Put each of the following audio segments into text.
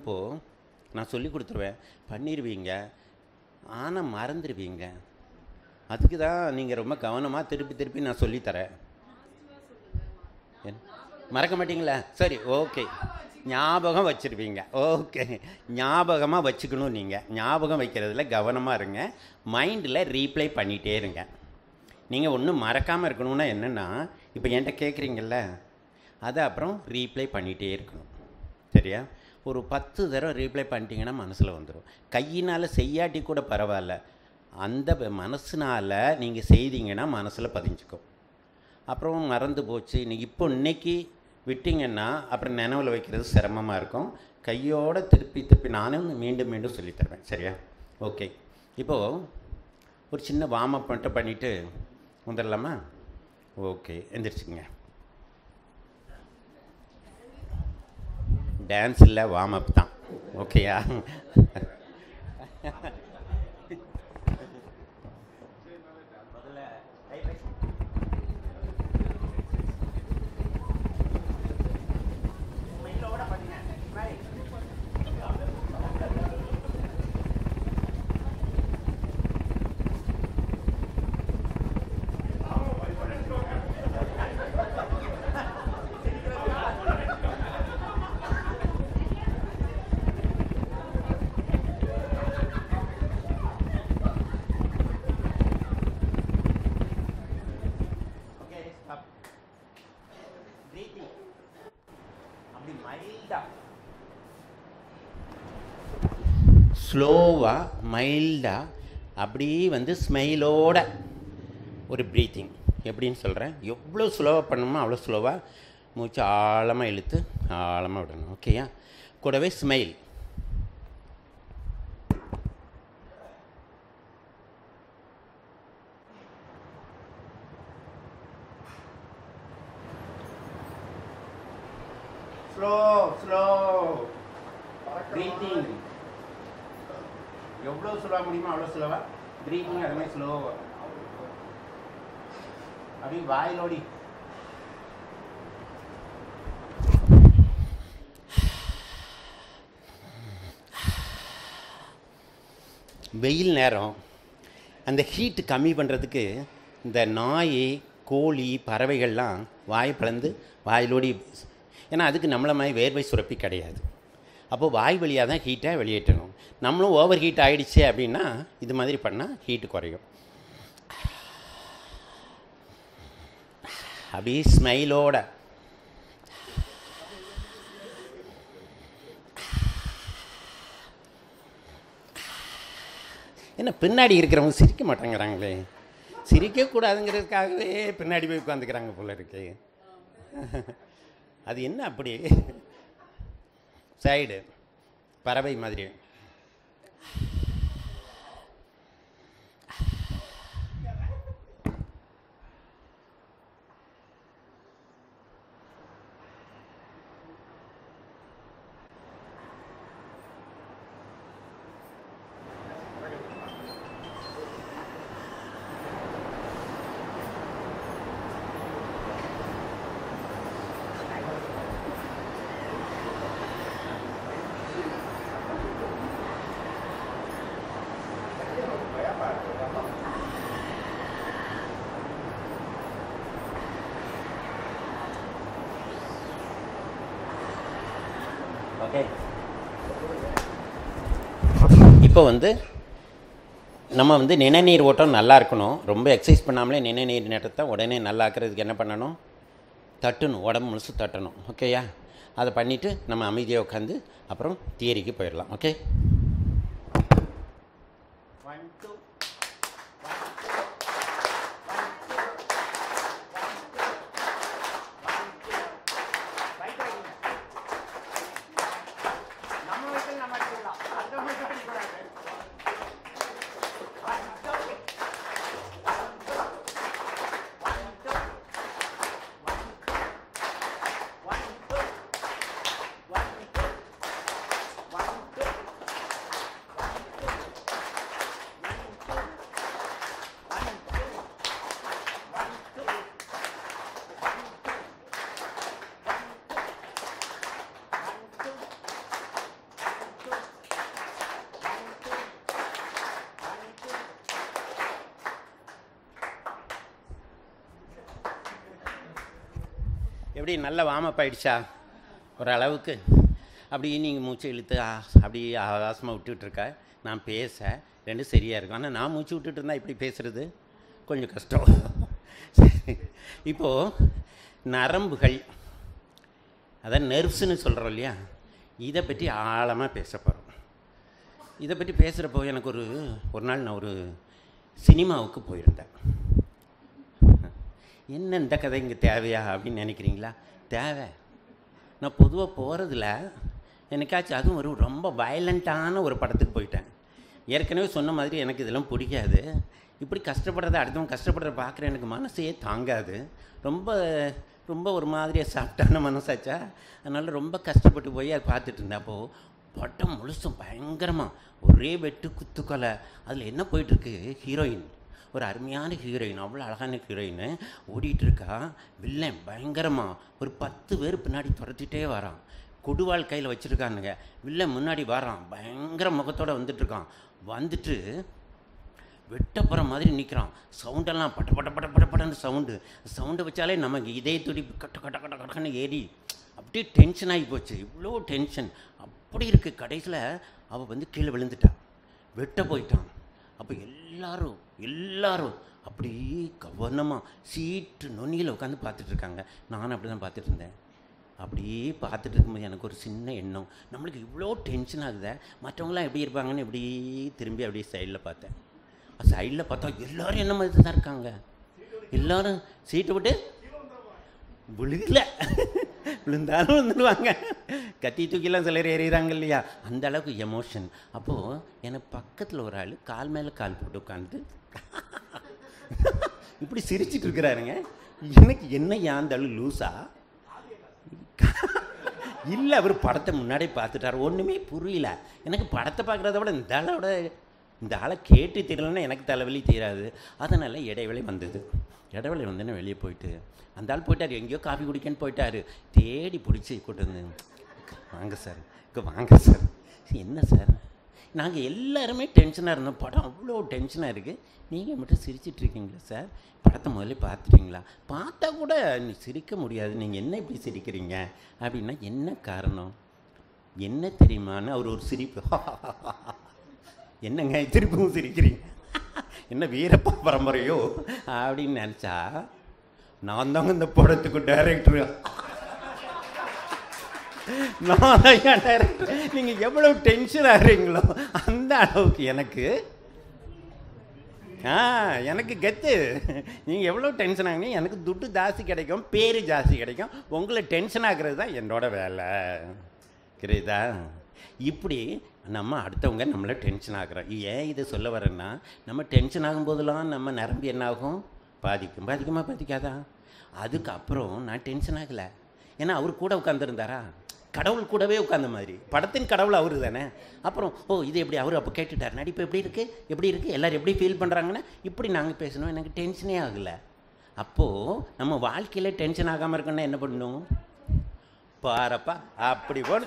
பண்ணப்போ நான் சொல்லி கொடுத்துருவேன் பண்ணிடுவீங்க ஆனால் மறந்துடுவீங்க அதுக்கு தான் நீங்கள் ரொம்ப கவனமாக திருப்பி திருப்பி நான் சொல்லித்தரேன் என்ன? மறக்க மாட்டீங்களா சரி ஓகே ஞாபகம் வச்சுருவீங்க ஓகே ஞாபகமாக வச்சுக்கணும் நீங்கள் ஞாபகம் வைக்கிறதுல கவனமாக இருங்க மைண்டில் ரீப்ளை பண்ணிகிட்டே இருங்க நீங்கள் ஒன்றும் மறக்காமல் இருக்கணும்னா என்னென்னா இப்போ என்கிட்ட கேட்குறீங்கல்ல அதை அப்புறம் ரீப்ளை பண்ணிகிட்டே இருக்கணும் சரியா ஒரு பத்து தடவை ரீப்ளை பண்ணிட்டீங்கன்னா மனசில் வந்துடும் கையினால் செய்யாட்டி கூட பரவாயில்ல அந்த மனசுனால் நீங்கள் செய்தீங்கன்னா மனசில் பதிஞ்சுக்கும் அப்புறம் மறந்து போச்சு இன்னைக்கு இப்போ இன்னைக்கு விட்டிங்கன்னா அப்புறம் நினைவில் வைக்கிறது சிரமமாக இருக்கும் கையோட திருப்பி திருப்பி நானும் மீண்டும் மீண்டும் சொல்லித் தருவேன் சரியா ஓகே இப்போது ஒரு சின்ன வார்ம் அப் மட்டும் பண்ணிவிட்டு வந்துடலாமா ஓகே எந்திரிச்சுங்க டான்ஸ் இல்லை வார்ம் அப் தான் ஓகேயா ஓகே ஸ்டாப் பிரீத்திங் அப்படி மைல்டாக ஸ்லோவாக மைல்டாக அப்படியே வந்து ஸ்மைலோட ஒரு ப்ரீத்திங் எப்படின்னு சொல்கிறேன் எவ்வளோ ஸ்லோவாக பண்ணணுமோ அவ்வளோ ஸ்லோவாக மூச்சு ஆழமாக இழுத்து ஆழமாக விடணும் ஓகேயா கூடவே ஸ்மைல் ஸ்லோ ஸ்லோ ப்ரீத்திங் எவ்வளோ ஸ்லோவாக முடியுமோ அவ்வளோ ஸ்லோவா ப்ரீத்திங் அது மாதிரி ஸ்லோவாக அப்படி வாயிலோடி வெயில் நேரம் அந்த ஹீட்டு கம்மி பண்ணுறதுக்கு இந்த நாய் கோழி பறவைகள்லாம் வாயை பிளந்து வாயிலோடி ஏன்னா அதுக்கு நம்மளை மாதிரி வேர்வை சுரப்பி கிடையாது அப்போது வாய் வழியாக தான் ஹீட்டை வெளியேற்றணும் நம்மளும் ஓவர் ஹீட் ஆகிடுச்சு அப்படின்னா இது மாதிரி பண்ணால் ஹீட்டு குறையும் அப்படியே ஸ்மைலோட என்ன பின்னாடி இருக்கிறவங்க சிரிக்க மாட்டேங்கிறாங்களே சிரிக்கக்கூடாதுங்கிறதுக்காகவே பின்னாடி போய் உட்காந்துக்கிறாங்க போல இருக்கு அது என்ன அப்படி சைடு பறவை மாதிரி ஓகே இப்போ வந்து நம்ம வந்து நிணநீர் ஓட்டம் நல்லா இருக்கணும் ரொம்ப எக்ஸசைஸ் பண்ணாமலே நிணநீர் நேரத்தை உடனே நல்லா ஆக்கிறதுக்கு என்ன பண்ணணும் தட்டணும் உடம்பு முழுசு தட்டணும் ஓகேயா அதை பண்ணிவிட்டு நம்ம அமைதியாக உட்காந்து அப்புறம் தியரிக்கு போயிடலாம் ஓகே ஒன் டூ நம்ம வீட்டில் நம்ம அடிச்சிடலாம் அடுத்த வீட்டுக்கு அடிக்கக்கூடாது எப்படி நல்ல வாமப் ஆயிடுச்சா ஓரளவுக்கு அப்படி நீங்கள் மூச்சு இழுத்து ஆ, அப்படி ஆகாசமாக விட்டுட்டு இருக்க நான் பேச ரெண்டும் சரியாக இருக்கும் ஆனால் நான் மூச்சு விட்டுட்டு இருந்தால் இப்படி பேசுறது கொஞ்சம் கஷ்டம் சரி. இப்போது நரம்புகள் அதான் நெர்வ்ஸ்னு சொல்கிறோம் இல்லையா இதை பற்றி ஆழமாக பேச போகிறோம் இதை பற்றி பேசுகிறப்போ எனக்கு ஒரு ஒரு நாள் நான் ஒரு சினிமாவுக்கு போயிருந்தேன் என்ன இந்த கதை இங்கே தேவையா அப்படின்னு நினைக்கிறீங்களா தேவை நான் பொதுவாக போகிறதுல எனக்காச்சும் அதுவும் ஒரு ரொம்ப வயலண்ட்டான ஒரு படத்துக்கு போயிட்டேன் ஏற்கனவே சொன்ன மாதிரி எனக்கு இதெல்லாம் பிடிக்காது இப்படி கஷ்டப்படுறத அடுத்தவங்க கஷ்டப்படுறத பார்க்குற எனக்கு மனசே தாங்காது ரொம்ப ரொம்ப ஒரு மாதிரியாக சாப்பிட்டான மனசாச்சா அதனால் ரொம்ப கஷ்டப்பட்டு போய் அதை பார்த்துட்டு இருந்தேன் அப்போது படம் முழுசும் பயங்கரமாக ஒரே வெட்டு குத்துக்கொலை அதில் என்ன போயிட்டுருக்கு ஹீரோயின் ஒரு அருமையான ஹீரோயின் அவ்வளோ அழகான ஹீரோயின் ஓடிட்டு இருக்கா வில்லன் பயங்கரமாக ஒரு பத்து பேர் பின்னாடி துரத்திட்டே வரான் கொடுவாள் கையில் வச்சுருக்கானுங்க வில்லன் முன்னாடி வரான் பயங்கர முகத்தோடு வந்துட்டுருக்கான் வந்துட்டு வெட்டப்புற மாதிரி நிற்கிறான் சவுண்டெல்லாம் பட்ட பட்ட பட்ட பட்ட பட்டன்னு சவுண்டு சவுண்டை வச்சாலே நமக்கு இதய துடிப்பு கட்ட கட்ட கட்ட கட்டன்னு ஏறி அப்படியே டென்ஷன் ஆகி போச்சு இவ்வளோ டென்ஷன் அப்படி இருக்குது கடைசியில் அவள் வந்து கீழே விழுந்துட்டா வெட்ட போயிட்டான் அப்போ எல்லாரும் எல்லாரும் அப்படியே கவனமாக சீட்டு நுனியில் உட்காந்து பார்த்துட்டு இருக்காங்க நானும் அப்படி தான் பார்த்துட்டு இருந்தேன் அப்படியே பார்த்துட்டு இருக்கும்போது எனக்கு ஒரு சின்ன எண்ணம் நம்மளுக்கு இவ்வளோ டென்ஷன் ஆகுதே மற்றவங்களாம் எப்படி இருப்பாங்கன்னு இப்படி திரும்பி அப்படியே சைடில் பார்த்தேன் சைடில் பார்த்தா எல்லாரும் என்ன மாதிரி தான் இருக்காங்க எல்லாரும் சீட்டை விட்டு விழுகல விழுந்தாலும் வந்துடுவாங்க கத்தி தூக்கிலாம் சிலர் எறிகிறாங்க இல்லையா அந்த அளவுக்கு எமோஷன் அப்போது எனக்கு பக்கத்தில் ஒரு ஆள் கால் மேலே கால் போட்டு உட்காந்து இப்படி சிரிச்சிட்டு இருக்கிறாருங்க எனக்கு என்ன அந்த ஆளு லூஸா இல்லை அவர் படத்தை முன்னாடியே பார்த்துட்டார் ஒன்றுமே புரியல எனக்கு படத்தை பார்க்குறத விட இந்த ஆளோட இந்த ஆளை கேட்டு தெரியலன்னா எனக்கு தலைவலி தீராது அதனால் இடைவெளி வந்தது இடைவெளி வந்தேன்னு வெளியே போயிட்டு அந்த ஆள் போயிட்டார் எங்கேயோ காஃபி குடிக்கன்னு போயிட்டார் தேடி பிடிச்சி கூட்டு வந்து வாங்க சார் இங்கே வாங்க சார் என்ன சார் நாங்கள் எல்லாருமே டென்ஷனாக இருந்தோம் படம் அவ்வளோ டென்ஷனாக இருக்குது நீங்கள் மட்டும் சிரிச்சிட்டு இருக்கீங்களா சார் படத்தை முதல்ல பார்த்துட்டீங்களா பார்த்தா கூட நீ சிரிக்க முடியாது நீங்கள் என்ன இப்படி சிரிக்கிறீங்க அப்படின்னா என்ன காரணம் என்ன தெரியுமான்னு அவர் ஒரு சிரிப்பு என்னங்க திருப்பவும் சிரிக்கிறீங்க என்ன வீரப்பா பரம்பரையோ அப்படின்னு நினச்சா நான் தாங்க இந்த படத்துக்கு டைரக்டர் நான் தான் ஏன் டைரக்டர் நீங்கள் எவ்வளவு டென்ஷன் ஆகிறீங்களோ அந்த அளவுக்கு எனக்கு ஆ எனக்கு கெத்து நீங்கள் எவ்வளோ டென்ஷன் ஆகுங்க எனக்கு துட்டு ஜாஸ்தி கிடைக்கும் பேர் ஜாஸ்தி கிடைக்கும் உங்களை டென்ஷன் ஆகுறது தான் என்னோட வேலை புரியுதா இப்படி நம்ம அடுத்தவங்க நம்மளை டென்ஷன் ஆகுறோம் ஏன் இதை சொல்ல வரேன்னா நம்ம டென்ஷன் ஆகும்போதெல்லாம் நம்ம நரம்பு என்ன ஆகும் பாதிக்கும் பாதிக்குமா பாதிக்காதா அதுக்கப்புறம் நான் டென்ஷன் ஆகலை ஏன்னா அவர் கூட உட்காந்துருந்தாரா கடவுள் கூடவே உட்காந்த மாதிரி படத்தின் கடவுள் அவரு தானே அப்புறம் ஓ இது எப்படி அவர் அப்போ கேட்டுட்டார் நடிப்பு எப்படி இருக்குது எப்படி இருக்குது எல்லோரும் எப்படி ஃபீல் பண்ணுறாங்கன்னா இப்படி நாங்கள் பேசணும் எனக்கு டென்ஷனே ஆகலை அப்போது நம்ம வாழ்க்கையில் டென்ஷன் ஆகாமல் இருக்கணும்னா என்ன பண்ணணும் பாரப்பா அப்படி போன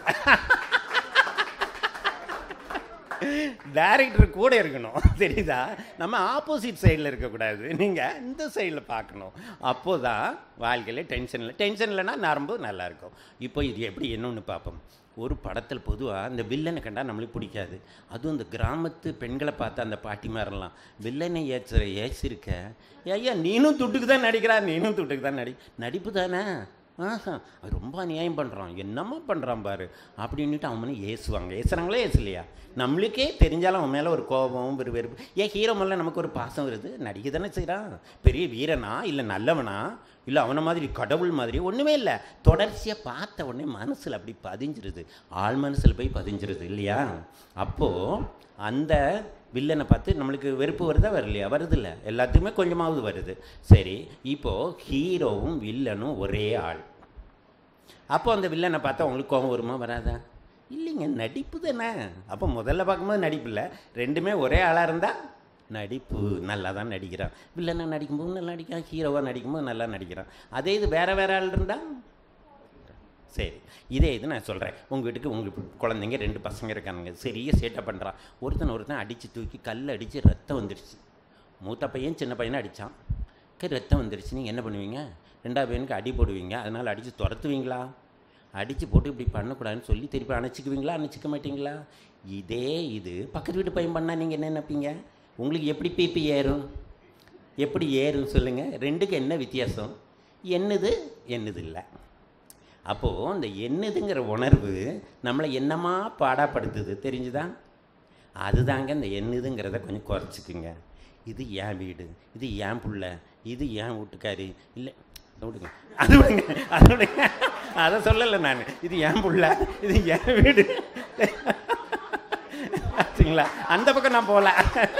டைரக்டர் கூட இருக்கணும் தெரியுதா நம்ம ஆப்போசிட் சைடில் இருக்கக்கூடாது நீங்கள் இந்த சைடில் பார்க்கணும் அப்போ தான் வாழ்க்கையில் டென்ஷன் இல்லை டென்ஷன் இல்லைன்னா நரம்பு நல்லாயிருக்கும் இப்போ இது எப்படி என்னொன்று பார்ப்போம் ஒரு படத்தில் பொதுவாக இந்த வில்லனை கண்டால் நம்மளுக்கு பிடிக்காது அதுவும் இந்த கிராமத்து பெண்களை பார்த்து அந்த பாட்டி மாதிரிலாம் வில்லனை ஏற்றுற ஏசிருக்க ஐயா நீனும் துட்டுக்கு தான் நடிக்கிறா நீனும் துட்டுக்கு தான் நடி நடிப்பு தானே ஆஹா அது ரொம்ப அநியாயம் பண்ணுறான் என்னம்மா பண்ணுறான் பாரு அப்படின்ட்டு அவனை ஏசுவாங்க ஏசுறாங்களே ஏசலையா நம்மளுக்கே தெரிஞ்சாலும் அவன் மேலே ஒரு கோபம் ஒரு வெறுப்பு ஏன் ஹீரோ மேலே நமக்கு ஒரு பாசம் வருது நடிக்க தானே செய்கிறான் பெரிய வீரனா இல்லை நல்லவனா இல்லை அவனை மாதிரி கடவுள் மாதிரி ஒன்றுமே இல்லை தொடர்ச்சியாக பார்த்த உடனே மனசில் அப்படி பதிஞ்சிருது ஆள் மனசில் போய் பதிஞ்சிருது இல்லையா அப்போது அந்த வில்லனை பார்த்து நம்மளுக்கு வெறுப்பு வருதா வரலையா வருதில்ல எல்லாத்துக்குமே கொஞ்சமாவது வருது சரி இப்போது ஹீரோவும் வில்லனும் ஒரே ஆள் அப்போ அந்த வில்லனை பார்த்தா உங்களுக்கு கோபம் வருமா வராதா இல்லைங்க நடிப்பு தானே அப்போ முதல்ல பார்க்கும்போது நடிப்பு இல்லை ரெண்டுமே ஒரே ஆளாக இருந்தால் நடிப்பு நல்லா தான் நடிக்கிறான் வில்லனை நடிக்கும்போது நல்லா நடிக்கிறான் ஹீரோவாக நடிக்கும்போது நல்லா நடிக்கிறான் அதே இது வேறு வேறு ஆள் இருந்தால் சரி இதே இது நான் சொல்கிறேன் உங்கள் வீட்டுக்கு உங்கள் குழந்தைங்க ரெண்டு பசங்க இருக்கானுங்க சரியா சேட்டை பண்ணுறான் ஒருத்தன் ஒருத்தன் அடித்து தூக்கி கல் அடித்து ரத்தம் வந்துடுச்சு மூத்த பையன் சின்ன பையனை அடித்தான் கே ரத்தம் வந்துருச்சு நீங்கள் என்ன பண்ணுவீங்க ரெண்டாவது பையனுக்கு அடி போடுவீங்க அதனால் அடித்து துரத்துவீங்களா அடித்து போட்டு இப்படி பண்ணக்கூடாதுன்னு சொல்லி திருப்பி அணைச்சிக்குவீங்களா அணைச்சிக்க மாட்டீங்களா இதே இது பக்கத்து வீட்டு பையன் பண்ணால் நீங்கள் என்ன நினைப்பீங்க உங்களுக்கு எப்படி பிபி ஏறும் எப்படி ஏறும் சொல்லுங்கள் ரெண்டுக்கு என்ன வித்தியாசம் என்னது என்னது இல்லை அப்போது அந்த என்னதுங்கிற உணர்வு நம்மளை என்னமா பாடாப்படுத்துது தெரிஞ்சுதா அதுதாங்க இந்த என்னதுங்கிறத கொஞ்சம் குறைச்சிக்குங்க இது என் வீடு இது என் புள்ள இது என் வீட்டுக்காரி இல்லை அதை விடுங்க அது விடுங்க அது விடுங்க அதை சொல்லலை நான் இது என் புள்ள இது என் வீடு ஆச்சுங்களா அந்த பக்கம் நான் போகல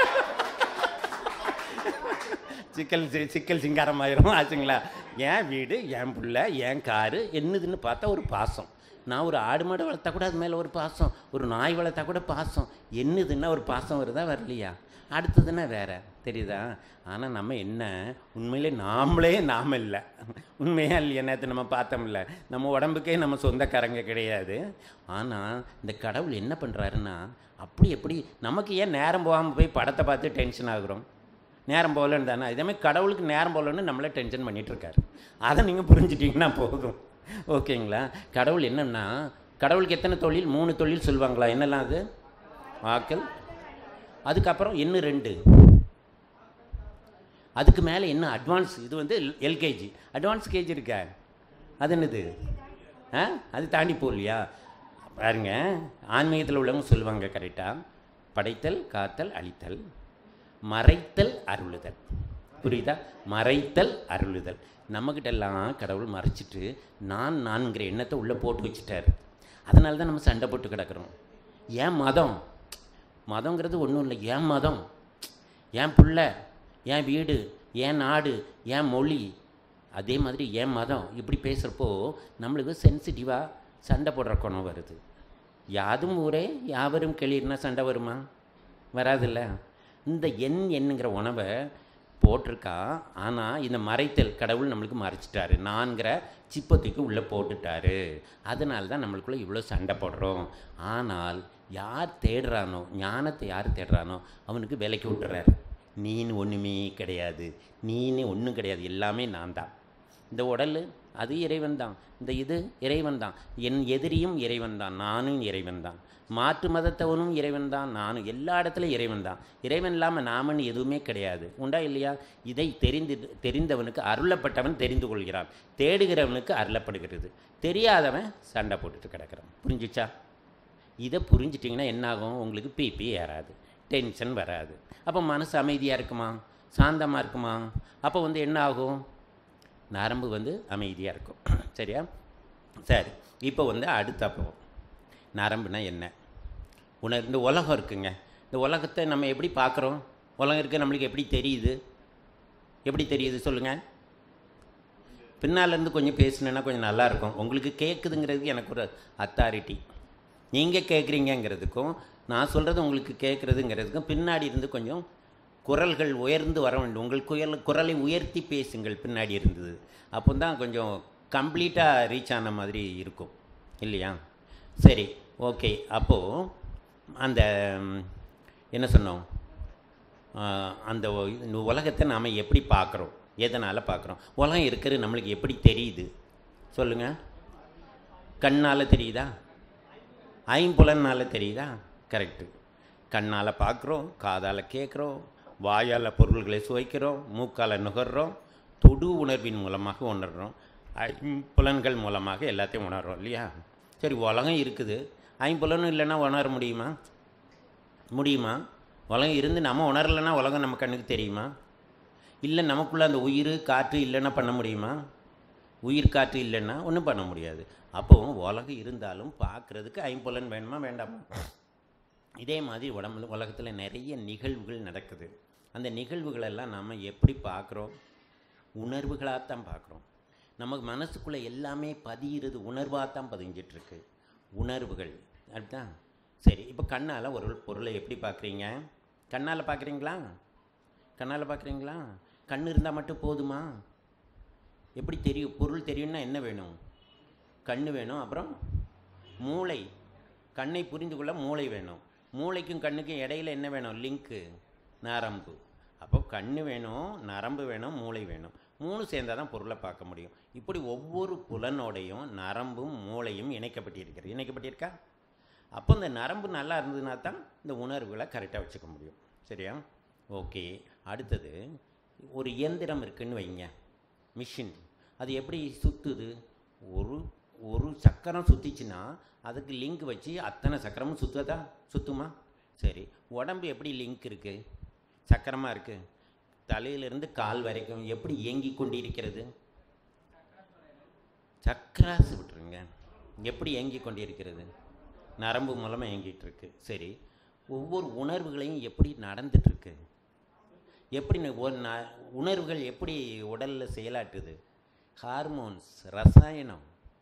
சிக்கல் சி- சிக்கல் சிங்காரம் ஆயிரும் ஆச்சுங்களா என் வீடு என் புள்ள என் காரு என்னதுன்னு பார்த்தா ஒரு பாசம் நான் ஒரு ஆடு மாடு வளர்த்தா கூட அது மேலே ஒரு பாசம் ஒரு நாய் வளர்த்தா கூட பாசம் என்னதுன்னா ஒரு பாசம் வருதா வரலையா அடுத்ததுன்னா வேற தெரியுதா ஆனால் நம்ம என்ன உண்மையிலே நாமளே நாம இல்லை உண்மையா இல்லையா நேற்று நம்ம பார்த்தோம்ல நம்ம உடம்புக்கே நம்ம சொந்தக்காரங்க கிடையாது ஆனால் இந்த கடவுள் என்ன பண்ணுறாருன்னா அப்படி எப்படி நமக்கு ஏன் நேரம் போகாமல் போய் படத்தை பார்த்து டென்ஷன் ஆகுறோம் நேரம் போகலன்னு தானே இதேமாதிரி கடவுளுக்கு நேரம் போகலன்னு நம்மளே டென்ஷன் பண்ணிட்டு இருக்காரு அதை நீங்கள் புரிஞ்சிட்டிங்கன்னா போதும் ஓகேங்களா கடவுள் என்னன்னா கடவுளுக்கு எத்தனை தொழில் மூணு தொழில் சொல்லுவாங்களா என்னெல்லாம் அது வாக்கல் அதுக்கப்புறம் இன்னும் ரெண்டு அதுக்கு மேலே என்ன அட்வான்ஸ் இது வந்து எல்கேஜி அட்வான்ஸ் கேஜி இருக்கா அது என்னது ஆ அது தாண்டி போகலையா பாருங்க ஆன்மீகத்தில் உள்ளவங்க சொல்லுவாங்க கரெக்டாக படைத்தல் காத்தல் அழித்தல் மறைத்தல் அருளுதல் புரியுதா மறைத்தல் அருளுதல் நம்மக்கிட்ட எல்லாம் கடவுள் மறைச்சிட்டு நான் நான்கிற எண்ணத்தை உள்ளே போட்டு வச்சுட்டாரு அதனால தான் நம்ம சண்டை போட்டு கிடக்குறோம் ஏன் மதம் மதங்கிறது ஒன்றும் இல்லை ஏன் மதம் ஏன் புள்ள என் வீடு என் நாடு என் மொழி அதே மாதிரி என் மதம் இப்படி பேசுகிறப்போ நம்மளுக்கு சென்சிட்டிவாக சண்டை போடுற குணம் வருது யாதும் ஊரே யாவரும் கிளிர்னா சண்டை வருமா வராதுல்ல இந்த எண் என்னங்கிற உணவை போட்டிருக்கா ஆனால் இந்த மறைத்தல் கடவுள் நம்மளுக்கு மறைச்சிட்டாரு நான்கிற சிப்பத்துக்கு உள்ளே போட்டுட்டாரு அதனால தான் நம்மளுக்குள்ளே இவ்வளோ சண்டை போடுறோம் ஆனால் யார் தேடுறானோ ஞானத்தை யார் தேடுறானோ அவனுக்கு விலைக்கு விட்டுறாரு நீன்னு ஒன்றுமே கிடையாது நீன்னு ஒன்றும் கிடையாது எல்லாமே நான் தான் இந்த உடல் அது இறைவன் தான் இந்த இது இறைவன் தான் என் எதிரியும் இறைவன் தான் நானும் இறைவன் தான் மாற்று மதத்தவனும் இறைவன் தான் நானும் எல்லா இடத்துலையும் இறைவன் தான் இறைவன் இல்லாமல் நாமன்னு எதுவுமே கிடையாது உண்டா இல்லையா இதை தெரிந்து தெரிந்தவனுக்கு அருளப்பட்டவன் தெரிந்து கொள்கிறான் தேடுகிறவனுக்கு அருளப்படுகிறது தெரியாதவன் சண்டை போட்டுட்டு கிடக்கிறான் புரிஞ்சுச்சா இதை புரிஞ்சிட்டிங்கன்னா என்னாகும் உங்களுக்கு பிபி ஏறாது டென்ஷன் வராது அப்போ மனசு அமைதியாக இருக்குமா சாந்தமாக இருக்குமா அப்போ வந்து என்ன ஆகும் நரம்பு வந்து அமைதியாக இருக்கும் சரியா சரி இப்போ வந்து அடுத்த அப்போ நரம்புனா என்ன உணர் இந்த உலகம் இருக்குங்க இந்த உலகத்தை நம்ம எப்படி பார்க்குறோம் உலகம் இருக்க நம்மளுக்கு எப்படி தெரியுது எப்படி தெரியுது சொல்லுங்கள் பின்னாலேருந்து கொஞ்சம் பேசுனேன்னா கொஞ்சம் நல்லாயிருக்கும் உங்களுக்கு கேட்குதுங்கிறதுக்கு எனக்கு ஒரு அத்தாரிட்டி நீங்கள் கேட்குறீங்கங்கிறதுக்கும் நான் சொல்கிறது உங்களுக்கு கேட்குறதுங்கிறதுக்கும் பின்னாடி இருந்து கொஞ்சம் குரல்கள் உயர்ந்து வர வேண்டும் உங்கள் குரல் குரலை உயர்த்தி பேசுங்கள் பின்னாடி இருந்தது அப்போ தான் கொஞ்சம் கம்ப்ளீட்டாக ரீச் ஆன மாதிரி இருக்கும் இல்லையா சரி ஓகே அப்போது அந்த ம், என்ன சொன்னோம் ஆஹ், அந்த ஒ- இந்த உலகத்தை நாம் எப்படி பார்க்குறோம் எதனால் பார்க்குறோம் உலகம் இருக்கிறது நம்மளுக்கு எப்படி தெரியுது சொல்லுங்கள் கண்ணால் தெரியுதா ஐம்புலனால் தெரியுதா கரெக்டு கண்ணால் பார்க்குறோம் காதால் கேட்குறோம் வாயால் பொருள்களை சுவைக்கிறோம் மூக்கால் நுகர்றோம் தொடு உணர்வின் மூலமாக உணர்றோம் ஐம்புலன்கள் மூலமாக எல்லாத்தையும் உணர்றோம் இல்லையா சரி உலகம் இருக்குது ஐம்புலனும் இல்லைன்னா உணர முடியுமா முடியுமா உலகம் இருந்து நம்ம உணரலைன்னா உலகம் நம்ம கண்ணுக்கு தெரியுமா இல்லை நமக்குள்ளே அந்த உயிர் காற்று இல்லைன்னா பண்ண முடியுமா உயிர் காற்று இல்லைன்னா ஒன்றும் பண்ண முடியாது அப்போ உலகம் இருந்தாலும் பார்க்குறதுக்கு ஐம்புலன் வேணுமா வேண்டாமா இதே மாதிரி உடம்புல உலகத்தில் நிறைய நிகழ்வுகள் நடக்குது அந்த நிகழ்வுகளெல்லாம் நம்ம எப்படி பார்க்குறோம் உணர்வுகளாகத்தான் பார்க்குறோம் நமக்கு மனசுக்குள்ளே எல்லாமே பதியிறது உணர்வாக தான் பதிஞ்சிட்ருக்கு உணர்வுகள் அதுதான் சரி இப்போ கண்ணால் ஒரு பொருளை எப்படி பார்க்குறீங்க கண்ணால் பார்க்குறீங்களா கண்ணால் பார்க்குறீங்களா கண் இருந்தால் மட்டும் போதுமா எப்படி தெரியும் பொருள் தெரியும்னா என்ன வேணும் கண் வேணும் அப்புறம் மூளை கண்ணை புரிந்து கொள்ள மூளை வேணும் மூளைக்கும் கண்ணுக்கும் இடையில என்ன வேணும் லிங்க்கு நரம்பு அப்போ கண்ணு வேணும் நரம்பு வேணும் மூளை வேணும் மூணு சேர்ந்தால் தான் பொருளை பார்க்க முடியும் இப்படி ஒவ்வொரு புலனோடையும் நரம்பும் மூளையும் இணைக்கப்பட்டிருக்கிறது இணைக்கப்பட்டிருக்கா அப்போ இந்த நரம்பு நல்லா இருந்ததுன்னா தான் இந்த உணர்வுகளை கரெக்டாக வச்சுக்க முடியும் சரியா ஓகே அடுத்தது ஒரு இயந்திரம் இருக்குன்னு வைங்க மிஷின் அது எப்படி சுற்றுது ஒரு ஒரு சக்கரம் சுற்றிச்சுன்னா அதுக்கு லிங்க் வச்சு அத்தனை சக்கரமும் சுற்றதா சுற்றுமா சரி உடம்பு எப்படி லிங்க் இருக்குது சக்கரமாக இருக்குது தலையிலிருந்து கால் வரைக்கும் எப்படி இயங்கி கொண்டிருக்கிறது சக்கராசு விட்டுருங்க எப்படி இயங்கி கொண்டிருக்கிறது நரம்பு மூலமாக இயங்கிட்டு இருக்கு சரி ஒவ்வொரு உணர்வுகளையும் எப்படி நடந்துட்டு இருக்கு எப்படி ந- ஒரு ந- உணர்வுகள் எப்படி உடலில் செயலாட்டுது ஹார்மோன்ஸ் ரசாயனம்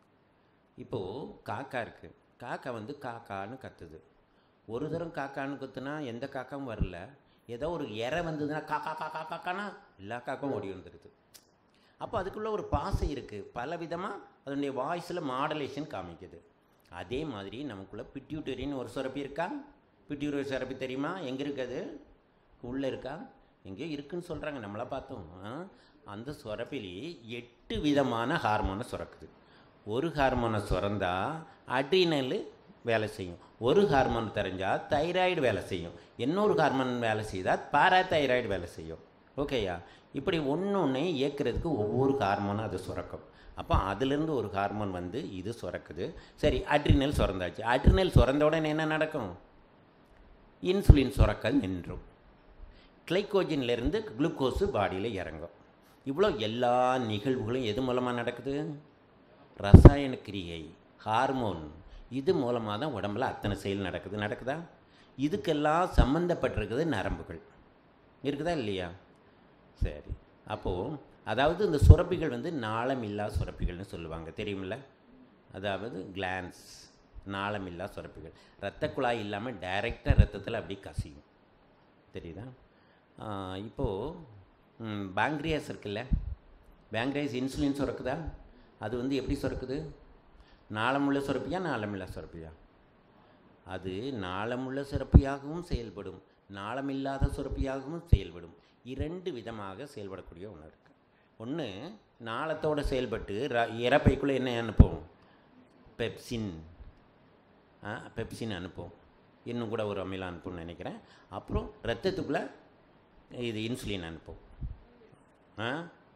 இப்போது காக்கா இருக்குது காக்கா வந்து காக்கான்னு கத்துது ஒரு தரம் காக்கான்னு கத்துனா எந்த காக்காவும் வரல ஏதோ ஒரு இறை வந்ததுன்னா காக்கா காக்கா காக்கானா எல்லா காக்காவும் ஓடி வந்துடுது அப்போ அதுக்குள்ளே ஒரு பாசை இருக்குது பல விதமாக அதனுடைய வாய்ஸில் மாடலேஷன் காமிக்குது அதே மாதிரி நமக்குள்ளே பிட்யூட்டரின்னு ஒரு சுரப்பி இருக்கா பிட்யூட்டரி சுரப்பி தெரியுமா எங்கே இருக்குது உள்ளே இருக்கா எங்கேயோ இருக்குன்னு சொல்கிறாங்க நம்மளா பார்த்தோம் ஆ? அந்த சுரப்பிலேயே எட்டு விதமான ஹார்மோனை சுரக்குது ஒரு ஹார்மோனை சுரந்தா அட்ரினல் வேலை செய்யும் ஒரு ஹார்மோன் தெரிஞ்சால் தைராய்டு வேலை செய்யும் இன்னொரு ஹார்மோன் வேலை செய்தால் பாராதைராய்டு வேலை செய்யும் ஓகேயா இப்படி ஒன்று ஒன்று இயக்கிறதுக்கு ஒவ்வொரு ஹார்மோனும் அது சுரக்கும் அப்போ அதுலேருந்து ஒரு ஹார்மோன் வந்து இது சுரக்குது சரி அட்ரினல் சுரந்தாச்சு அட்ரினல் சுரந்த உடனே என்ன நடக்கும் இன்சுலின் சுரக்கல் நின்றும் கிளைக்கோஜின்லேருந்து குளுக்கோஸு பாடியில் இறங்கும் இவ்வளோ எல்லா நிகழ்வுகளும் எது மூலமாக நடக்குது ரசாயன கிரியை ஹார்மோன் இது மூலமாக தான் உடம்புல அத்தனை செயல் நடக்குது நடக்குதா இதுக்கெல்லாம் சம்மந்தப்பட்டிருக்குது நரம்புகள் இருக்குதா இல்லையா சரி அப்போது அதாவது இந்த சுரப்பிகள் வந்து நாளமில்லா சுரப்பிகள்னு சொல்லுவாங்க தெரியுமில்ல அதாவது கிளான்ஸ் நாளமில்லா சுரப்பிகள் இரத்த குழாய் இல்லாமல் டைரெக்டாக ரத்தத்தில் அப்படி கசியும் தெரியுதா ஆஹ் இப்போ ம், பேங்க்ரியாஸ் இருக்குல்ல பேங்க்ரியாஸ் இன்சுலின் சுரக்குதா அது வந்து எப்படி சுரக்குது நாளமுள்ள சுரப்பியா நாளமில்லா சுரப்பியா அது நாளமுள்ள சுரப்பியாகவும் செயல்படும் நாளமில்லாத சுரப்பியாகவும் செயல்படும் இரண்டு விதமாக செயல்படக்கூடிய ஒன்று இருக்கு ஒன்று நாளத்தோட செயல்பட்டு ர இறப்பைக்குள்ளே என்ன அனுப்பும் பெப்சின் ஆ, பெப்சின் அனுப்பும் இன்னும் கூட ஒரு அமிலம் அனுப்பும்னு நினைக்கிறேன் அப்புறம் ரத்தத்துக்குள்ளே இது இன்சுலின் அனுப்பும் ஆ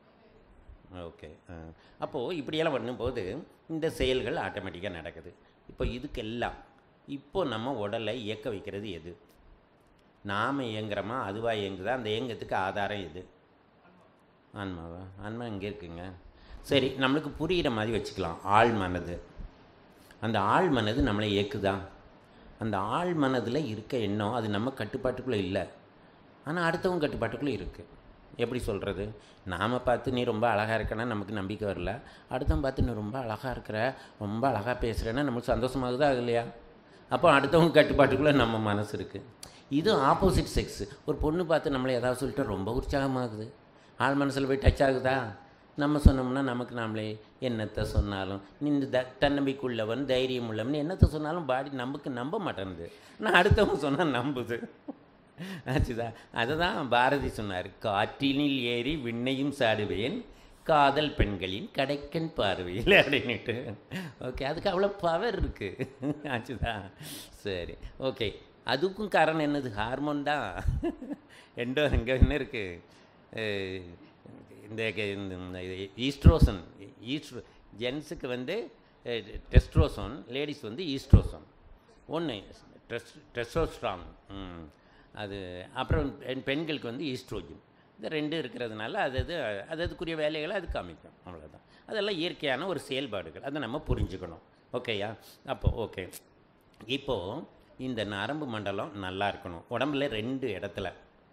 ஓகே அப்போது இப்படியெல்லாம் பண்ணும்போது இந்த செயல்கள் ஆட்டோமேட்டிக்காக நடக்குது இப்போ இதுக்கெல்லாம் இப்போ நம்ம உடலை இயக்க வைக்கிறது எது நாம் இயங்குறோமா அதுவாக இயங்குதா அந்த இயங்கத்துக்கு ஆதாரம் எது ஆன்மாவா ஆன்மா இங்கே இருக்குங்க சரி நம்மளுக்கு புரிகிற மாதிரி வச்சுக்கலாம் ஆள் மனது அந்த ஆள் மனது நம்மளை இயக்குதா அந்த ஆள் மனதில் இருக்க எண்ணம் அது நம்ம கட்டுப்பாட்டுக்குள்ளே இல்லை ஆனால் அடுத்தவங்க கட்டுப்பாட்டுக்குள்ளே இருக்குது எப்படி சொல்கிறது நாம் பார்த்து நீ ரொம்ப அழகாக இருக்கனா நமக்கு நம்பிக்கை வரல அடுத்தவன் பார்த்து நீ ரொம்ப அழகாக இருக்கிற ரொம்ப அழகாக பேசுகிறேன்னா நமக்கு சந்தோஷமாகுதா இல்லையா அப்போ அடுத்தவங்க கட்டுப்பாட்டுக்குள்ளே நம்ம மனசு இருக்குது இது ஆப்போசிட் செக்ஸ் ஒரு பொண்ணு பார்த்து நம்மளை ஏதாவது சொல்லிட்டு ரொம்ப உற்சாகமாகுது ஆள் மனசில் போய் டச் ஆகுதா நம்ம சொன்னோம்னா நமக்கு நாமளே என்னத்தை சொன்னாலும் நீ இந்த த தன்னம்பிக்கை உள்ளவன் தைரியம் உள்ளவன் என்னத்தை சொன்னாலும் பாடி நமக்கு நம்ப மாட்டேன்து ஆனால் அடுத்தவங்க சொன்னால் நம்புது ஆச்சுதா அதை தான் பாரதி சொன்னார் காற்றினில் ஏறி விண்ணையும் சாடுவேன் காதல் பெண்களின் கடைக்கண் பார்வையில் அப்படின்னுட்டு ஓகே அதுக்கு அவ்வளோ பவர் இருக்குது ஆச்சுதா சரி ஓகே அதுக்கும் காரணம் என்னது ஹார்மோன் தான் எண்டோ இங்கே என்ன இருக்குது இந்த க- இந்த ஈஸ்ட்ரோசன் ஈஸ்ட்ரோ ஜென்ஸுக்கு வந்து டெஸ்ட்ரோசோன் லேடிஸ் வந்து ஈஸ்ட்ரோசன் ஒன்று டெஸ்ட் டெஸ்டோஸ்ட்ரான் அது அப்புறம் பெண் பெண்களுக்கு வந்து ஈஸ்ட்ரோஜன் இந்த ரெண்டு இருக்கிறதுனால அது அது அது அதுக்குரிய வேலைகளை அது காமிக்கும் அவ்வளோதான் அதெல்லாம் இயற்கையான ஒரு செயல்பாடுகள் அதை நம்ம புரிஞ்சுக்கணும் ஓகேயா அப்போ ஓகே இப்போது இந்த நரம்பு மண்டலம் நல்லா இருக்கணும் உடம்புல ரெண்டு இடத்துல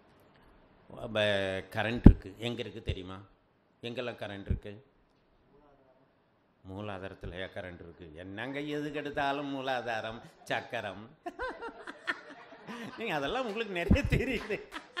கரண்ட் இருக்குது எங்கே இருக்குது தெரியுமா எங்கெல்லாம் கரண்ட் இருக்குது மூலாதாரத்தில் கரண்ட் இருக்குது என்னங்க எதுக்கு எடுத்தாலும் மூலாதாரம் சக்கரம் நீங்கள் அதெல்லாம் உங்களுக்கு நிறைய தெரியுது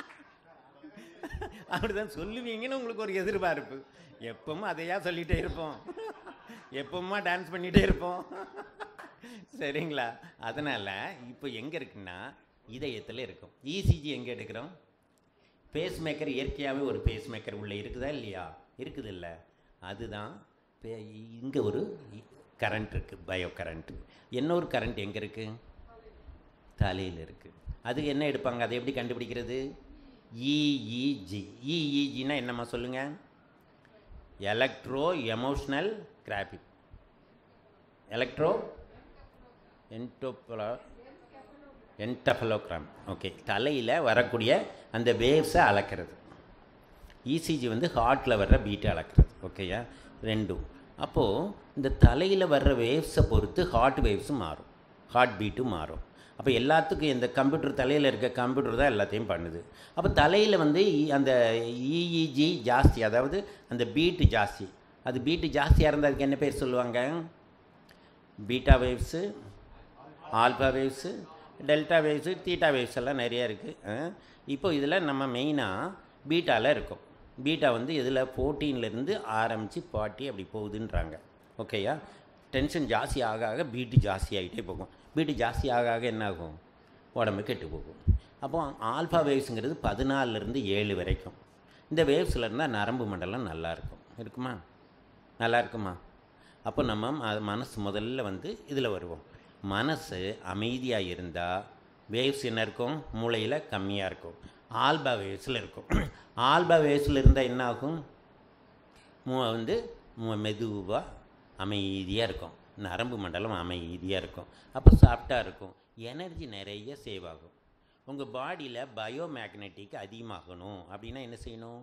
அப்படிதான் சொல்லுவீங்கன்னு உங்களுக்கு ஒரு எதிர்பார்ப்பு எப்பவும் அதையா சொல்லிகிட்டே இருப்போம் எப்பவுமா டான்ஸ் பண்ணிகிட்டே இருப்போம் சரிங்களா அதனால் இப்போ எங்கே இருக்குன்னா இதயத்தில் இருக்கும் இசிஜி எங்கே எடுக்கிறோம் பேஸ் மேக்கர் இயற்கையாகவே ஒரு பேஸ் மேக்கர் உள்ளே இருக்குதா இல்லையா இருக்குது இல்லை அதுதான் இங்கே ஒரு கரண்ட் இருக்குது பயோ கரண்ட் இன்னொரு கரண்ட் எங்கே இருக்குது தலையில் இருக்குது அதுக்கு என்ன எடுப்பாங்க அதை எப்படி கண்டுபிடிக்கிறது இஇஜி இஇஜினா என்னம்மா சொல்லுங்கள் எலக்ட்ரோ எமோஷ்னல் கிராபி எலக்ட்ரோ என்டோபலா என்டஃபலோகிராம் ஓகே தலையில் வரக்கூடிய அந்த வேவ்ஸை அளக்கிறது இசிஜி வந்து ஹார்ட்டில் வர்ற பீட்டை அளக்கிறது ஓகேயா ரெண்டும் அப்போது இந்த தலையில் வர்ற வேவ்ஸை பொறுத்து ஹார்ட் வேவ்ஸும் மாறும் ஹார்ட் பீட்டும் மாறும் அப்போ எல்லாத்துக்கும் இந்த கம்ப்யூட்டர் தலையில் இருக்க கம்ப்யூட்டர் தான் எல்லாத்தையும் பண்ணுது அப்போ தலையில் வந்து இ- அந்த இஇஜி ஜாஸ்தி அதாவது அந்த பீட்டு ஜாஸ்தி அது பீட்டு ஜாஸ்தியாக இருந்தால் அதுக்கு என்ன பேர் சொல்லுவாங்க beta waves alpha waves delta waves theta waves எல்லாம் நிறைய இருக்குது இப்போ இதில் நம்ம மெயினாக பீட்டாவில் இருக்கும் பீட்டா வந்து இதில் ஃபோர்டீன்லேருந்து ஆரம்பித்து ஃபார்ட்டி அப்படி போகுதுன்றாங்க ஓகேயா டென்ஷன் ஜாஸ்தி ஆக ஆக பீட்டு ஜாஸ்தி ஆகிட்டே போகும் பீட்டு ஜாஸ்தி ஆக ஆக என்ன ஆகும் உடம்பு கெட்டு போகும் அப்போ ஆல்ஃபா வேவ்ஸுங்கிறது பதினாலிருந்து ஏழு வரைக்கும் இந்த வேவ்ஸில் இருந்தால் நரம்பு மண்டலம் நல்லா இருக்கும் இருக்குமா நல்லா இருக்குமா அப்போ நம்ம ம- மனசு முதல்ல வந்து இதில் வருவோம் மனசு அமைதியாக இருந்தால் வேவ்ஸ் என்ன இருக்கும் மூளையில் கம்மியாக இருக்கும் ஆல்பா வேவ்ஸில் இருக்கும் ஆல்பா வேவ்ஸில் இருந்தால் என்ன ஆகும் மூ வந்து மெதுவாக அமைதியாக இருக்கும் நரம்பு மண்டலம் அமைதியாக இருக்கும் அப்போ சாஃப்டாக இருக்கும் எனர்ஜி நிறைய சேவ் ஆகும் உங்கள் பாடியில் பயோ மேக்னெட்டிக் அதிகமாகணும் அப்படின்னா என்ன செய்யணும்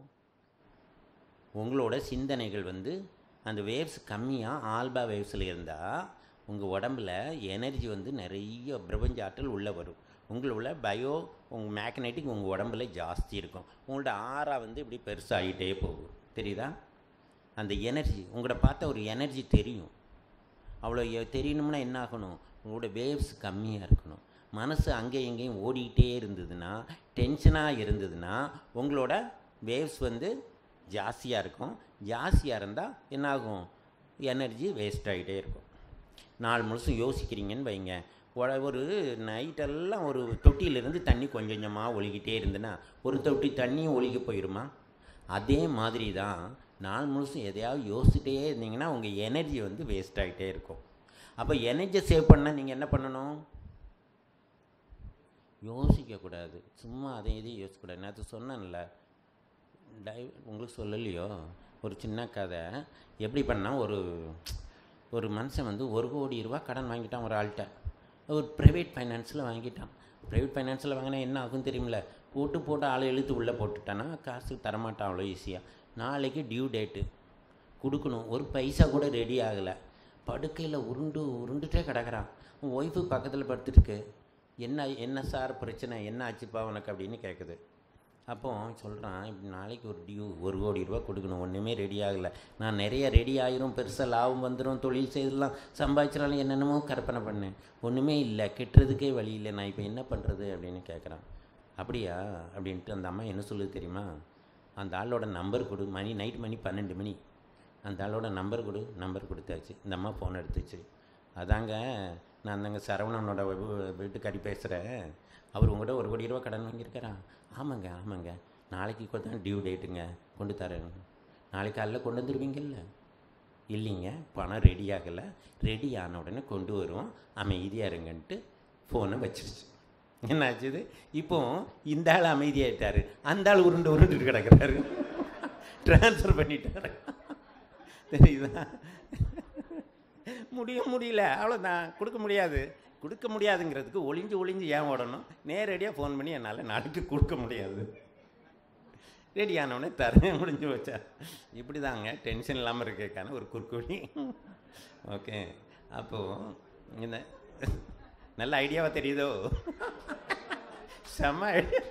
உங்களோட சிந்தனைகள் வந்து அந்த வேவ்ஸ் கம்மியாக ஆல்பா வேவ்ஸில் இருந்தால் உங்கள் உடம்புல எனர்ஜி வந்து நிறைய பிரபஞ்ச ஆற்றல் உள்ளே வரும் உங்களோட பயோ உங்கள் மேக்னெட்டிக் உங்கள் உடம்புல ஜாஸ்தி இருக்கும் உங்களோட ஆறா வந்து இப்படி பெருசாகிட்டே போகும் தெரியுதா அந்த எனர்ஜி உங்களோட பார்த்தா ஒரு எனர்ஜி தெரியும் அவ்வளோ எ- தெரியணும்னா என்ன ஆகணும் உங்களோட வேவ்ஸ் கம்மியாக இருக்கணும் மனசு அங்கேயும் இங்கேயும் ஓடிக்கிட்டே இருந்ததுன்னா டென்ஷனாக இருந்ததுன்னா உங்களோட வேவ்ஸ் வந்து ஜாஸ்தியாக இருக்கும் ஜாஸ்தியாக இருந்தால் என்னாகும் எனர்ஜி வேஸ்ட் ஆகிட்டே இருக்கும் நாள் முழுசும் யோசிக்கிறீங்கன்னு வைங்க ஒ- ஒரு நைட்டெல்லாம் ஒரு தொட்டியிலிருந்து தண்ணி கொஞ்சம் கொஞ்சமாக ஒழுகிட்டே இருந்துன்னா ஒரு தொட்டி தண்ணியும் ஒழுகி போயிடுமா அதே மாதிரி தான் நாள் முழுசும் எதையாவது யோசிச்சுட்டே இருந்தீங்கன்னா உங்கள் எனர்ஜி வந்து வேஸ்ட் ஆகிட்டே இருக்கும் அப்போ எனர்ஜியை சேவ் பண்ண நீங்கள் என்ன பண்ணணும் யோசிக்கக்கூடாது சும்மா அதை இதையும் யோசிக்கக்கூடாது நேற்று சொன்னேன்ல டை உங்களுக்கு சொல்லலையோ ஒரு சின்ன கதை எப்படி பண்ணால் ஒரு ஒரு மனுஷன் வந்து ஒரு கோடி ரூபா கடன் வாங்கிட்டான் ஒரு ஆள்கிட்ட ஒரு ப்ரைவேட் ஃபைனான்ஸில் வாங்கிட்டான் ப்ரைவேட் ஃபைனான்ஸில் வாங்கினா என்ன ஆகும் தெரியுமில்ல போட்டு போட்டு ஆளை இழுத்து உள்ளே போட்டுட்டான்னா காசு தரமாட்டான் அவ்வளோ ஈஸியாக நாளைக்கு டியூ டேட்டு கொடுக்கணும் ஒரு பைசா கூட ரெடி ஆகலை படுக்கையில் உருண்டு உருண்டுட்டே கிடக்குறான் உன் ஒய்ஃபு பக்கத்தில் படுத்துருக்கு என்ன என்ன சார் பிரச்சனை என்ன ஆச்சுப்பா உனக்கு அப்படின்னு கேட்குது அப்போ சொல்கிறான் இப்படி நாளைக்கு ஒரு டியூ ஒரு கோடி ரூபா கொடுக்கணும் ஒன்றுமே ரெடி ஆகலை நான் நிறைய ரெடி ஆயிரும் பெருசாக லாபம் வந்துடும் தொழில் செய்தெல்லாம் சம்பாதிச்சிடாலும் என்னென்னமோ கற்பனை பண்ணேன் ஒன்றுமே இல்லை கெட்டுறதுக்கே வழி இல்லை நான் இப்போ என்ன பண்ணுறது அப்படின்னு கேட்குறான் அப்படியா அப்படின்ட்டு அந்த அம்மா என்ன சொல்லுது தெரியுமா அந்த ஆளோட நம்பர் கொடு மணி நைட் மணி பன்னெண்டு மணி அந்த ஆளோட நம்பர் கொடு நம்பர் கொடுத்தாச்சு இந்த அம்மா ஃபோன் எடுத்துச்சு அதாங்க நான் அந்தங்க சரவணனோட வீ- வீட்டுக்காரி பேசுகிறேன் அவர் உங்கள்கிட்ட ஒரு கோடி ரூபா கடன் வாங்கியிருக்காரா ஆமாங்க ஆமாங்க நாளைக்கு கூட தான் டியூ டேட்டுங்க கொண்டு தரேன் நாளைக்கு காலைல கொண்டு வந்துடுவீங்கல்ல இல்லைங்க பணம் ரெடி ஆகலை ரெடி ஆன உடனே கொண்டு வருவோம் அமைதியாக இருங்கன்ட்டு ஃபோனை வச்சிருச்சு என்னாச்சு இது இப்போ இந்த ஆள் அமைதியாயிட்டாரு அந்த ஆள் உருண்டு உருண்டுட்டு கிடக்குறாரு ட்ரான்ஸ்ஃபர் பண்ணிட்டாரு தெரியுதா முடிய முடியல அவ்வளோதான் கொடுக்க முடியாது கொடுக்க முடியாதுங்கிறதுக்கு ஒளிஞ்சு ஒளிஞ்சு ஏன் ஓடணும் நேரடியாக ஃபோன் பண்ணி என்னால் நாளைக்கு கொடுக்க முடியாது ரெடி ஆனவுடனே தரேன் முடிஞ்சு வச்சா இப்படி தாங்க டென்ஷன் இல்லாமல் இருக்கக்கான ஒரு குறுக்குவழி ஓகே அப்போது இந்த நல்ல ஐடியாவாக தெரியுதோ செம்ம ஐடியா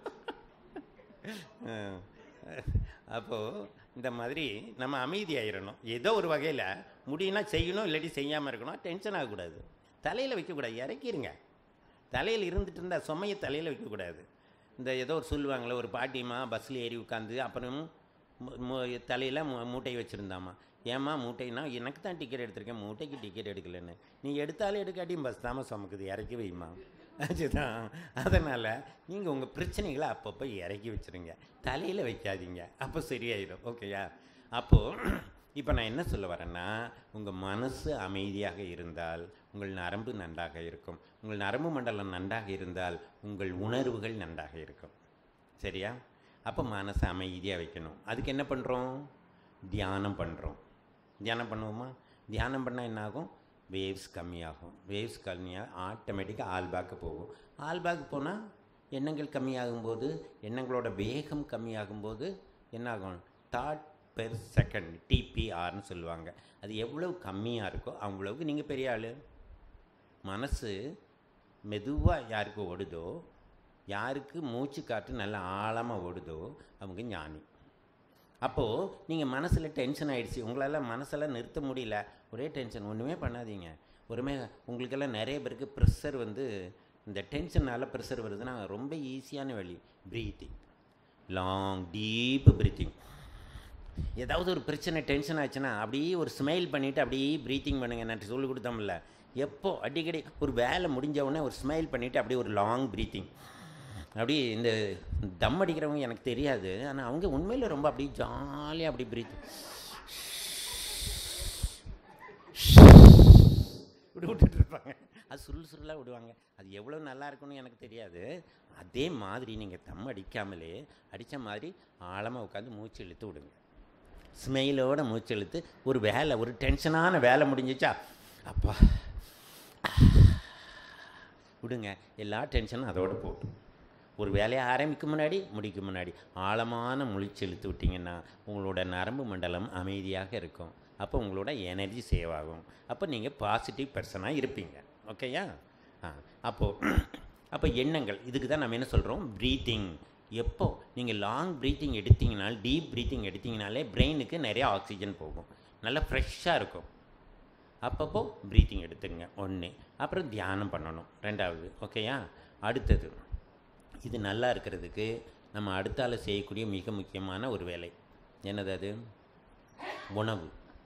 அப்போது இந்த மாதிரி நம்ம அமைதியாயிடணும் ஏதோ ஒரு வகையில் முடியும்னா செய்யணும் இல்லாட்டி செய்யாமல் இருக்கணும் டென்ஷன் ஆகக்கூடாது தலையில் வைக்கக்கூடாது இறக்கிருங்க தலையில் இருந்துட்டு இருந்தால் சுமையை தலையில் வைக்கக்கூடாது இந்த ஏதோ ஒரு சொல்லுவாங்களே ஒரு பாட்டியம்மா பஸ்ஸில் ஏறி உட்காந்து அப்புறம் தலையில் மூட்டை வச்சுருந்தாம்மா ஏம்மா மூட்டைனா எனக்கு தான் டிக்கெட் எடுத்திருக்கேன் மூட்டைக்கு டிக்கெட் எடுக்கலன்னு நீ எடுத்தாலும் எடுக்காட்டியும் பஸ் தாம சுமக்குது இறக்கி வைம்மா அதுதான் அதனால் நீங்கள் உங்கள் பிரச்சனைகளை அப்பப்போ இறக்கி வச்சுருங்க தலையில் வைக்காதீங்க அப்போ சரியாயிடும் ஓகேயா அப்போது இப்போ நான் என்ன சொல்ல வரேன்னா உங்கள் மனசு அமைதியாக இருந்தால் உங்கள் நரம்பு நன்றாக இருக்கும் உங்கள் நரம்பு மண்டலம் நன்றாக இருந்தால் உங்கள் உணர்வுகள் நன்றாக இருக்கும் சரியா அப்போ மனசை அமைதியாக வைக்கணும் அதுக்கு என்ன பண்ணுறோம் தியானம் பண்ணுறோம் தியானம் பண்ணுவோமா தியானம் பண்ணால் என்ன ஆகும் வேவ்ஸ் கம்மியாகும் வேவ்ஸ் கம்மியாக ஆட்டோமேட்டிக்காக ஆல்பேக்கு போகும் ஆல்பேக் போனால் எண்ணங்கள் கம்மியாகும்போது எண்ணங்களோட வேகம் கம்மியாகும்போது என்னாகும் தாட் பெர் செகண்ட் டிபிஆர்னு சொல்லுவாங்க அது எவ்வளவு கம்மியாக இருக்கோ அவ்வளவுக்கு நீங்கள் பெரிய ஆள் மனசு மெதுவாக யாருக்கு ஓடுதோ யாருக்கு மூச்சு காற்று நல்லா ஆழமாக ஓடுதோ அவங்க ஞானி அப்போது நீங்கள் மனசில் டென்ஷன் ஆகிடுச்சு உங்களால் மனசெல்லாம் நிறுத்த முடியல ஒரே டென்ஷன் ஒன்றுமே பண்ணாதீங்க ஒருமே உங்களுக்கெல்லாம் நிறைய பேருக்கு ப்ரெஷர் வந்து இந்த டென்ஷனால் ப்ரெஷர் வருதுன்னா ரொம்ப ஈஸியான வழி ப்ரீத்திங் லாங் டீப் ப்ரீத்திங் ஏதாவது ஒரு பிரச்சனை டென்ஷன் ஆச்சுன்னா அப்படியே ஒரு ஸ்மைல் பண்ணிவிட்டு அப்படியே ப்ரீத்திங் பண்ணுங்க நான் சொல்லி கொடுத்தோம்ல எப்போ அடிக்கடி ஒரு வேலை முடிஞ்ச உடனே ஒரு ஸ்மைல் பண்ணிவிட்டு அப்படியே ஒரு லாங் ப்ரீத்திங் அப்படியே இந்த தம் அடிக்கிறவங்க எனக்கு தெரியாது ஆனால் அவங்க உண்மையில் ரொம்ப அப்படியே ஜாலியாக அப்படி ப்ரீத் இப்படி விட்டுட்டு இருப்பாங்க அது சுருள் சுருளாக விடுவாங்க அது எவ்வளோ நல்லா இருக்கும்னு எனக்கு தெரியாது அதே மாதிரி நீங்கள் தம் அடிக்காமலே அடித்த மாதிரி ஆழமாக உட்காந்து மூச்சு இழுத்து விடுங்க ஸ்மெயிலோட மூச்சு இழுத்து ஒரு வேலை ஒரு டென்ஷனான வேலை முடிஞ்சிச்சா அப்பா விடுங்க எல்லா டென்ஷனும் அதோடு போட்டும் ஒரு வேலையை ஆரம்பிக்கும் முன்னாடி முடிக்கும் முன்னாடி ஆழமான முழிச்சு இழுத்து விட்டிங்கன்னா உங்களோட நரம்பு மண்டலம் அமைதியாக இருக்கும் அப்போ உங்களோட எனர்ஜி சேவ் ஆகும் அப்போ நீங்கள் பாசிட்டிவ் பர்சனாக இருப்பீங்க ஓகேயா ஆ அப்போது அப்போ எண்ணங்கள் இதுக்கு தான் நம்ம என்ன சொல்கிறோம் ப்ரீத்திங் எப்போ நீங்கள் லாங் ப்ரீத்திங் எடுத்தீங்கனால் டீப் ப்ரீத்திங் எடுத்தீங்கனாலே பிரெயினுக்கு நிறைய ஆக்சிஜன் போகும் நல்லா ஃப்ரெஷ்ஷாக இருக்கும் அப்பப்போ ப்ரீத்திங் எடுத்துங்க ஒன்று அப்புறம் தியானம் பண்ணணும் ரெண்டாவது ஓகேயா அடுத்தது இது நல்லா இருக்கிறதுக்கு நம்ம அடுத்தால செய்யக்கூடிய மிக முக்கியமான ஒரு வேலை என்னது அது உணவு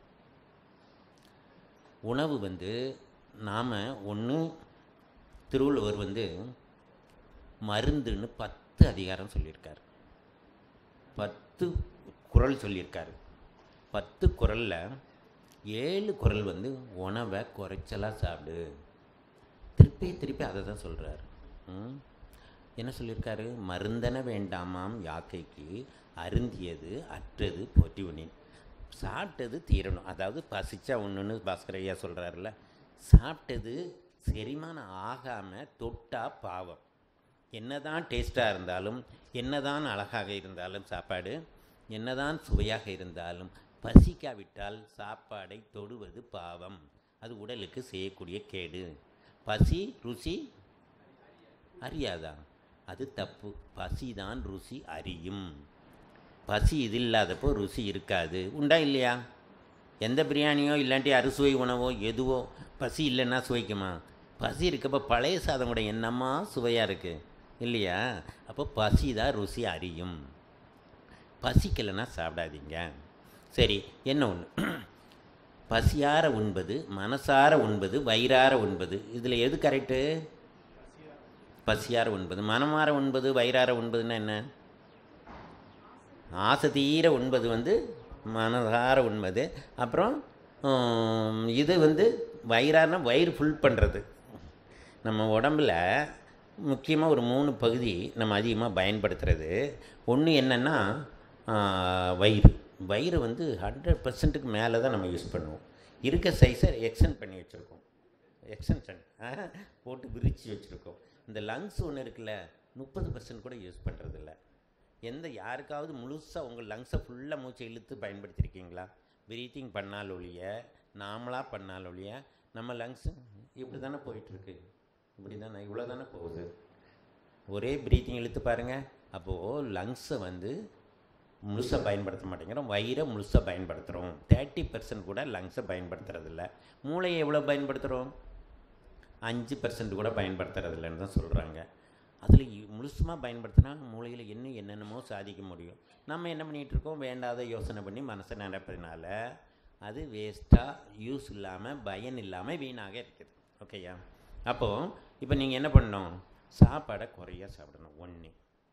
உணவு வந்து நாம் ஒன்று திருவள்ளுவர் வந்து மருந்துன்னு பத்து அதிகாரம் சொல்லியிருக்கார் பத்து குறள் சொல்லியிருக்காரு பத்து குறளில் ஏழு குறள் வந்து உணவை குறைச்சலாக சாப்பிடு திருப்பி திருப்பி அதை தான் சொல்கிறார் என்ன சொல்லியிருக்காரு மருந்தன வேண்டாமாம் யாக்கைக்கு அருந்தியது அற்றது போற்றி உனின் சாப்பிட்டது தீரணும் அதாவது பசிச்சா ஒன்றுன்னு பாஸ்கர் ஐயா சொல்கிறாருல்ல சாப்பிட்டது செரிமானம் ஆகாமல் தொட்டா பாவம் என்னதான் டேஸ்ட்டாக இருந்தாலும் என்னதான் அழகாக இருந்தாலும் சாப்பாடு என்னதான் சுவையாக இருந்தாலும் பசிக்காவிட்டால் சாப்பாடை தொடுவது பாவம் அது உடலுக்கு செய்யக்கூடிய கேடு பசி ருசி அறியாதா அது தப்பு பசிதான் ருசி அறியும் பசி இது இல்லாதப்போ ருசி இருக்காது உண்டா இல்லையா எந்த பிரியாணியோ இல்லாட்டி அறுசுவை உணவோ எதுவோ பசி இல்லைன்னா சுவைக்குமா பசி இருக்கப்போ பழைய சாதம் கூட என்னம்மா சுவையாக இருக்குது இல்லையா அப்போ பசி தான் ருசி அறியும் பசிக்கலைன்னா சாப்பிடாதீங்க சரி என்ன ஒன்று பசியார உண்பது மனசார உண்பது வயிறார உண்பது இதில் எது கரெக்டு பசியார உண்பது மனமார உண்பது வயிறார உண்பதுன்னா என்ன ஆசை தீர உண்பது வந்து மனதார உண்பது அப்புறம் உம், இது வந்து வயிறாரனா வயிறு ஃபுல் பண்ணுறது நம்ம உடம்புல முக்கியமாக ஒரு மூணு பகுதி நம்ம அதிகமாக பயன்படுத்துறது ஒன்று என்னென்னா வயிறு வயிறு வந்து ஹண்ட்ரட் பர்சன்ட்டுக்கு மேலே தான் நம்ம யூஸ் பண்ணுவோம் இருக்க சைஸை எக்ஸ்டெண்ட் பண்ணி வச்சுருக்கோம் எக்ஸ்டென்ஷன் போட்டு விரித்து வச்சுருக்கோம் இந்த லங்ஸ் ஒன்று இருக்குல்ல முப்பது பர்சன்ட் கூட யூஸ் பண்ணுறதில்ல எந்த யாருக்காவது முழுசாக உங்கள் லங்ஸை ஃபுல்லாக மூச்சை இழுத்து பயன்படுத்தியிருக்கீங்களா ப்ரீத்திங் பண்ணால் ஒழிய நாமளாக பண்ணால் ஒழிய நம்ம லங்ஸு இப்படி தானே போயிட்டுருக்கு இப்படி தானே இவ்வளோ தானே போகுது ஒரே ப்ரீத்திங் இழுத்து பாருங்கள் அப்போது லங்ஸை வந்து முழுசாக பயன்படுத்த மாட்டேங்கிறோம் வயிறை முழுசாக பயன்படுத்துகிறோம் தேர்ட்டி பர்சன்ட் கூட லங்ஸை பயன்படுத்துறதில்ல மூளையை எவ்வளோ பயன்படுத்துகிறோம் அஞ்சு பர்சன்ட் கூட பயன்படுத்துறதில்லன்னு தான் சொல்கிறாங்க அதில் முழுசுமாக பயன்படுத்தினா மூளையில் இன்னும் என்னென்னமோ சாதிக்க முடியும் நம்ம என்ன பண்ணிகிட்டு இருக்கோம் வேண்டாத யோசனை பண்ணி மனசை நினைப்பதுனால அது வேஸ்ட்டாக யூஸ் இல்லாமல் பயன் இல்லாமல் வீணாக இருக்குது ஓகேயா அப்போது இப்போ நீங்கள் என்ன பண்ணணும் சாப்பாடை குறையா சாப்பிடணும் ஒன்று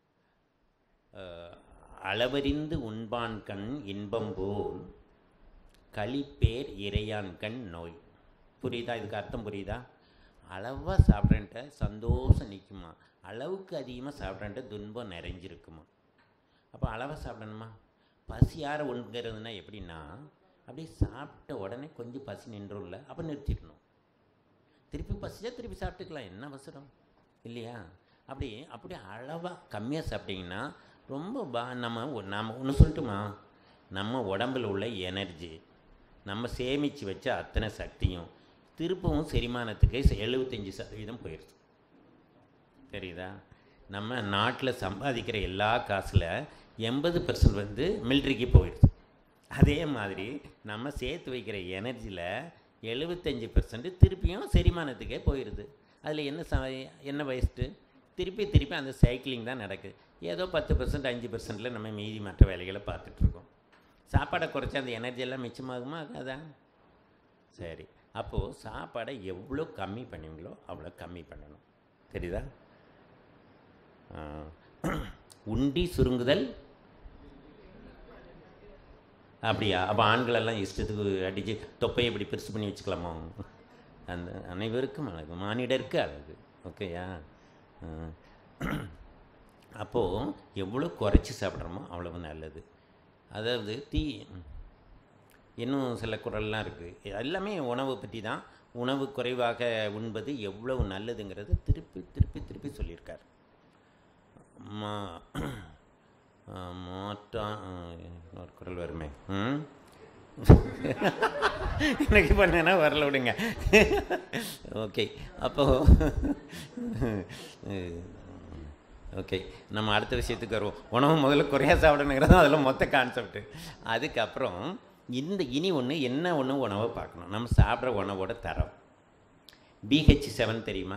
அளவறிந்து உண்பான் கண் இன்பம் போல் களிப்பேர் இறையான் கண் நோய் புரியுதா இதுக்கு அர்த்தம் புரியுதா அளவாக சாப்பிட்றேன்ட்ட சந்தோஷம் நிற்குமா அளவுக்கு அதிகமாக சாப்பிட்றேன்ட்ட துன்பம் நிறைஞ்சிருக்குமா அப்போ அளவாக சாப்பிடணுமா பசியார உண்கிறதுனா எப்படின்னா அப்படியே சாப்பிட்ட உடனே கொஞ்சம் பசி நின்றும்ல அப்போ நிறுத்திடணும் திருப்பி பசிச்சா திருப்பி சாப்பிட்டுக்கலாம் என்ன அவசரம் இல்லையா அப்படி அப்படி அளவாக கம்மியாக சாப்பிட்டீங்கன்னா ரொம்ப பா நம்ம ஒ- நாம ஒன்று சொல்லட்டுமா நம்ம உடம்புல உள்ள எனர்ஜி நம்ம சேமித்து வச்ச அத்தனை சக்தியும் திருப்பவும் செரிமானத்துக்கு எழுபத்தஞ்சி சதவீதம் போயிடுது தெரியுதா நம்ம நாட்டில் சம்பாதிக்கிற எல்லா காசில் எண்பது பர்சன்ட் வந்து மிலிட்ரிக்கு போயிடுது அதே மாதிரி நம்ம சேர்த்து வைக்கிற எனர்ஜியில் எழுபத்தஞ்சி பர்சன்ட் திருப்பியும் செரிமானத்துக்கே போயிடுது அதில் என்ன ச என்ன வேஸ்ட்டு திருப்பி திருப்பி அந்த சைக்கிளிங் தான் நடக்குது ஏதோ பத்து பர்சன்ட் அஞ்சு பர்சன்ட்டில் நம்ம மீதி மற்ற வேலைகளை பார்த்துட்ருக்கோம் சாப்பாடை குறைச்சா அந்த எனர்ஜி எல்லாம் மிச்சமாகுமா அதான் சரி அப்போது சாப்பாடை எவ்வளோ கம்மி பண்ணுவீங்களோ அவ்வளோ கம்மி பண்ணணும் தெரியுதா ஆ. உண்டி சுருங்குதல் அப்படியா அப்போ ஆண்களெல்லாம் இஷ்டத்துக்கு அடித்து தொப்பையை இப்படி பெருசு பண்ணி வச்சுக்கலாமா அந்த அனைவருக்கும் அழகு மானிடருக்கு அழகு ஓகேயா அப்போது எவ்வளோ குறைச்சி சாப்பிட்றோமோ அவ்வளவு நல்லது அதாவது தீ இன்னும் சில குரல்லாம் இருக்குது எல்லாமே உணவை பற்றி தான் உணவு குறைவாக உண்பது எவ்வளவு நல்லதுங்கிறது திருப்பி திருப்பி திருப்பி சொல்லியிருக்கார் மா ஆ, மாற்றா ஆ, இன்னொரு குரல் வருமே ம் எனக்கு பண்ணேன்னா வரல விடுங்க ஓகே அப்போது ஓகே நம்ம அடுத்த விஷயத்துக்கு வருவோம் உணவு முதல்ல குறையா சாப்பிடணுங்கிறது அதில் மொத்த கான்செப்ட்டு அதுக்கப்புறம் இந்த இனி ஒன்று என்ன ஒன்று உணவை பார்க்கணும் நம்ம சாப்பிட்ற உணவோட தரம் பிஹெச் செவன் தெரியுமா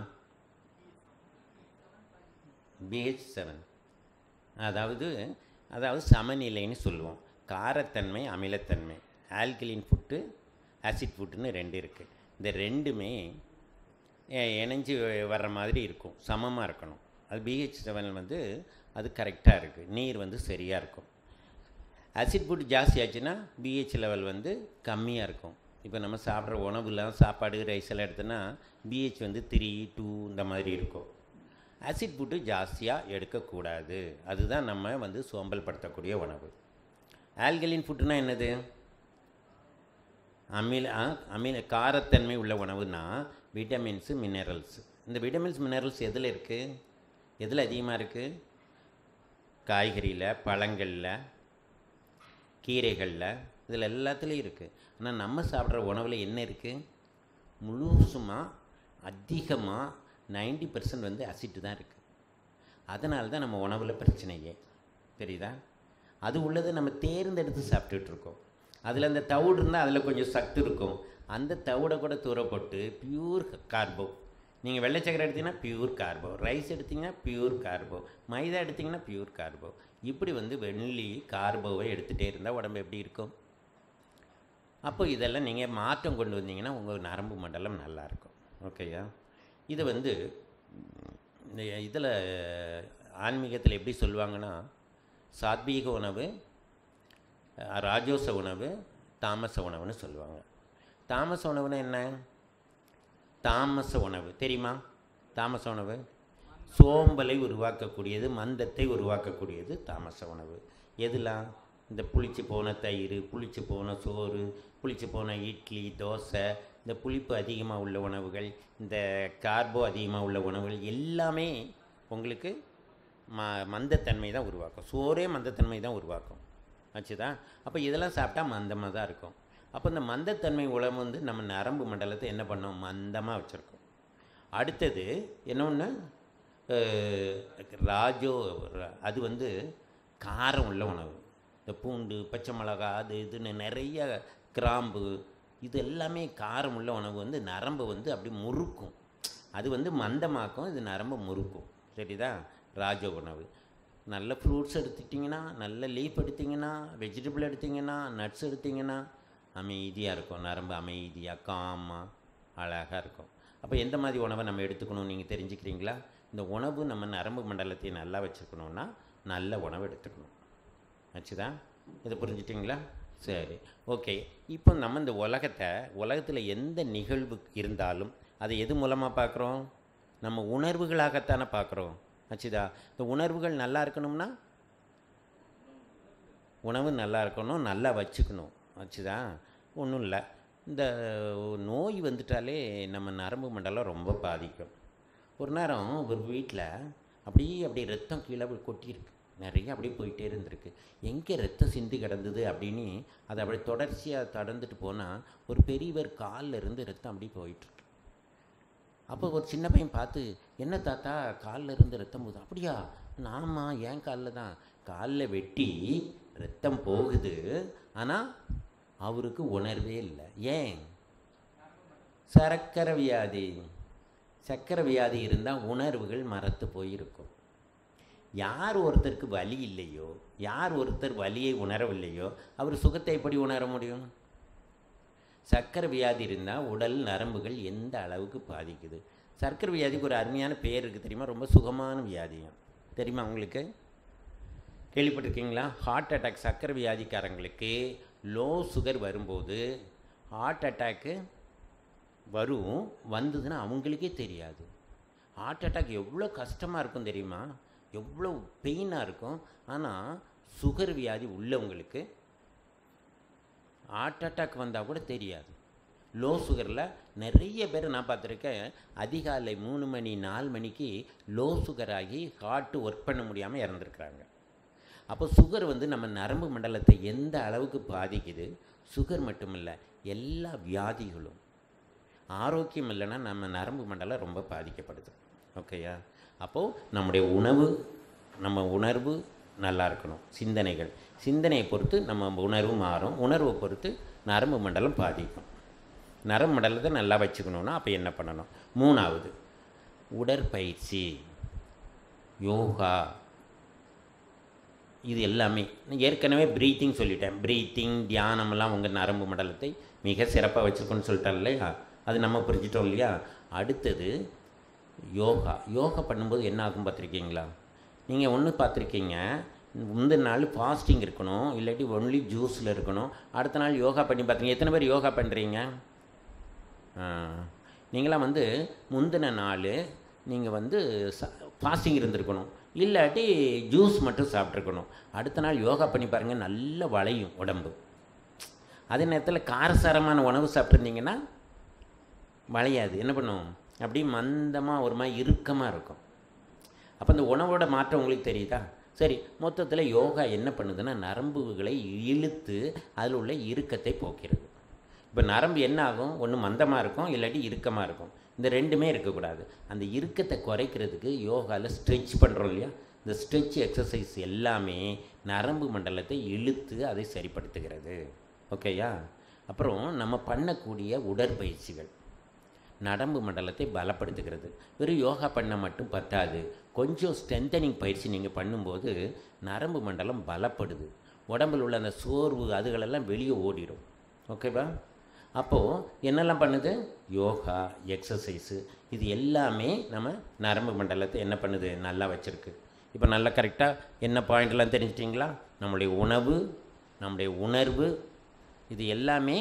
பிஹெச் செவன் அதாவது அதாவது சமநிலைன்னு சொல்லுவோம் காரத்தன்மை அமிலத்தன்மை ஆல்கலின் ஃபுட்டு ஆசிட் ஃபுட்டுன்னு ரெண்டு இருக்குது இந்த ரெண்டுமே எ- இணைஞ்சு வர்ற மாதிரி இருக்கும் சமமாக இருக்கணும் அது பிஹெச் செவன் வந்து அது கரெக்டாக இருக்குது நீர் வந்து சரியாக இருக்கும் ஆசிட் ஃபுட் ஜாஸ்தி ஆச்சுன்னா பிஹெச் லெவல் வந்து கம்மியாக இருக்கும் இப்போ நம்ம சாப்பிட்ற உணவுலாம் சாப்பாடு ரைஸ் எல்லாம் எடுத்தோன்னா பிஹெச் வந்து த்ரீ டூ இந்த மாதிரி இருக்கும் ஆசிட் ஃபுட்டு ஜாஸ்தியாக எடுக்கக்கூடாது அதுதான் நம்ம வந்து சோம்பல் படுத்தக்கூடிய உணவு ஆல்கலின் ஃபுட்டுனா என்னது அமில ஆ, அமில காரத்தன்மை உள்ள உணவுனா விட்டமின்ஸு மினரல்ஸ் இந்த விட்டமின்ஸ் மினரல்ஸ் எதில் இருக்குது எதில் அதிகமாக இருக்குது காய்கறியில் பழங்களில் கீரைகளில் இதில் எல்லாத்துலேயும் இருக்குது ஆனால் நம்ம சாப்பிட்ற உணவில் என்ன இருக்குது முழுசுமாக அதிகமாக 90% பர்சன்ட் வந்து அசிட்டு தான் இருக்குது அதனால தான் நம்ம உணவில் பிரச்சனையே தெரியுதா அது உள்ளதை நம்ம தேர்ந்தெடுத்து சாப்பிட்டுட்டு இருக்கோம் அதில் அந்த தவிடு இருந்தால் அதில் கொஞ்சம் சத்து இருக்கும் அந்த தவிடை கூட தூர போட்டு பியூர் கார்போ நீங்கள் வெள்ளை சக்கரை எடுத்தீங்கன்னா பியூர் கார்போ ரைஸ் எடுத்தீங்கன்னா பியூர் கார்போ மைதா எடுத்தீங்கன்னா பியூர் கார்போ இப்படி வந்து வெள்ளி கார்போவை எடுத்துகிட்டே இருந்தால் உடம்பு எப்படி இருக்கும் அப்போ இதெல்லாம் நீங்கள் மாற்றம் கொண்டு வந்தீங்கன்னா உங்கள் நரம்பு மண்டலம் நல்லாயிருக்கும் ஓகேயா இது வந்து ம், இந்த இதில் ஆன்மீகத்தில் எப்படி சொல்லுவாங்கன்னா சாத்வீக உணவு அஹ், ராஜோச உணவு தாமச உணவுன்னு சொல்லுவாங்க தாமச உணவுன்னா என்ன தாமச உணவு தெரியுமா தாமச உணவு சோம்பலை உருவாக்கக்கூடியது மந்தத்தை உருவாக்கக்கூடியது தாமச உணவு எதுலாம் இந்த புளிச்சு போன தயிர் புளிச்சு போன சோறு புளிச்சு போன இட்லி தோசை இந்த புளிப்பு அதிகமாக உள்ள உணவுகள் இந்த கார்போ அதிகமாக உள்ள உணவுகள் எல்லாமே உங்களுக்கு ம மந்தத்தன்மை தான் உருவாக்கும் சோறே மந்தத்தன்மை தான் உருவாக்கும் ஆச்சுதா அப்போ இதெல்லாம் சாப்பிட்டா மந்தமாக தான் இருக்கும் அப்போ இந்த மந்தத்தன்மை உணவு வந்து நம்ம நரம்பு மண்டலத்தை என்ன பண்ணோம் மந்தமாக வச்சுருக்கோம் அடுத்தது என்ன ஒன்று ராஜோ ர- அது வந்து காரம் உள்ள உணவு இந்த பூண்டு பச்சை மிளகா அது இதுன்னு நிறைய கிராம்பு இது எல்லாமே காரம் உள்ள உணவு வந்து நரம்பை வந்து அப்படி முறுக்கும் அது வந்து மந்தமாக்கும் இது நரம்பை முறுக்கும் சரிதா ராஜ உணவு நல்ல ஃப்ரூட்ஸ் எடுத்துட்டிங்கன்னா நல்ல லீஃப் எடுத்தீங்கன்னா வெஜிடபிள் எடுத்தீங்கன்னா நட்ஸ் எடுத்தீங்கன்னா அமைதியாக இருக்கும் நரம்பு அமைதியாக காமாக அழகாக இருக்கும் அப்போ எந்த மாதிரி உணவை நம்ம எடுத்துக்கணும் நீங்கள் தெரிஞ்சுக்கிறீங்களா இந்த உணவு நம்ம நரம்பு மண்டலத்தை நல்லா வச்சுருக்கணுன்னா நல்ல உணவு எடுத்துக்கணும் ஆச்சுதா இதை புரிஞ்சுட்டிங்களா சரி ஓகே இப்போ நம்ம இந்த உலகத்தை உலகத்தில் எந்த நிகழ்வு இருந்தாலும் அதை எது மூலமாக பார்க்குறோம் நம்ம உணர்வுகளாகத்தானே பார்க்குறோம் ஆச்சுதா இந்த உணர்வுகள் நல்லா இருக்கணும்னா உணவு நல்லா இருக்கணும் நல்லா வச்சுக்கணும் ஆச்சுதா ஒன்றும் இல்லை இந்த நோய் வந்துட்டாலே நம்ம நரம்பு மண்டலம் ரொம்ப பாதிக்கும் ஒரு நேரம் ஒரு வீட்டில் அப்படியே அப்படியே ரத்தம் கீழே போய் கொட்டியிருக்கு நிறைய அப்படியே போயிட்டே இருந்திருக்கு எங்கே ரத்தம் சிந்தி கிடந்தது அப்படின்னு அதை அப்படியே தொடர்ச்சியாக தடந்துட்டு போனால் ஒரு பெரியவர் காலில் இருந்து ரத்தம் அப்படியே போயிட்டுருக்கு அப்போ ஒரு சின்ன பையன் பார்த்து என்ன தாத்தா காலில் இருந்து ரத்தம் போகுது அப்படியா நாமா ஏன் காலில் தான் காலில் வெட்டி ரத்தம் போகுது ஆனால் அவருக்கு உணர்வே இல்லை ஏன் சர்க்கரை வியாதி சர்க்கரை வியாதி இருந்தால் உணர்வுகள் மறத்து போயிருக்கும் யார் ஒருத்தருக்கு வலி இல்லையோ யார் ஒருத்தர் வலியை உணரவில்லையோ அவர் சுகத்தை எப்படி உணர முடியும் சர்க்கரை வியாதி இருந்தால் உடல் நரம்புகள் எந்த அளவுக்கு பாதிக்குது சர்க்கரை வியாதிக்கு ஒரு அருமையான பேர் இருக்குது தெரியுமா ரொம்ப சுகமான வியாதியம் தெரியுமா உங்களுக்கு கேள்விப்பட்டிருக்கீங்களா ஹார்ட் அட்டாக் சர்க்கரை வியாதிக்காரங்களுக்கு லோ சுகர் வரும்போது ஹார்ட் அட்டாக்கு வரும் வந்ததுன்னா அவங்களுக்கே தெரியாது ஹார்ட் அட்டாக் எவ்வளோ கஷ்டமாக இருக்கும் தெரியுமா எவ்வளோ பெயினாக இருக்கும் ஆனால் சுகர் வியாதி உள்ளவங்களுக்கு ஹார்ட் அட்டாக் வந்தால் கூட தெரியாது லோ சுகரில் நிறைய பேர் நான் பார்த்துருக்கேன் அதிகாலை மூணு மணி நாலு மணிக்கு லோ சுகர் ஆகி ஹார்ட்டு ஒர்க் பண்ண முடியாமல் இறந்துருக்குறாங்க அப்போ சுகர் வந்து நம்ம நரம்பு மண்டலத்தை எந்த அளவுக்கு பாதிக்குது சுகர் மட்டும் இல்லை எல்லா வியாதிகளும் ஆரோக்கியம் இல்லைன்னா நம்ம நரம்பு மண்டலம் ரொம்ப பாதிக்கப்படுது ஓகேயா அப்போது நம்முடைய உணவு நம்ம உணர்வு நல்லா இருக்கணும் சிந்தனைகள் சிந்தனையை பொறுத்து நம்ம உணர்வு மாறும் உணர்வை பொறுத்து நரம்பு மண்டலம் பாதிக்கும் நரம்பு மண்டலத்தை நல்லா வச்சுக்கணுன்னா அப்போ என்ன பண்ணணும் மூணாவது உடற்பயிற்சி யோகா இது எல்லாமே நான் ஏற்கனவே ப்ரீத்திங் சொல்லிட்டேன் ப்ரீத்திங் தியானமெல்லாம் உங்கள் நரம்பு மண்டலத்தை மிக சிறப்பாக வச்சுக்கணும்னு சொல்லிட்டேன் இல்லையா அது நம்ம புரிஞ்சிட்டோம் இல்லையா அடுத்தது யோகா யோகா பண்ணும்போது என்ன ஆகும் பார்த்துருக்கீங்களா நீங்கள் ஒன்று பார்த்துருக்கீங்க முந்தின நாள் ஃபாஸ்டிங் இருக்கணும் இல்லாட்டி ஒன்லி ஜூஸில் இருக்கணும் அடுத்த நாள் யோகா பண்ணி பார்த்தீங்க எத்தனை பேர் யோகா பண்ணுறீங்க நீங்களாம் வந்து முந்தின நாள் நீங்கள் வந்து ஃபாஸ்டிங் இருந்திருக்கணும் இல்லாட்டி ஜூஸ் மட்டும் சாப்பிட்ருக்கணும் அடுத்த நாள் யோகா பண்ணி பாருங்கள் நல்ல வளையும் உடம்பு அதே நேரத்தில் காரசாரமான உணவு சாப்பிட்ருந்தீங்கன்னா வளையாது என்ன பண்ணும் அப்படியே மந்தமாக ஒரு மாதிரி இறுக்கமாக இருக்கும் அப்போ அந்த உணவோட மாற்றம் உங்களுக்கு தெரியுதா சரி மொத்தத்தில் யோகா என்ன பண்ணுதுன்னா நரம்புகளை இழுத்து அதில் உள்ள இறுக்கத்தை போக்கிறது இப்போ நரம்பு என்ன ஆகும் ஒன்று மந்தமாக இருக்கும் இல்லாட்டி இறுக்கமாக இருக்கும் இந்த ரெண்டுமே இருக்கக்கூடாது அந்த இறுக்கத்தை குறைக்கிறதுக்கு யோகாவில் ஸ்ட்ரெச் பண்ணுறோம் இல்லையா இந்த ஸ்ட்ரெச் எக்ஸசைஸ் எல்லாமே நரம்பு மண்டலத்தை இழுத்து அதை சரிப்படுத்துகிறது ஓகேயா அப்புறம் நம்ம பண்ணக்கூடிய உடற்பயிற்சிகள் நரம்பு மண்டலத்தை பலப்படுத்துகிறது வெறும் யோகா பண்ண மட்டும் பத்தாது கொஞ்சம் ஸ்ட்ரென்தனிங் பயிற்சி நீங்கள் பண்ணும்போது நரம்பு மண்டலம் பலப்படுது உடம்பில் உள்ள அந்த சோர்வு அதுகளெல்லாம் வெளியே ஓடிடும் ஓகேவா அப்போது என்னெல்லாம் பண்ணுது யோகா எக்ஸசைஸு இது எல்லாமே நம்ம நரம்பு மண்டலத்தை என்ன பண்ணுது நல்லா வச்சுருக்கு இப்போ நல்லா கரெக்டாக என்ன பாயிண்ட்லாம் தெரிஞ்சிட்டிங்களா நம்முடைய உணவு நம்முடைய உணர்வு இது எல்லாமே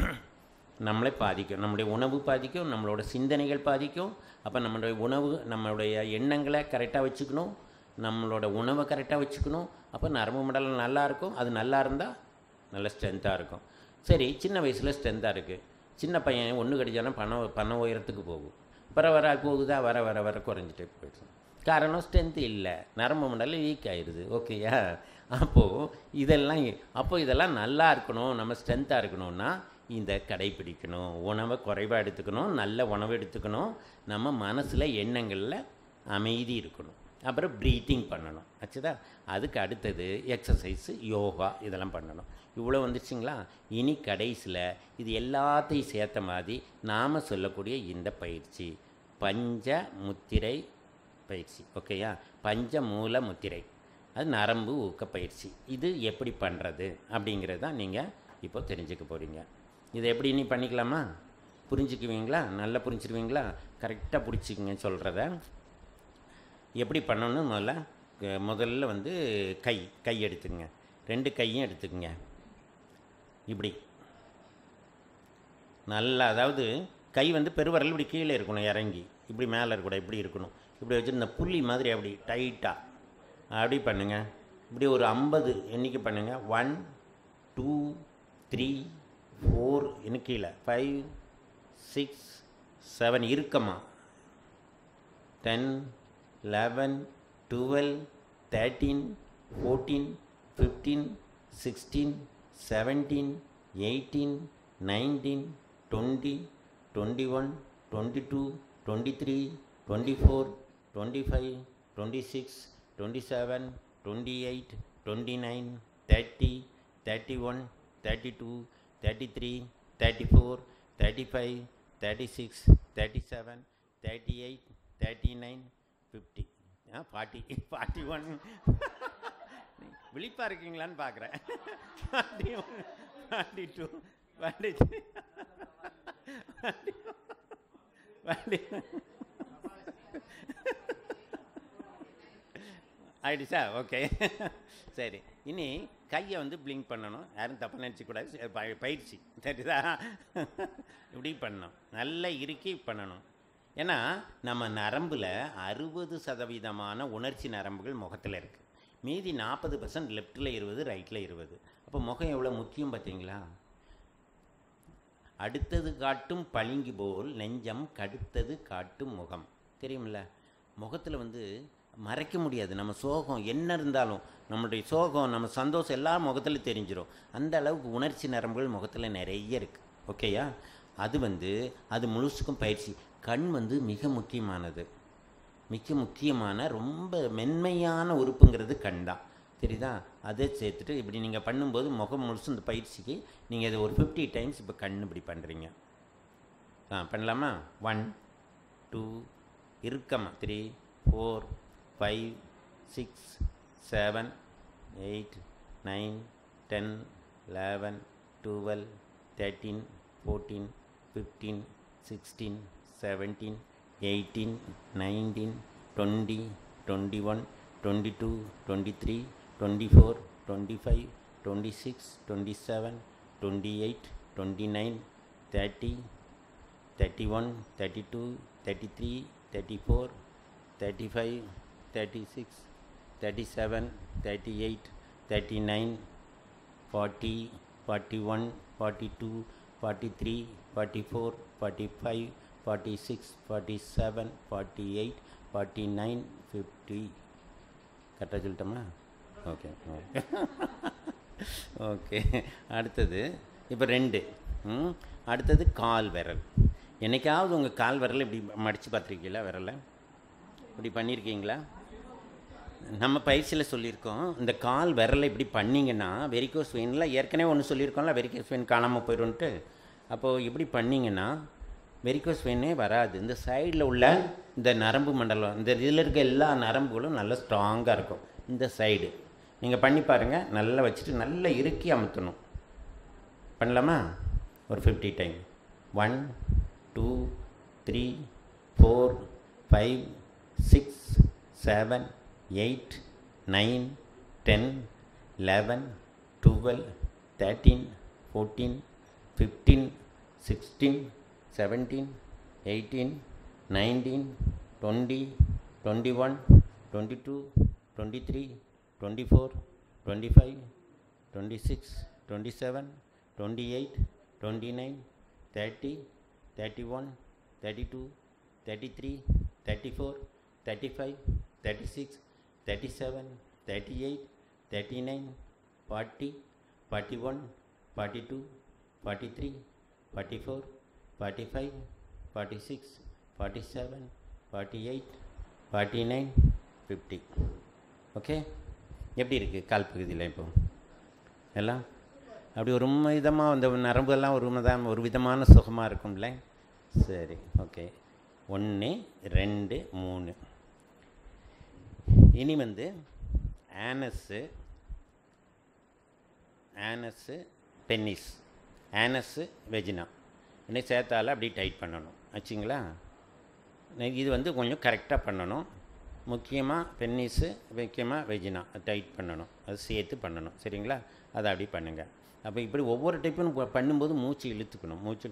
நம்மளை பாதிக்கும் நம்முடைய உணவு பாதிக்கும் நம்மளோட சிந்தனைகள் பாதிக்கும் அப்போ நம்மளுடைய உணவு நம்மளுடைய எண்ணங்களை கரெக்டாக வச்சுக்கணும் நம்மளோட உணவை கரெக்டாக வச்சுக்கணும் அப்போ நரம்பு மண்டலம் நல்லா இருக்கும் அது நல்லா இருந்தால் நல்ல ஸ்ட்ரென்த்தாக இருக்கும் சரி சின்ன வயசில் ஸ்ட்ரென்த்தாக இருக்குது சின்ன பையன் ஒன்று கடிச்சானா பணம் பணம் உயரத்துக்கு போகும் வர வர போகுதா வர வர வர குறைஞ்சிட்டே போயிடுச்சு காரணம் ஸ்ட்ரென்த்து இல்லை நரம்பு மண்டலம் வீக் ஆயிடுது ஓகேயா அப்போது இதெல்லாம் அப்போ இதெல்லாம் நல்லா இருக்கணும் நம்ம ஸ்ட்ரென்த்தாக இருக்கணும்னா இந்த கடைப்பிடிக்கணும் உணவை குறைவாக எடுத்துக்கணும் நல்ல உணவு எடுத்துக்கணும் நம்ம மனசில் எண்ணங்களில் அமைதி இருக்கணும் அப்புறம் ப்ரீத்திங் பண்ணணும் ஆச்சுதா அதுக்கு அடுத்தது எக்ஸசைஸு யோகா இதெல்லாம் பண்ணணும் இவ்வளோ வந்துச்சுங்களா இனி கடைசியில் இது எல்லாத்தையும் சேர்த்த மாதிரி நாம் சொல்லக்கூடிய இந்த பயிற்சி பஞ்ச முத்திரை பயிற்சி ஓகேயா பஞ்ச மூல முத்திரை அது நரம்பு ஊக்க பயிற்சி இது எப்படி பண்ணுறது அப்படிங்கிறது தான் நீங்கள் இப்போ தெரிஞ்சுக்க போகிறீங்க இதை எப்படி நீ பண்ணிக்கலாமா புரிஞ்சுக்குவீங்களா நல்லா புரிஞ்சுக்குவீங்களா கரெக்டாக பிடிச்சிக்குங்க சொல்கிறத எப்படி பண்ணணும் முதல்ல க- முதல்ல வந்து கை கை எடுத்துங்க ரெண்டு கையும் எடுத்துக்கங்க இப்படி நல்லா அதாவது கை வந்து பெருவரல் இப்படி கீழே இருக்கணும் இறங்கி இப்படி மேலே இருக்கக்கூடாது இப்படி இருக்கணும் இப்படி வச்சு இந்த புள்ளி மாதிரி அப்படி டைட்டாக அப்படி பண்ணுங்க இப்படி ஒரு ஐம்பது எண்ணிக்கை பண்ணுங்க ஒன் டூ த்ரீ ஃபோர் இன்னும் கீழே ஃபைவ் சிக்ஸ் செவன் இருக்கமா ten eleven twelve thirteen fourteen fifteen sixteen seventeen eighteen nineteen twenty twenty one twenty two twenty three twenty four twenty five twenty six twenty seven twenty eight twenty nine thirty thirty one thirty two thirty three thirty four thirty five thirty six thirty seven thirty eight thirty nine fifty ஆ forty forty one விழிப்பாக இருக்கீங்களான்னு பார்க்குறேன் forty one forty two forty three forty ஆயிடுச்சா okay சரி இனி கையை வந்து blink பண்ணணும் யாரும் தப்பாக நினச்சிக்கூடாது சரி, ப- பயிற்சி சரிதா இப்படி பண்ணணும் நல்லா இறுக்கி பண்ணணும் ஏன்னா நம்ம நரம்பில் அறுபது சதவீதமான உணர்ச்சி நரம்புகள் முகத்தில் இருக்குது மீதி நாற்பது பர்சன்ட் லெஃப்ட்டில் இருபது ரைட்டில் இருபது அப்போ முகம் எவ்வளோ முக்கியம் பார்த்தீங்களா அடுத்தது காட்டும் பளிங்கு போல் நெஞ்சம் கடுத்தது காட்டும் முகம் தெரியுமில்ல முகத்தில் வந்து மறைக்க முடியாது நம்ம சோகம் என்ன இருந்தாலும் நம்மளுடைய சோகம் நம்ம சந்தோஷம் எல்லாம் முகத்தில் தெரிஞ்சிடும் அந்த அளவுக்கு உணர்ச்சி நரம்புகள் முகத்தில் நிறைய இருக்குது ஓகேயா அது வந்து அது முழுசுக்கும் பயிற்சி கண் வந்து மிக முக்கியமானது மிக முக்கியமான ரொம்ப மென்மையான உறுப்புங்கிறது கண் தான் தெரியுதா அதை சேர்த்துட்டு இப்படி நீங்கள் பண்ணும்போது முகம் முழுசும் இந்த பயிற்சிக்கு நீங்கள் இதை ஒரு ஃபிஃப்டி டைம்ஸ் இப்போ கண் இப்படி பண்ணுறீங்க ஆ பண்ணலாமா ஒன் டூ இருக்கமா three four five six seven eight nine ten eleven twelve thirteen fourteen fifteen sixteen seventeen eighteen nineteen twenty twenty one twenty two twenty three twenty four twenty five twenty six twenty seven twenty eight twenty nine thirty thirty one thirty two thirty three thirty four thirty five thirty six thirty seven thirty eight thirty nine forty forty one forty two forty three forty four forty five forty six forty seven forty eight forty nine fifty கரெக்டாக சொல்லிட்டோமா okay okay அடுத்தது இப்போ ரெண்டு ம் அடுத்தது கால் விரல் என்னைக்காவது உங்கள் கால் விரலை இப்படி மடித்து பார்த்துருக்கீங்களா விரலை இப்படி பண்ணியிருக்கீங்களா நம்ம பயிற்சியில் சொல்லியிருக்கோம் இந்த கால் விரலை இப்படி பண்ணிங்கன்னா வெரிகோஸ் வெயினில் ஏற்கனவே ஒன்று சொல்லியிருக்கோம்ல வெரிகோஸ் வெயின் காணாமல் போயிடும்ன்ட்டு அப்போது இப்படி பண்ணிங்கன்னா வெரிகோஸ் வெயினே வராது இந்த சைடில் உள்ள இந்த நரம்பு மண்டலம் இந்த இதில் இருக்க எல்லா நரம்புகளும் நல்லா ஸ்ட்ராங்காக இருக்கும் இந்த சைடு நீங்கள் பண்ணி பாருங்கள் நல்லா வச்சுட்டு நல்லா இறுக்கி அமுத்தணும் பண்ணலாமா ஒரு fifty time one two three four five six seven eight nine ten eleven twelve thirteen fourteen fifteen sixteen seventeen eighteen nineteen twenty twenty one twenty two twenty three twenty four twenty five twenty six twenty seven twenty eight twenty nine thirty thirty one thirty two thirty three thirty four thirty five thirty six thirty seven thirty eight thirty nine forty forty one forty two forty three forty four forty five forty six forty seven forty eight forty nine fifty okay எப்படி இருக்குது கால் பகுதியில் இப்போ எல்லாம் அப்படி ஒரு விதமாக அந்த நரம்பெல்லாம் ஒரு விதம் ஒரு விதமான சுகமாக இருக்கும்ல சரி ஓகே ஒன்று ரெண்டு மூணு இனி வந்து ஆனஸ்ஸு ஆனஸ்ஸு பென்னிஸ் ஆனஸ்ஸு வெஜினா இன்னும் சேர்த்தால அப்படி டைட் பண்ணணும் ஆச்சுங்களா நெ- இது வந்து கொஞ்சம் கரெக்டாக பண்ணணும் முக்கியமாக பென்னிஸு முக்கியமாக வெஜினா டைட் பண்ணணும் அது சேர்த்து பண்ணணும் சரிங்களா அதை அப்படி பண்ணுங்கள் அப்போ இப்படி ஒவ்வொரு டைப்பும் பண்ணும்போது மூச்சு இழுத்துக்கணும் மூச்சு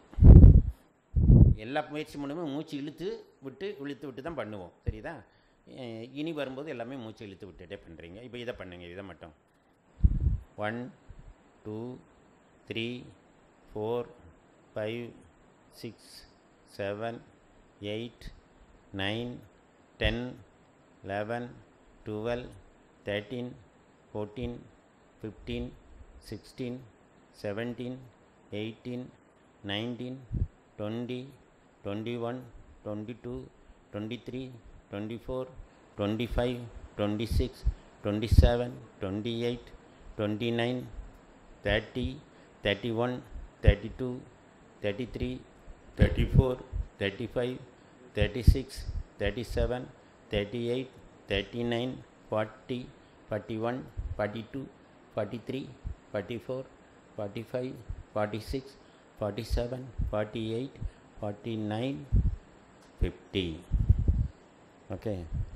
எல்லா முயற்சி பண்ணுமே மூச்சு இழுத்து விட்டு இழுத்து விட்டு தான் பண்ணுவோம் சரிதா அஹ் இனி வரும்போது எல்லாமே மூச்சு இழுத்து விட்டுட்டே பண்ணுறீங்க இப்போ இதை பண்ணுங்க இதை மட்டும் one two three four five six seven eight nine ten eleven twelve thirteen fourteen fifteen sixteen seventeen eighteen nineteen twenty twenty one twenty two twenty three twenty four twenty five twenty six twenty seven twenty eight twenty nine thirty thirty one thirty two thirty three thirty four thirty five thirty six thirty seven thirty eight thirty nine forty forty one forty two forty three forty four forty five forty six forty seven forty eight forty nine fifty okay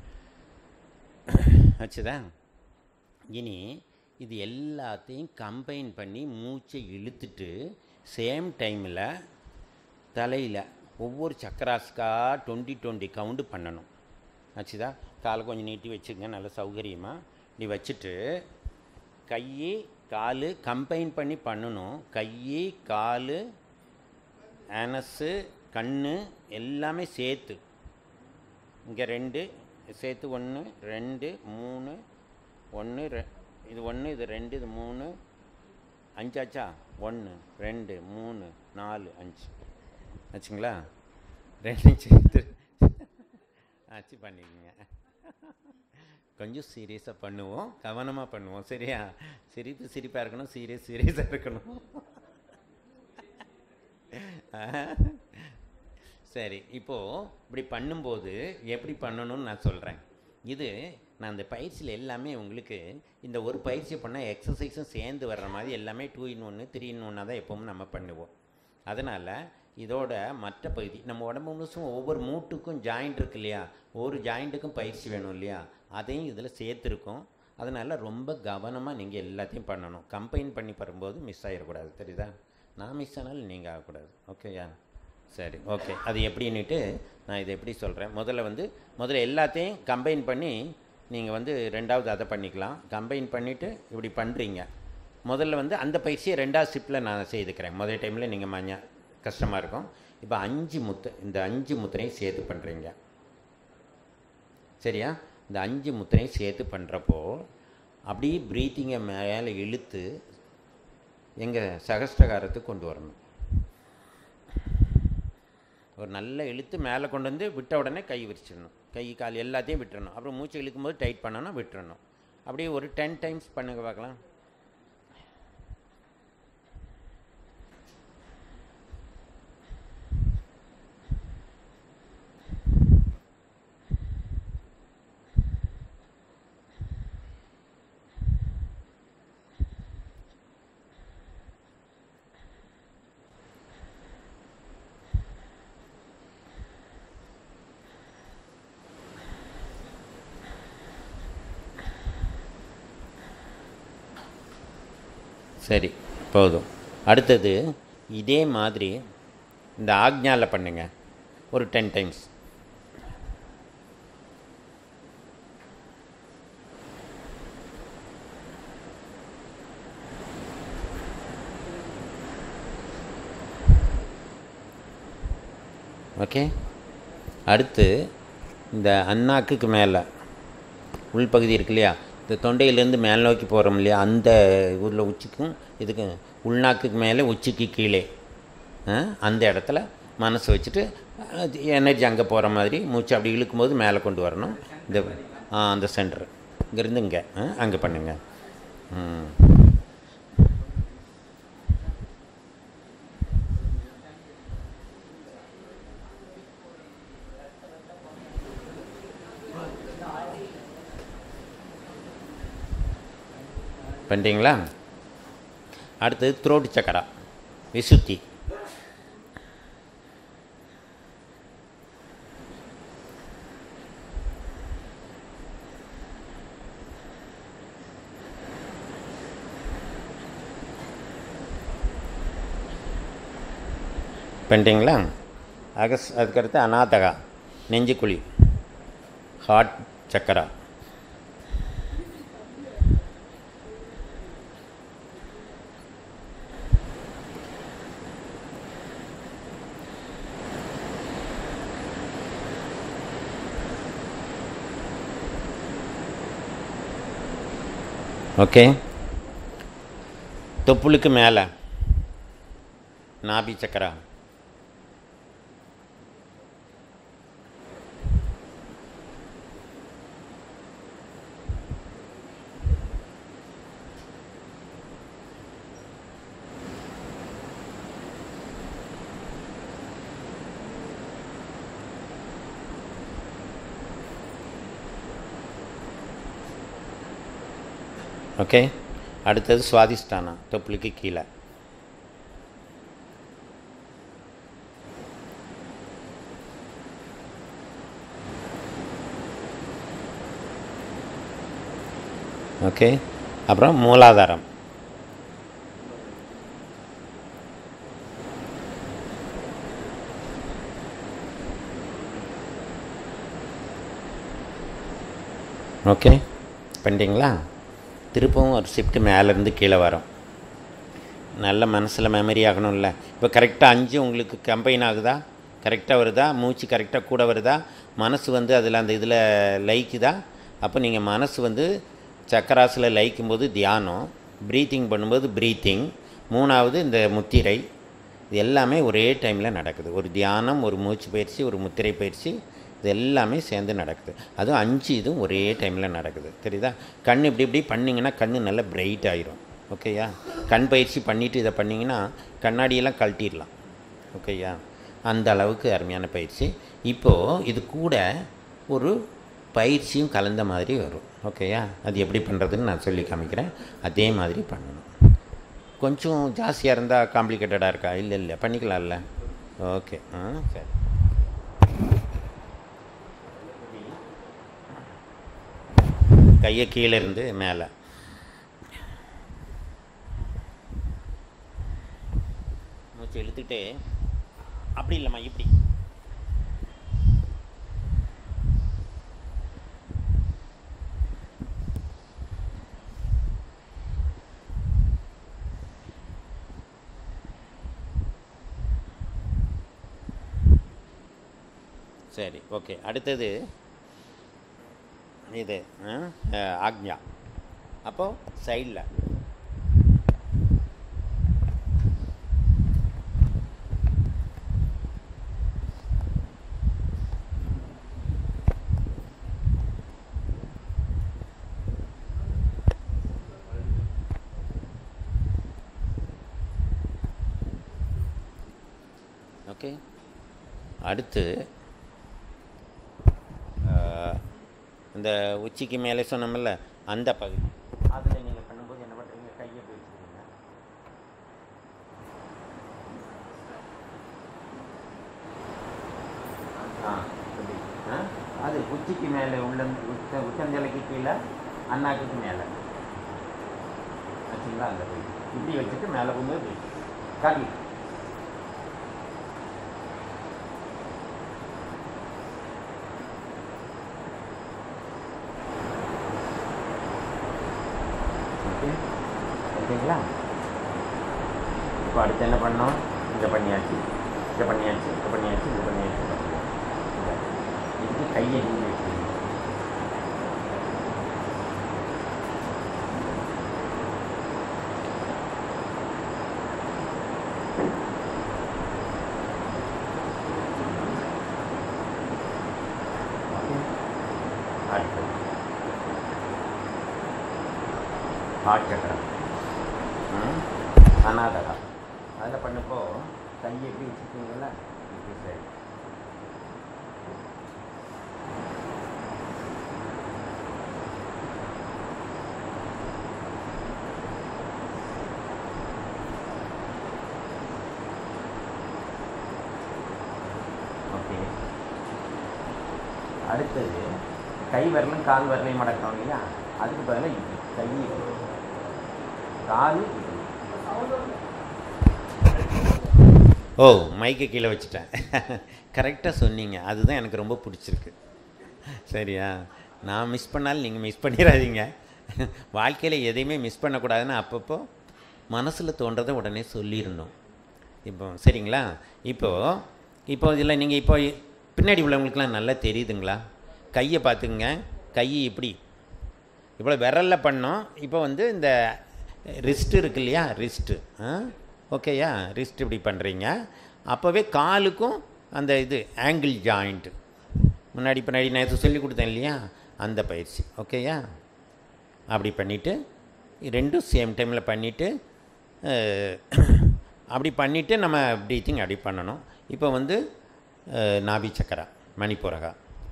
ஆச்சுதா இனி இது எல்லாத்தையும் combine பண்ணி மூச்சை இழுத்துட்டு same டைமில் தலையில் ஒவ்வொரு சக்கராஸ்க்கா டுவெண்ட்டி டுவெண்ட்டி கவுண்டு பண்ணணும் ஆச்சுதா காலை கொஞ்சம் நீட்டி வச்சுங்க நல்ல சௌகரியமாக இப்படி வச்சுட்டு கை கால் கம்பைன் பண்ணி பண்ணணும் கை கால் ஆனஸு கண் எல்லாமே சேர்த்து இங்கே ரெண்டு சேர்த்து ஒன்று ரெண்டு மூணு ஒன்று ரெ இது ஒன்று இது ரெண்டு இது மூணு அஞ்சாச்சா ஒன்று ரெண்டு மூணு நாலு அஞ்சு ஆச்சுங்களா ரெண்டு சேர்த்து ஆச்சு பண்ணிக்கோங்க கொஞ்சம் சீரியஸாக பண்ணுவோம் கவனமாக பண்ணுவோம் சரியா சிரிப்பு சிரிப்பாக இருக்கணும் சீரியஸ் சீரியஸாக இருக்கணும் சரி இப்போது இப்படி பண்ணும்போது எப்படி பண்ணணும்னு நான் சொல்கிறேன் இது நான் அந்த பயிற்சியில் எல்லாமே உங்களுக்கு இந்த ஒரு பயிற்சி பண்ணால் எக்ஸசைஸும் சேர்ந்து வர்ற மாதிரி எல்லாமே டூ இன் ஒன்று த்ரீ இன் ஒன்னாக தான் எப்பவும் நம்ம பண்ணுவோம் அதனால் இதோட மற்ற பகுதி நம்ம உடம்பு முழுசும் ஒவ்வொரு மூட்டுக்கும் ஜாயிண்ட் இருக்கு இல்லையா ஒவ்வொரு ஜாயிண்ட்டுக்கும் பயிற்சி வேணும் இல்லையா அதையும் இதில் சேர்த்துருக்கோம் அதனால் ரொம்ப கவனமாக நீங்கள் எல்லாத்தையும் பண்ணணும் கம்பைன் பண்ணி பண்ணும்போது மிஸ் ஆகிடக்கூடாது தெரியுதா நான் மிஸ் ஆனாலும் நீங்கள் ஆகக்கூடாது ஓகேயா சரி ஓகே அது எப்படின்னுட்டு நான் இதை எப்படி சொல்கிறேன் முதல்ல வந்து முதல்ல எல்லாத்தையும் கம்பைன் பண்ணி நீங்கள் வந்து ரெண்டாவது அதை பண்ணிக்கலாம் கம்பைன் பண்ணிவிட்டு இப்படி பண்ணுறீங்க முதல்ல வந்து அந்த பயிற்சியை ரெண்டாவது ஷிப்பில் நான் செய்துக்கிறேன் முதல் டைமில் நீங்கள் மஞ்ச கஷ்டமாக இருக்கும் இப்போ அஞ்சு முத்து இந்த அஞ்சு முத்திரையும் சேர்த்து பண்ணுறீங்க சரியா இந்த அஞ்சு முத்திரையும் சேர்த்து பண்ணுறப்போ அப்படியே ப்ரீத்திங்கை மேலே இழுத்து எங்கள் சகஸ்டகாரத்துக்கு கொண்டு வரணும் ஒரு நல்ல இழுத்து மேலே கொண்டு வந்து விட்ட உடனே கை விரிச்சிடணும் கை கால் எல்லாத்தையும் விட்டுறணும் அப்புறம் மூச்சு இழுக்கும்போது டைட் பண்ணணும் விட்டுறணும் அப்படியே ஒரு டென் டைம்ஸ் பண்ணுங்க பார்க்கலாம் சரி போதும் அடுத்தது இதே மாதிரி இந்த ஆக்ஞாவில் பண்ணுங்க ஒரு டென் டைம்ஸ் ஓகே அடுத்து இந்த அண்ணாக்குக்கு மேலே உள்பகுதி இருக்கு இல்லையா இந்த தொண்டையிலேருந்து மேல் நோக்கி போகிறோம் இல்லையா அந்த ஊரில் உச்சிக்கும் இதுக்கு உள்நாக்குக்கு மேலே உச்சிக்கு கீழே ஆ, அந்த இடத்துல மனசு வச்சுட்டு எனர்ஜி அங்கே போகிற மாதிரி மூச்சு அப்படி இழுக்கும்போது மேலே கொண்டு வரணும் இந்த ஆ அந்த சென்டர் இங்கேருந்து இங்கே அங்கே பண்ணுங்க ம் பண்ணிட்டீங்களா அடுத்தது த்ரோட் சக்கரா விசுத்தி பண்ணிட்டீங்களா அகஸ் அதுக்கடுத்து அநாதகா நெஞ்சுக்குழி ஹார்ட் சக்கரா ஓகே தொப்புளுக்கு மேலே நாபி சக்கரா ஓகே அடுத்தது சுவாதிஷ்டானா தொப்புளுக்கு கீழே ஓகே அப்புறம் மூலாதாரம் ஓகே பண்ணிட்டீங்களா திருப்பவும் ஒரு ஷிஃப்ட் மேலேருந்து கீழே வரும் நல்ல மனசில் மெமரி ஆகணும்ல இப்போ கரெக்டாக அஞ்சு உங்களுக்கு கம்பைன் ஆகுதா கரெக்டாக வருதா மூச்சு கரெக்டாக கூட வருதா மனசு வந்து அதில் அந்த இதில் லயிக்குதா அப்போ நீங்கள் மனசு வந்து சக்கராசில் லயிக்கும் போது தியானம் ப்ரீத்திங் பண்ணும்போது ப்ரீத்திங் மூணாவது இந்த முத்திரை இது எல்லாமே ஒரே டைமில் நடக்குது ஒரு தியானம் ஒரு மூச்சு பயிற்சி ஒரு முத்திரை பயிற்சி இது எல்லாமே சேர்ந்து நடக்குது அதுவும் அஞ்சு இதுவும் ஒரே டைமில் நடக்குது தெரியுதா கண் இப்படி இப்படி பண்ணிங்கன்னா கண் நல்லா பிரைட் ஆயிரும் ஓகேயா கண் பயிற்சி பண்ணிவிட்டு இதை பண்ணிங்கன்னா கண்ணாடியெல்லாம் கழட்டிடலாம் ஓகேயா அந்த அளவுக்கு அருமையான பயிற்சி இப்போது இது கூட ஒரு பயிற்சியும் கலந்த மாதிரி வரும் ஓகேயா அது எப்படி பண்ணுறதுன்னு நான் சொல்லி காமிக்கிறேன் அதே மாதிரி பண்ணணும் கொஞ்சம் ஜாஸ்தியாக இருந்தால் காம்ப்ளிகேட்டடாக இருக்கா இல்லை இல்லை பண்ணிக்கலாம்ல ஓகே ஆ சரி கையை கீழே இருந்து மேலே மூச்சு இழுத்துக்கிட்டே அப்படி இல்லைம்மா இப்படி சரி ஓகே அடுத்தது இது ஆ, அஹ், ஆக்ஞா அப்போ சைடில் ஓகே அடுத்து ஆஹ், இந்த உச்சிக்கு மேலே சொன்னோம்ல அந்த பகுதி அதில் நீங்கள் பண்ணும்போது என்ன பண்ணுறீங்க கையை பிடிச்சிக்கிறீங்க ஆ இப்படி. ஆ? அது உச்சிக்கு மேலே உள்ள உச்ச உச்சந்தலைக்கு கீழே அண்ணாக்குக்கு மேலே வச்சுங்களா அந்த போய் இப்படி வச்சுட்டு மேலே கொண்டு போய் காலி ஓகே ஓகேங்களா இப்போ அடுத்து என்ன பண்ணோம் இதை பண்ணியாச்சு இதை பண்ணியாச்சு இதை பண்ணியாச்சு இதை பண்ணியாச்சு இதை பண்ணியாச்சு. இதை. இதுக்கு கையை நீங்க வச்சுக்கணும் ஓகே அடுத்தது ஹார்ட் சக்கரம் ம் அனாதகா அதில் பண்ணப்போ கையை எப்படி வச்சுருக்கீங்களா இப்படி சரி ஓகே அடுத்தது கை விரலும் கால் விரலையும் மடக்கணும் இல்லையா அதுக்கு பதிலாக இப்படி கை இப்படி. கால் இப்படி. ஓ மைக்கை கீழே வச்சுட்டேன் கரெக்டாக சொன்னீங்க அதுதான் எனக்கு ரொம்ப பிடிச்சிருக்கு சரியா நான் மிஸ் பண்ணாலும் நீங்கள் மிஸ் பண்ணிடாதீங்க வாழ்க்கையில் எதையுமே மிஸ் பண்ணக்கூடாதுன்னு அப்பப்போ மனசில் தோன்றதை உடனே சொல்லிடணும் இப்போ சரிங்களா இப்போது இப்போ இதில் நீங்கள் இப்போ பின்னாடி உள்ளவங்களுக்குலாம் நல்லா தெரியுதுங்களா கையை பார்த்துக்குங்க கை இப்படி இவ்வளோ விரலில் பண்ணோம் இப்போ வந்து இந்த ரிஸ்ட் இருக்கு இல்லையா ரிஸ்ட்டு ஆ ஓகேயா ரிஸ்ட் இப்படி பண்ணுறீங்க அப்போவே காலுக்கும் அந்த இது ஆங்கிள் ஜாயிண்ட்டு முன்னாடி பின்னாடி நேற்று சொல்லி கொடுத்தேன் இல்லையா அந்த பயிற்சி ஓகேயா அப்படி பண்ணிவிட்டு ரெண்டும் சேம் டைமில் பண்ணிவிட்டு அப்படி பண்ணிவிட்டு நம்ம ப்ரீத்திங் அப்படி பண்ணணும் இப்போ வந்து அஹ், நாபி சக்கரா மணிப்புரகா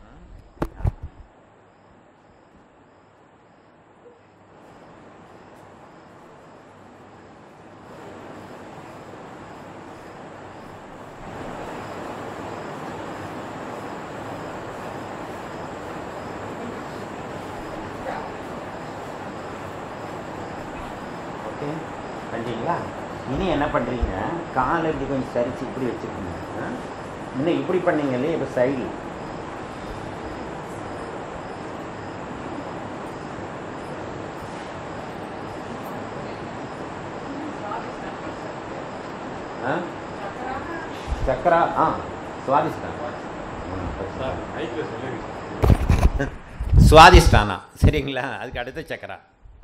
ஓகே பண்ணுறீங்களா இனி என்ன பண்ணுறீங்க காலை இப்படி கொஞ்சம் சரிச்சு இப்படி வச்சுக்கோங்க ஆ? இன்னும் இப்படி பண்ணீங்க இல்லையா இப்போ சைடில் ஆ சக்கரா ஆ சுவாதிஷ்டான் சுவாதிஷ்டானா சரிங்களா அதுக்கு அடுத்த சக்கரா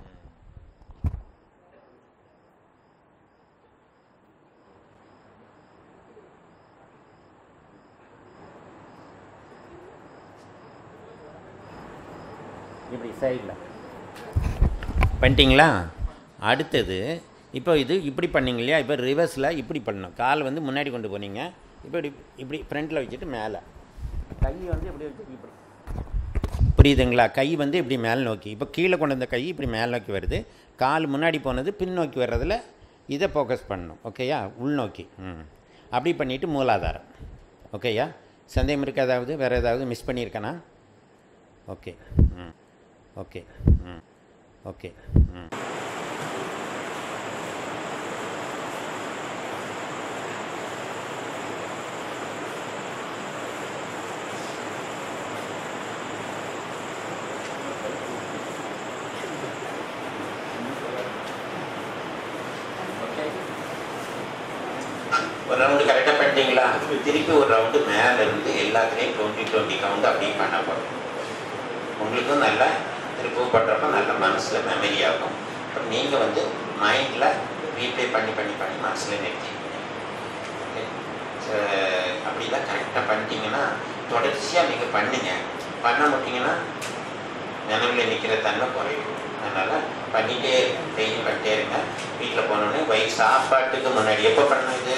இப்படி சைடில் பண்ணிட்டீங்களா அடுத்தது இப்போ இது இப்படி பண்ணீங்க இல்லையா இப்போ ரிவர்ஸில் இப்படி பண்ணணும் கால் வந்து முன்னாடி கொண்டு போனீங்க இப்போ இப்படி இப்படி ஃப்ரண்ட்டில் வச்சுட்டு மேலே கை வந்து இப்படி வச்சு இப்படி புரியுதுங்களா கை வந்து இப்படி மேல் நோக்கி இப்போ கீழே கொண்டு வந்த கை இப்படி மேல் நோக்கி வருது கால் முன்னாடி போனது பின்னோக்கி வர்றதுல இதை ஃபோக்கஸ் பண்ணணும் ஓகேயா உள்நோக்கி ம் அப்படி பண்ணிவிட்டு மூலாதாரம் ஓகேயா சந்தேகம் இருக்கா ஏதாவது வேறு ஏதாவது மிஸ் பண்ணியிருக்கேனா ஓகே ம் ஓகே ம் ஓகே ம் ஒரு ரவுண்டு கரெக்டாக பண்ணிட்டீங்களா திருப்பி ஒரு ரவுண்டு மேலே இருந்து எல்லாத்துலேயும் டுவெண்ட்டி டுவெண்ட்டி கவுண்ட் அப்படியே பண்ண போகிறோம் உங்களுக்கும் நல்லா திருப்பவும் பண்ணுறப்ப நல்ல மனசில் மெமரி ஆகும் அப்புறம் நீங்கள் வந்து மைண்டில் ரீப்ளே பண்ணி பண்ணி பண்ணி மனசில் நிறுத்திக்கணும் ஓகே அப்படி தான் கரெக்டாக பண்ணிட்டீங்கன்னா தொடர்ச்சியாக நீங்கள் பண்ணுங்க பண்ண மாட்டீங்கன்னா நினைவில் நிற்கிற தன்மை குறையும் அதனால் பண்ணிகிட்டே டெய்லி பண்ணிட்டே இருங்க வீட்டில் போனோடனே வயிறு சாப்பாட்டுக்கு முன்னாடி எப்போ பண்ணது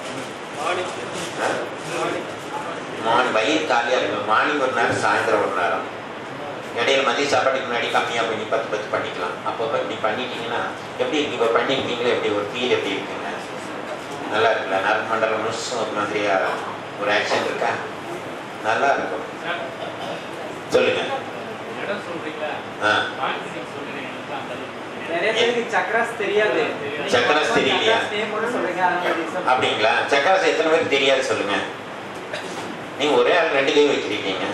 மார்னிங் வயிறு காலியாக இருக்கும் மார்னிங் ஒரு நேரம் சாயந்தரம் ஒரு நேரம் இடையில மதிய சாப்பாட்டுக்கு முன்னாடி கம்மியாக பண்ணி பத்து பத்து பண்ணிக்கலாம் அப்பப்போ இப்படி பண்ணிட்டீங்கன்னா எப்படி இருக்கு இப்போ பண்ணிருக்கீங்களே எப்படி ஒரு ஃபீல் எப்படி இருக்குங்க நல்லா இருக்குல்ல நரம்பு மண்டலம் முழுசும் ஒரு மாதிரியா ஒரு ஆக்ஷன் இருக்கா நல்லா இருக்கும் சொல்லுங்க இடம் சொல்றீங்களா ஆ கான்ஃபிடன்ஸ் சொல்றீங்க அந்த அளவுக்கு நிறைய பேருக்கு சக்கராஸ் தெரியாது சக்கராஸ் தெரியலையா? சக்கராஸ் name கூட சொல்றீங்க அதனால reason. அப்படிங்களா சக்கராசை எத்தனை பேருக்கு தெரியாது சொல்லுங்க நீங்க ஒரே ஆள் ரெண்டு கை வச்சிருக்கீங்க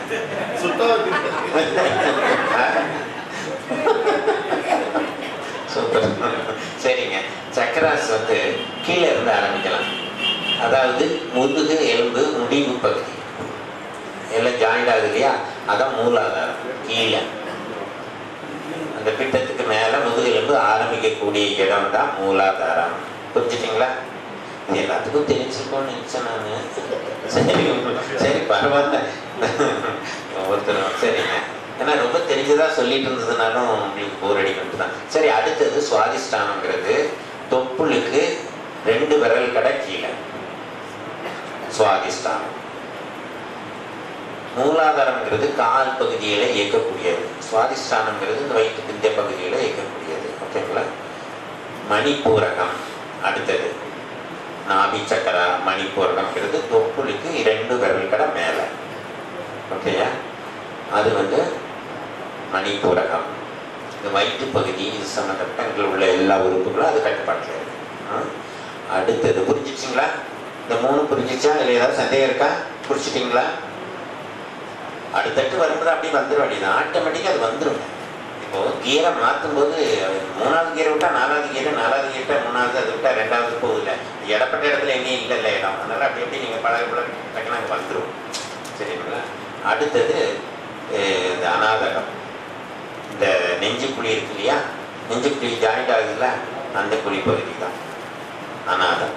சூப்பர் சரிங்க சக்கராஸ் வந்து கீழே இருந்து ஆரம்பிக்கலாம் அதாவது முதுகு எலும்பு முடிவு பகுதி எல்லாம் ஜாயிண்ட் ஆகுது இல்லையா அதான் மூலாதாரம் கீழே அந்த பிட்டத்துக்கு மேலே முதுகு எலும்பு ஆரம்பிக்கக்கூடிய இடம் தான் மூலாதாரம் புரிஞ்சுட்டீங்களா இது எல்லாத்துக்கும் தெரிஞ்சிருக்கோம்னு நினச்சேன் நான் சரி சரி பரவாயில்ல ஒருத்தர் சரிங்க ஏன்னா ரொம்ப தெரிஞ்சதா சொல்லிட்டு இருந்ததுனாலும் உங்களுக்கு போர் அடிக்கிறது தான் சரி அடுத்தது சுவாதிஷ்டானங்கிறது தொப்புளுக்கு ரெண்டு விரல் கடை கீழே சுவாதிஷ்டானம் மூலாதாரம்ங்கிறது கால் பகுதியில் இயக்கக்கூடியது சுவாதிஷ்டானம்ங்கிறது இந்த வயிற்று இந்த பகுதியில் இயக்கக்கூடியது ஓகேங்களா மணிப்பூரகம் அடுத்தது நாபி சக்கரா மணிப்பூரகம்ங்கிறது தொப்புளுக்கு இரண்டு விரல் கடை மேலே ஓகேயா அது வந்து மணிப்பூரகம் இந்த வயிற்று பகுதி இது சம்மந்தப்பட்ட இதில் உள்ள எல்லா உறுப்புகளும் அது கட்டுப்பாட்டில் இருக்கு ஆ? அடுத்தது புரிஞ்சிச்சிங்களா இந்த மூணு புரிஞ்சிச்சா இல்லை ஏதாவது சந்தேகம் இருக்கா புரிச்சிட்டிங்களா அடுத்தட்டு வரும்போது அப்படியே வந்துடும் அப்படிதான் ஆட்டோமேட்டிக்காக அது வந்துடும் இப்போ கியரை மாற்றும் போது மூணாவது கியரை விட்டா நாலாவது கியர் நாலாவது கியர் விட்டா மூணாவது அதை விட்டா ரெண்டாவது போகுதுல்ல இடப்பட்ட இடத்துல எங்கேயும் இல்லை இல்லை இடம் அதனால அப்படி அப்படி நீங்கள் பழக பழக டக்குனு அங்கே வந்துடும் சரிங்களா அடுத்தது அஹ், இந்த அநாதகம் இந்த நெஞ்சு குழி இருக்கு இல்லையா நெஞ்சு குழி ஜாயிண்ட் ஆகுதுல்ல அந்த குழி பகுதி தான் அநாதம்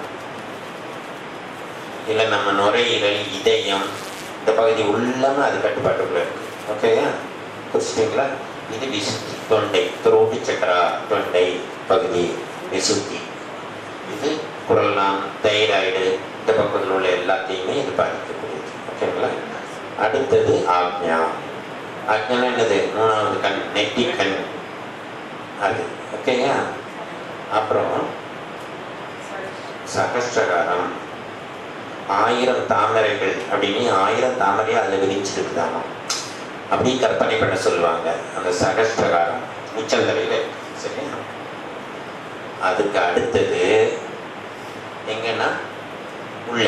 இல்லை நம்ம நுரையீரல் இதயம் இந்த பகுதி உள்ளமா அது கட்டுப்பாட்டுக்குள்ள இருக்கு ஓகேயா புரிச்சிட்டிங்களா இது விசுத்தி தொண்டை துரோட்டு சக்கரா தொண்டை பகுதி விசுத்தி இது குரல்லாம் தைராய்டு இந்த பக்கத்தில் உள்ள எல்லாத்தையுமே இது பாதிக்கக்கூடியது ஓகேங்களா அடுத்தது ஆக்ஞா ஆக்ஞா என்னது மூணாவது கண் நெட்டி கண் அது ஓகேயா அப்புறம் சகஸ்ரகாரம் ஆயிரம் தாமரைகள் அப்படின்னு ஆயிரம் தாமரையை அதில் விரிச்சிருக்குதாமா அப்படி கற்பனை பண்ண சொல்லுவாங்க அந்த சகஸ்ரகாரம் உச்சந்தலையில் சரியா அதுக்கு அடுத்தது எங்கன்னா உள்ள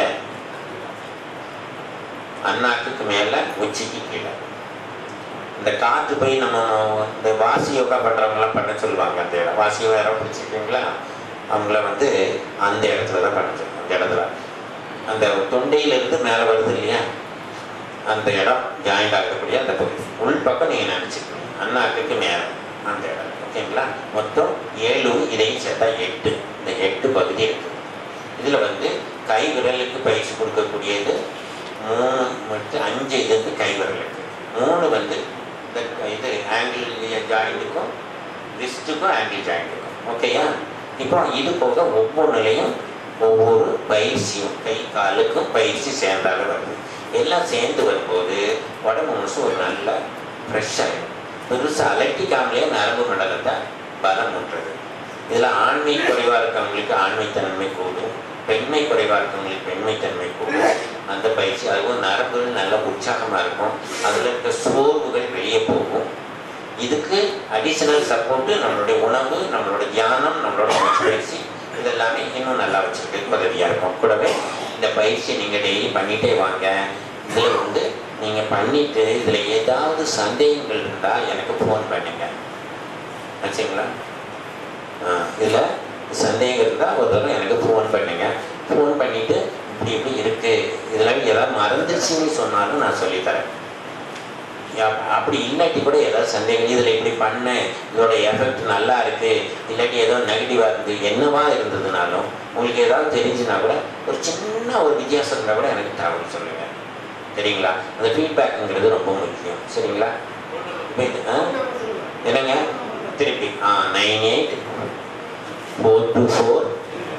அண்ணாக்குக்கு மேலே உச்சிக்கு கீழே இந்த காற்று போய் நம்ம இந்த வாசி யோகா பண்ணுறவங்களாம் பண்ண சொல்லுவாங்க அந்த இடம் வாசி யோகா யாராவது பிடிச்சிருக்கீங்களா அவங்கள வந்து அந்த இடத்துல தான் பண்ண சொல்லுவாங்க அந்த இடத்துல அந்த தொண்டையிலிருந்து மேலே வருது இல்லையா அந்த இடம் ஜாயிண்ட் ஆகக்கூடிய அந்த பகுதி உள் பக்கம் நீங்கள் நினச்சிக்கணும் அண்ணாக்குக்கு மேலே அந்த இடம் ஓகேங்களா மொத்தம் ஏழு இதையும் சேர்த்தா எட்டு இந்த எட்டு பகுதி இருக்கு இதில் வந்து கை விரலுக்கு பயிற்சி கொடுக்கக்கூடியது மூணு மட்டும் அஞ்சு இதுக்கு கை விரலுக்கு மூணு வந்து இந்த இது ஆங்கிள் ஜாயிண்ட்டுக்கும் ரிஸ்ட்டுக்கும் ஆங்கிள் ஜாயிண்ட்டுக்கும் ஓகேயா இப்போ இது போக ஒவ்வொன்றுலையும் ஒவ்வொரு பயிற்சியும் கை காலுக்கும் பயிற்சி சேர்ந்தாலும் வருது எல்லாம் சேர்ந்து வரும்போது உடம்பு முழுசும் ஒரு நல்ல ஃப்ரெஷ் ஆகிடும் பெருசாக அலட்டிக்காமலே நரம்பு மண்டலத்தை பலம் ஊட்டுறது இதில் ஆண்மை குறைவாக இருக்கவங்களுக்கு ஆண்மைத்தன்மை கூடும் பெண்மை குறைவாக இருக்கவங்களுக்கு பெண்மைத்தன்மை கூடும் அந்த பயிற்சி அதுவும் நரம்புகள் நல்ல உற்சாகமாக இருக்கும் அதில் இருக்க சோர்வுகள் வெளியே போகும் இதுக்கு அடிஷனல் சப்போர்ட்டு நம்மளுடைய உணவு நம்மளோட தியானம் நம்மளோட பயிற்சி இதெல்லாமே இன்னும் நல்லா வச்சுருக்கு உதவியாக இருக்கும் கூடவே இந்த பயிற்சியை நீங்கள் டெய்லி பண்ணிகிட்டே வாங்க இதில் வந்து நீங்கள் பண்ணிவிட்டு இதில் ஏதாவது சந்தேகங்கள் இருந்தால் எனக்கு ஃபோன் பண்ணுங்க ஆச்சுங்களா இதில் சந்தேகம் இருந்தால் ஒரு தடவை எனக்கு ஃபோன் பண்ணுங்க ஃபோன் பண்ணிவிட்டு இப்படி இப்படி இருக்குது இதெல்லாம் ஏதாவது மறந்துச்சுன்னு சொன்னாலும் நான் சொல்லித்தரேன் யா- அப்படி இல்லாட்டி கூட ஏதாவது சந்தேகம் இதில் இப்படி பண்ண இதோட எஃபெக்ட் நல்லா இருக்கு இல்லாட்டி ஏதோ நெகட்டிவாக இருந்து என்னவா இருந்ததுனாலும் உங்களுக்கு ஏதாவது தெரிஞ்சுனா கூட ஒரு சின்ன ஒரு வித்தியாசம் இருந்தால் கூட எனக்கு தகவல் சொல்லுங்க சரிங்களா அந்த ஃபீட்பேக்குங்கிறது ரொம்ப முக்கியம் சரிங்களா இப்ப இது, ஆ? என்னங்க திருப்பி ஆ nine eight four two four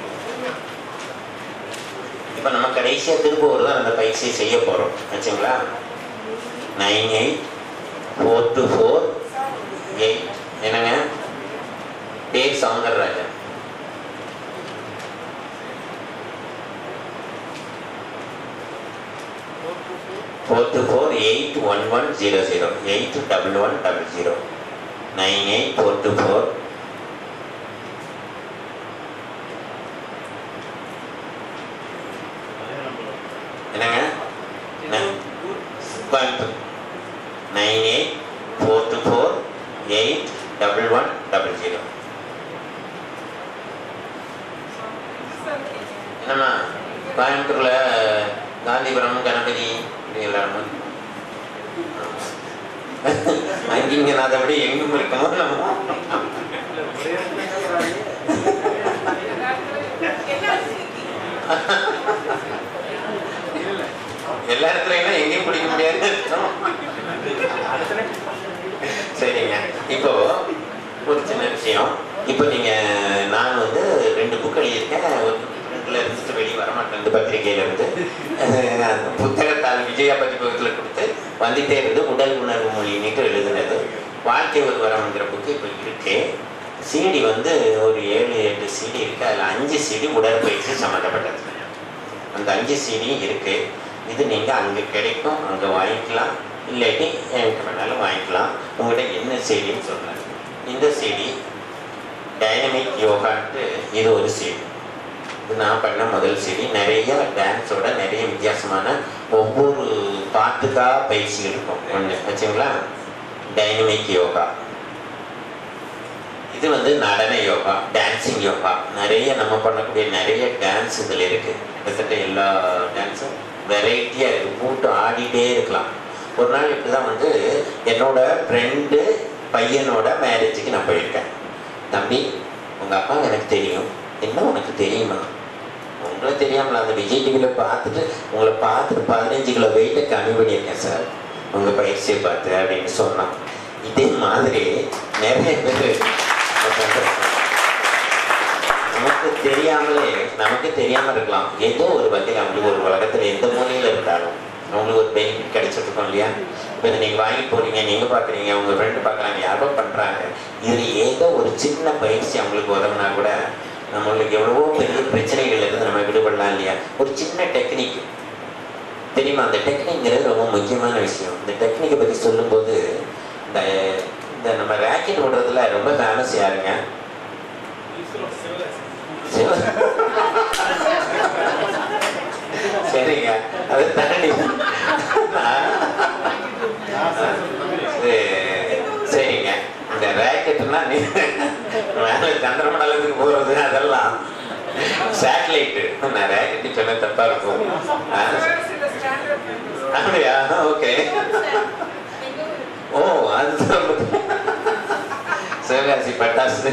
இப்போ நம்ம கடைசியாக திருப்பூர் தான் அந்த பயிற்சியை செய்ய போகிறோம் ஆச்சுங்களா nine eight four two four eight என்னங்க பேர் Soundararajan four two four eight one one zero zero eight double one double zero nine eight four two four என்னங்க ந- Coimbatore nine eight four two four eight double one double zero என்னம்மா கோயம்புத்தூரில் காந்திபுரம் கணபதி இப்படி எல்லாரும் அங்கிங்க நான் அதை விட எங்கும் இருக்கமோ நம்ம எல்லா இடத்துலையும் எங்கேயும் பிடிக்க முடியாதுன்னு அர்த்தம். சரிங்க இப்போ ஒரு சின்ன விஷயம் இப்போ நீங்க நான் வந்து ரெண்டு புக் எழுதியிருக்கேன் ஒரு புக்கில் இருந்துட்டு வெளியே வரமாட்டேன் இந்த பத்திரிகையில இருந்து அஹ் அந்த புத்தகத்தால் விஜயா பதிப்பகத்தில் கொடுத்து வந்துட்டே இருந்து உடல் உணர்வு மொழின்னுட்டு எழுதுனது வாழ்க்கை ஒரு வரம்ங்கிற புக்கு இப்போ இருக்கு சிடி வந்து ஒரு ஏழு எட்டு சிடி இருக்கு அதில் அஞ்சு சிடி உடற்பயிற்சி சம்மந்தப்பட்டது அந்த அஞ்சு சிடியும் இருக்கு இது நீங்கள் அங்கே கிடைக்கும் அங்கே வாங்கிக்கலாம் இல்லாட்டி என்கிட்ட வேணாலும் வாங்கிக்கலாம் உங்கள்கிட்ட என்ன சிடின்னு சொல்கிறேன் இந்த சிடி டைனமிக் யோகான்ட்டு இது ஒரு சிடி இது நான் பண்ண முதல் சரி நிறைய டான்ஸோட நிறைய வித்தியாசமான ஒவ்வொரு பாட்டுக்காக பயிற்சி இருக்கும் ஒன்று வச்சுங்களா டைனமிக் யோகா இது வந்து நடன யோகா டான்சிங் யோகா நிறைய நம்ம பண்ணக்கூடிய நிறைய டான்ஸ் இதில் இருக்கு கிட்டத்தட்ட எல்லா டான்ஸும் வெரைட்டியாக இருக்கு கூட்டம் ஆடிட்டே இருக்கலாம் ஒரு நாள் இப்படி தான் வந்து என்னோட ஃப்ரெண்டு பையனோட மேரேஜுக்கு நான் போயிருக்கேன் தம்பி உங்கள் அப்பா எனக்கு தெரியும் என்ன உனக்கு தெரியுமா உங்களை தெரியாமல அந்த விஜய் டிவியில் பார்த்துட்டு உங்களை பார்த்துட்டு பதினஞ்சு கிலோ வெயிட்டை கம்மி பண்ணியிருக்கேன் சார் உங்கள் பயிற்சியை பார்த்து அப்படின்னு சொன்னான் இதே மாதிரி நிறைய பேர் நமக்கு தெரியாமலே நமக்கு தெரியாம இருக்கலாம் ஏதோ ஒரு வகையில் அவங்களுக்கு ஒரு உலகத்துல எந்த மூலையில இருந்தாலும் அவங்களுக்கு ஒரு பெனிஃபிட் கிடைச்சிட்டு இருக்கோம் இல்லையா இப்போ இதை நீங்க வாங்கி போறீங்க நீங்க பாக்குறீங்க உங்க ஃப்ரெண்டு பார்க்குறாங்க யாரோ பண்றாங்க இதுல ஏதோ ஒரு சின்ன பயிற்சி அவங்களுக்கு உதவுனா கூட நம்மளுக்கு எவ்வளவோ பெரிய பிரச்சனைகள் இருந்து நம்ம விடுபடலாம் இல்லையா ஒரு சின்ன டெக்னிக் தெரியுமா அந்த டெக்னிக்ங்கிறது ரொம்ப முக்கியமான விஷயம் இந்த டெக்னிக்கை பற்றி சொல்லும்போது இந்த இந்த நம்ம ரேக்கெட் ஓடுறதுல ரொம்ப ஃபேமஸ் யாருங்க சிவ- சரிங்க அது தாண்டி இது சரிங்க இந்த ரேக்கெட்னா நீ மேலே சந்திரமண்டலத்துக்கு போகிறது அதெல்லாம் சேட்டலைட்டு நான் ரேக்கெட்டு சொன்ன தப்பா இருக்கும் ஆ, அப்படியா ஓகே ஓ அதுதான் சிவகாசி பட்டாசு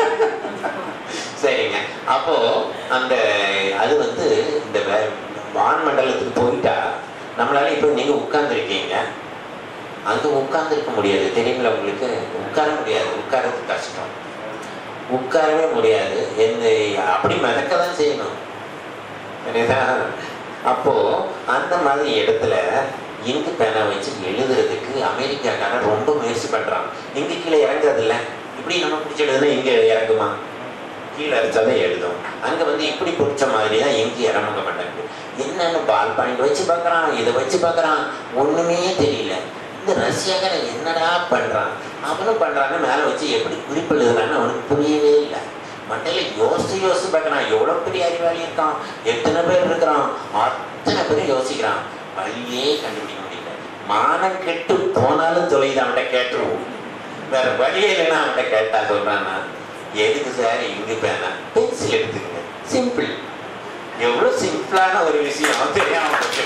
சரிங்க அப்போ அந்த அது வந்து இந்த வே- வான்மண்டலத்துக்கு போயிட்டா நம்மளால இப்போ நீங்க உட்கார்ந்துருக்கீங்க அங்க உட்கார்ந்துருக்க முடியாது தெரியுங்களா உங்களுக்கு உட்கார முடியாது உட்கார்றது கஷ்டம் உட்காரவே முடியாது எந்த அப்படி மிதக்க தான் செய்யணும் சரிதா அப்போ அந்த மாதிரி இடத்துல இங்கு பேனா வச்சு எழுதுறதுக்கு அமெரிக்காக்காரன் ரொம்ப முயற்சி பண்றான் இங்க கீழே இறங்குறது இல்ல இப்படி நம்ம பிடிச்சி எழுதுனா இங்க இறங்குமா கீழே அரைச்சாதான் எழுதும் அங்க வந்து இப்படி பிடிச்ச மாதிரி தான் எங்கேயும் இறங்க மாட்டாங்க என்னன்னு பால் பாயிண்ட் வச்சு பார்க்கறான் இதை வச்சு பார்க்கறான் ஒண்ணுமே தெரியல இந்த ரஷ்யாக்காரன் என்னடா பண்றான் அவனும் பண்றான்னு மேல வச்சு எப்படி குறிப்பு எழுதுறான்னு அவனுக்கு புரியவே இல்லை மண்டையில யோசிச்சு யோசிச்சு பார்க்கறான் எவ்வளவு பெரிய அறிவாளி இருக்கான் எத்தனை பேர் இருக்கிறான் அத்தனை பேரும் யோசிக்கிறான் வழியே கண்டுபிடிக்க முடியல மானம் கெட்டு போனாலும் தொலைது அவன்கிட்ட கேட்டுருவோம் வேற வழியே இல்லைன்னா அவன்கிட்ட கேட்டா சொல்றான்னா எதுக்கு சார் இங்கு பேனா பென்சில் எடுத்துக்கங்க சிம்பிள் எவ்வளவு சிம்பிளான ஒரு விஷயம் தெரியாம போச்சு.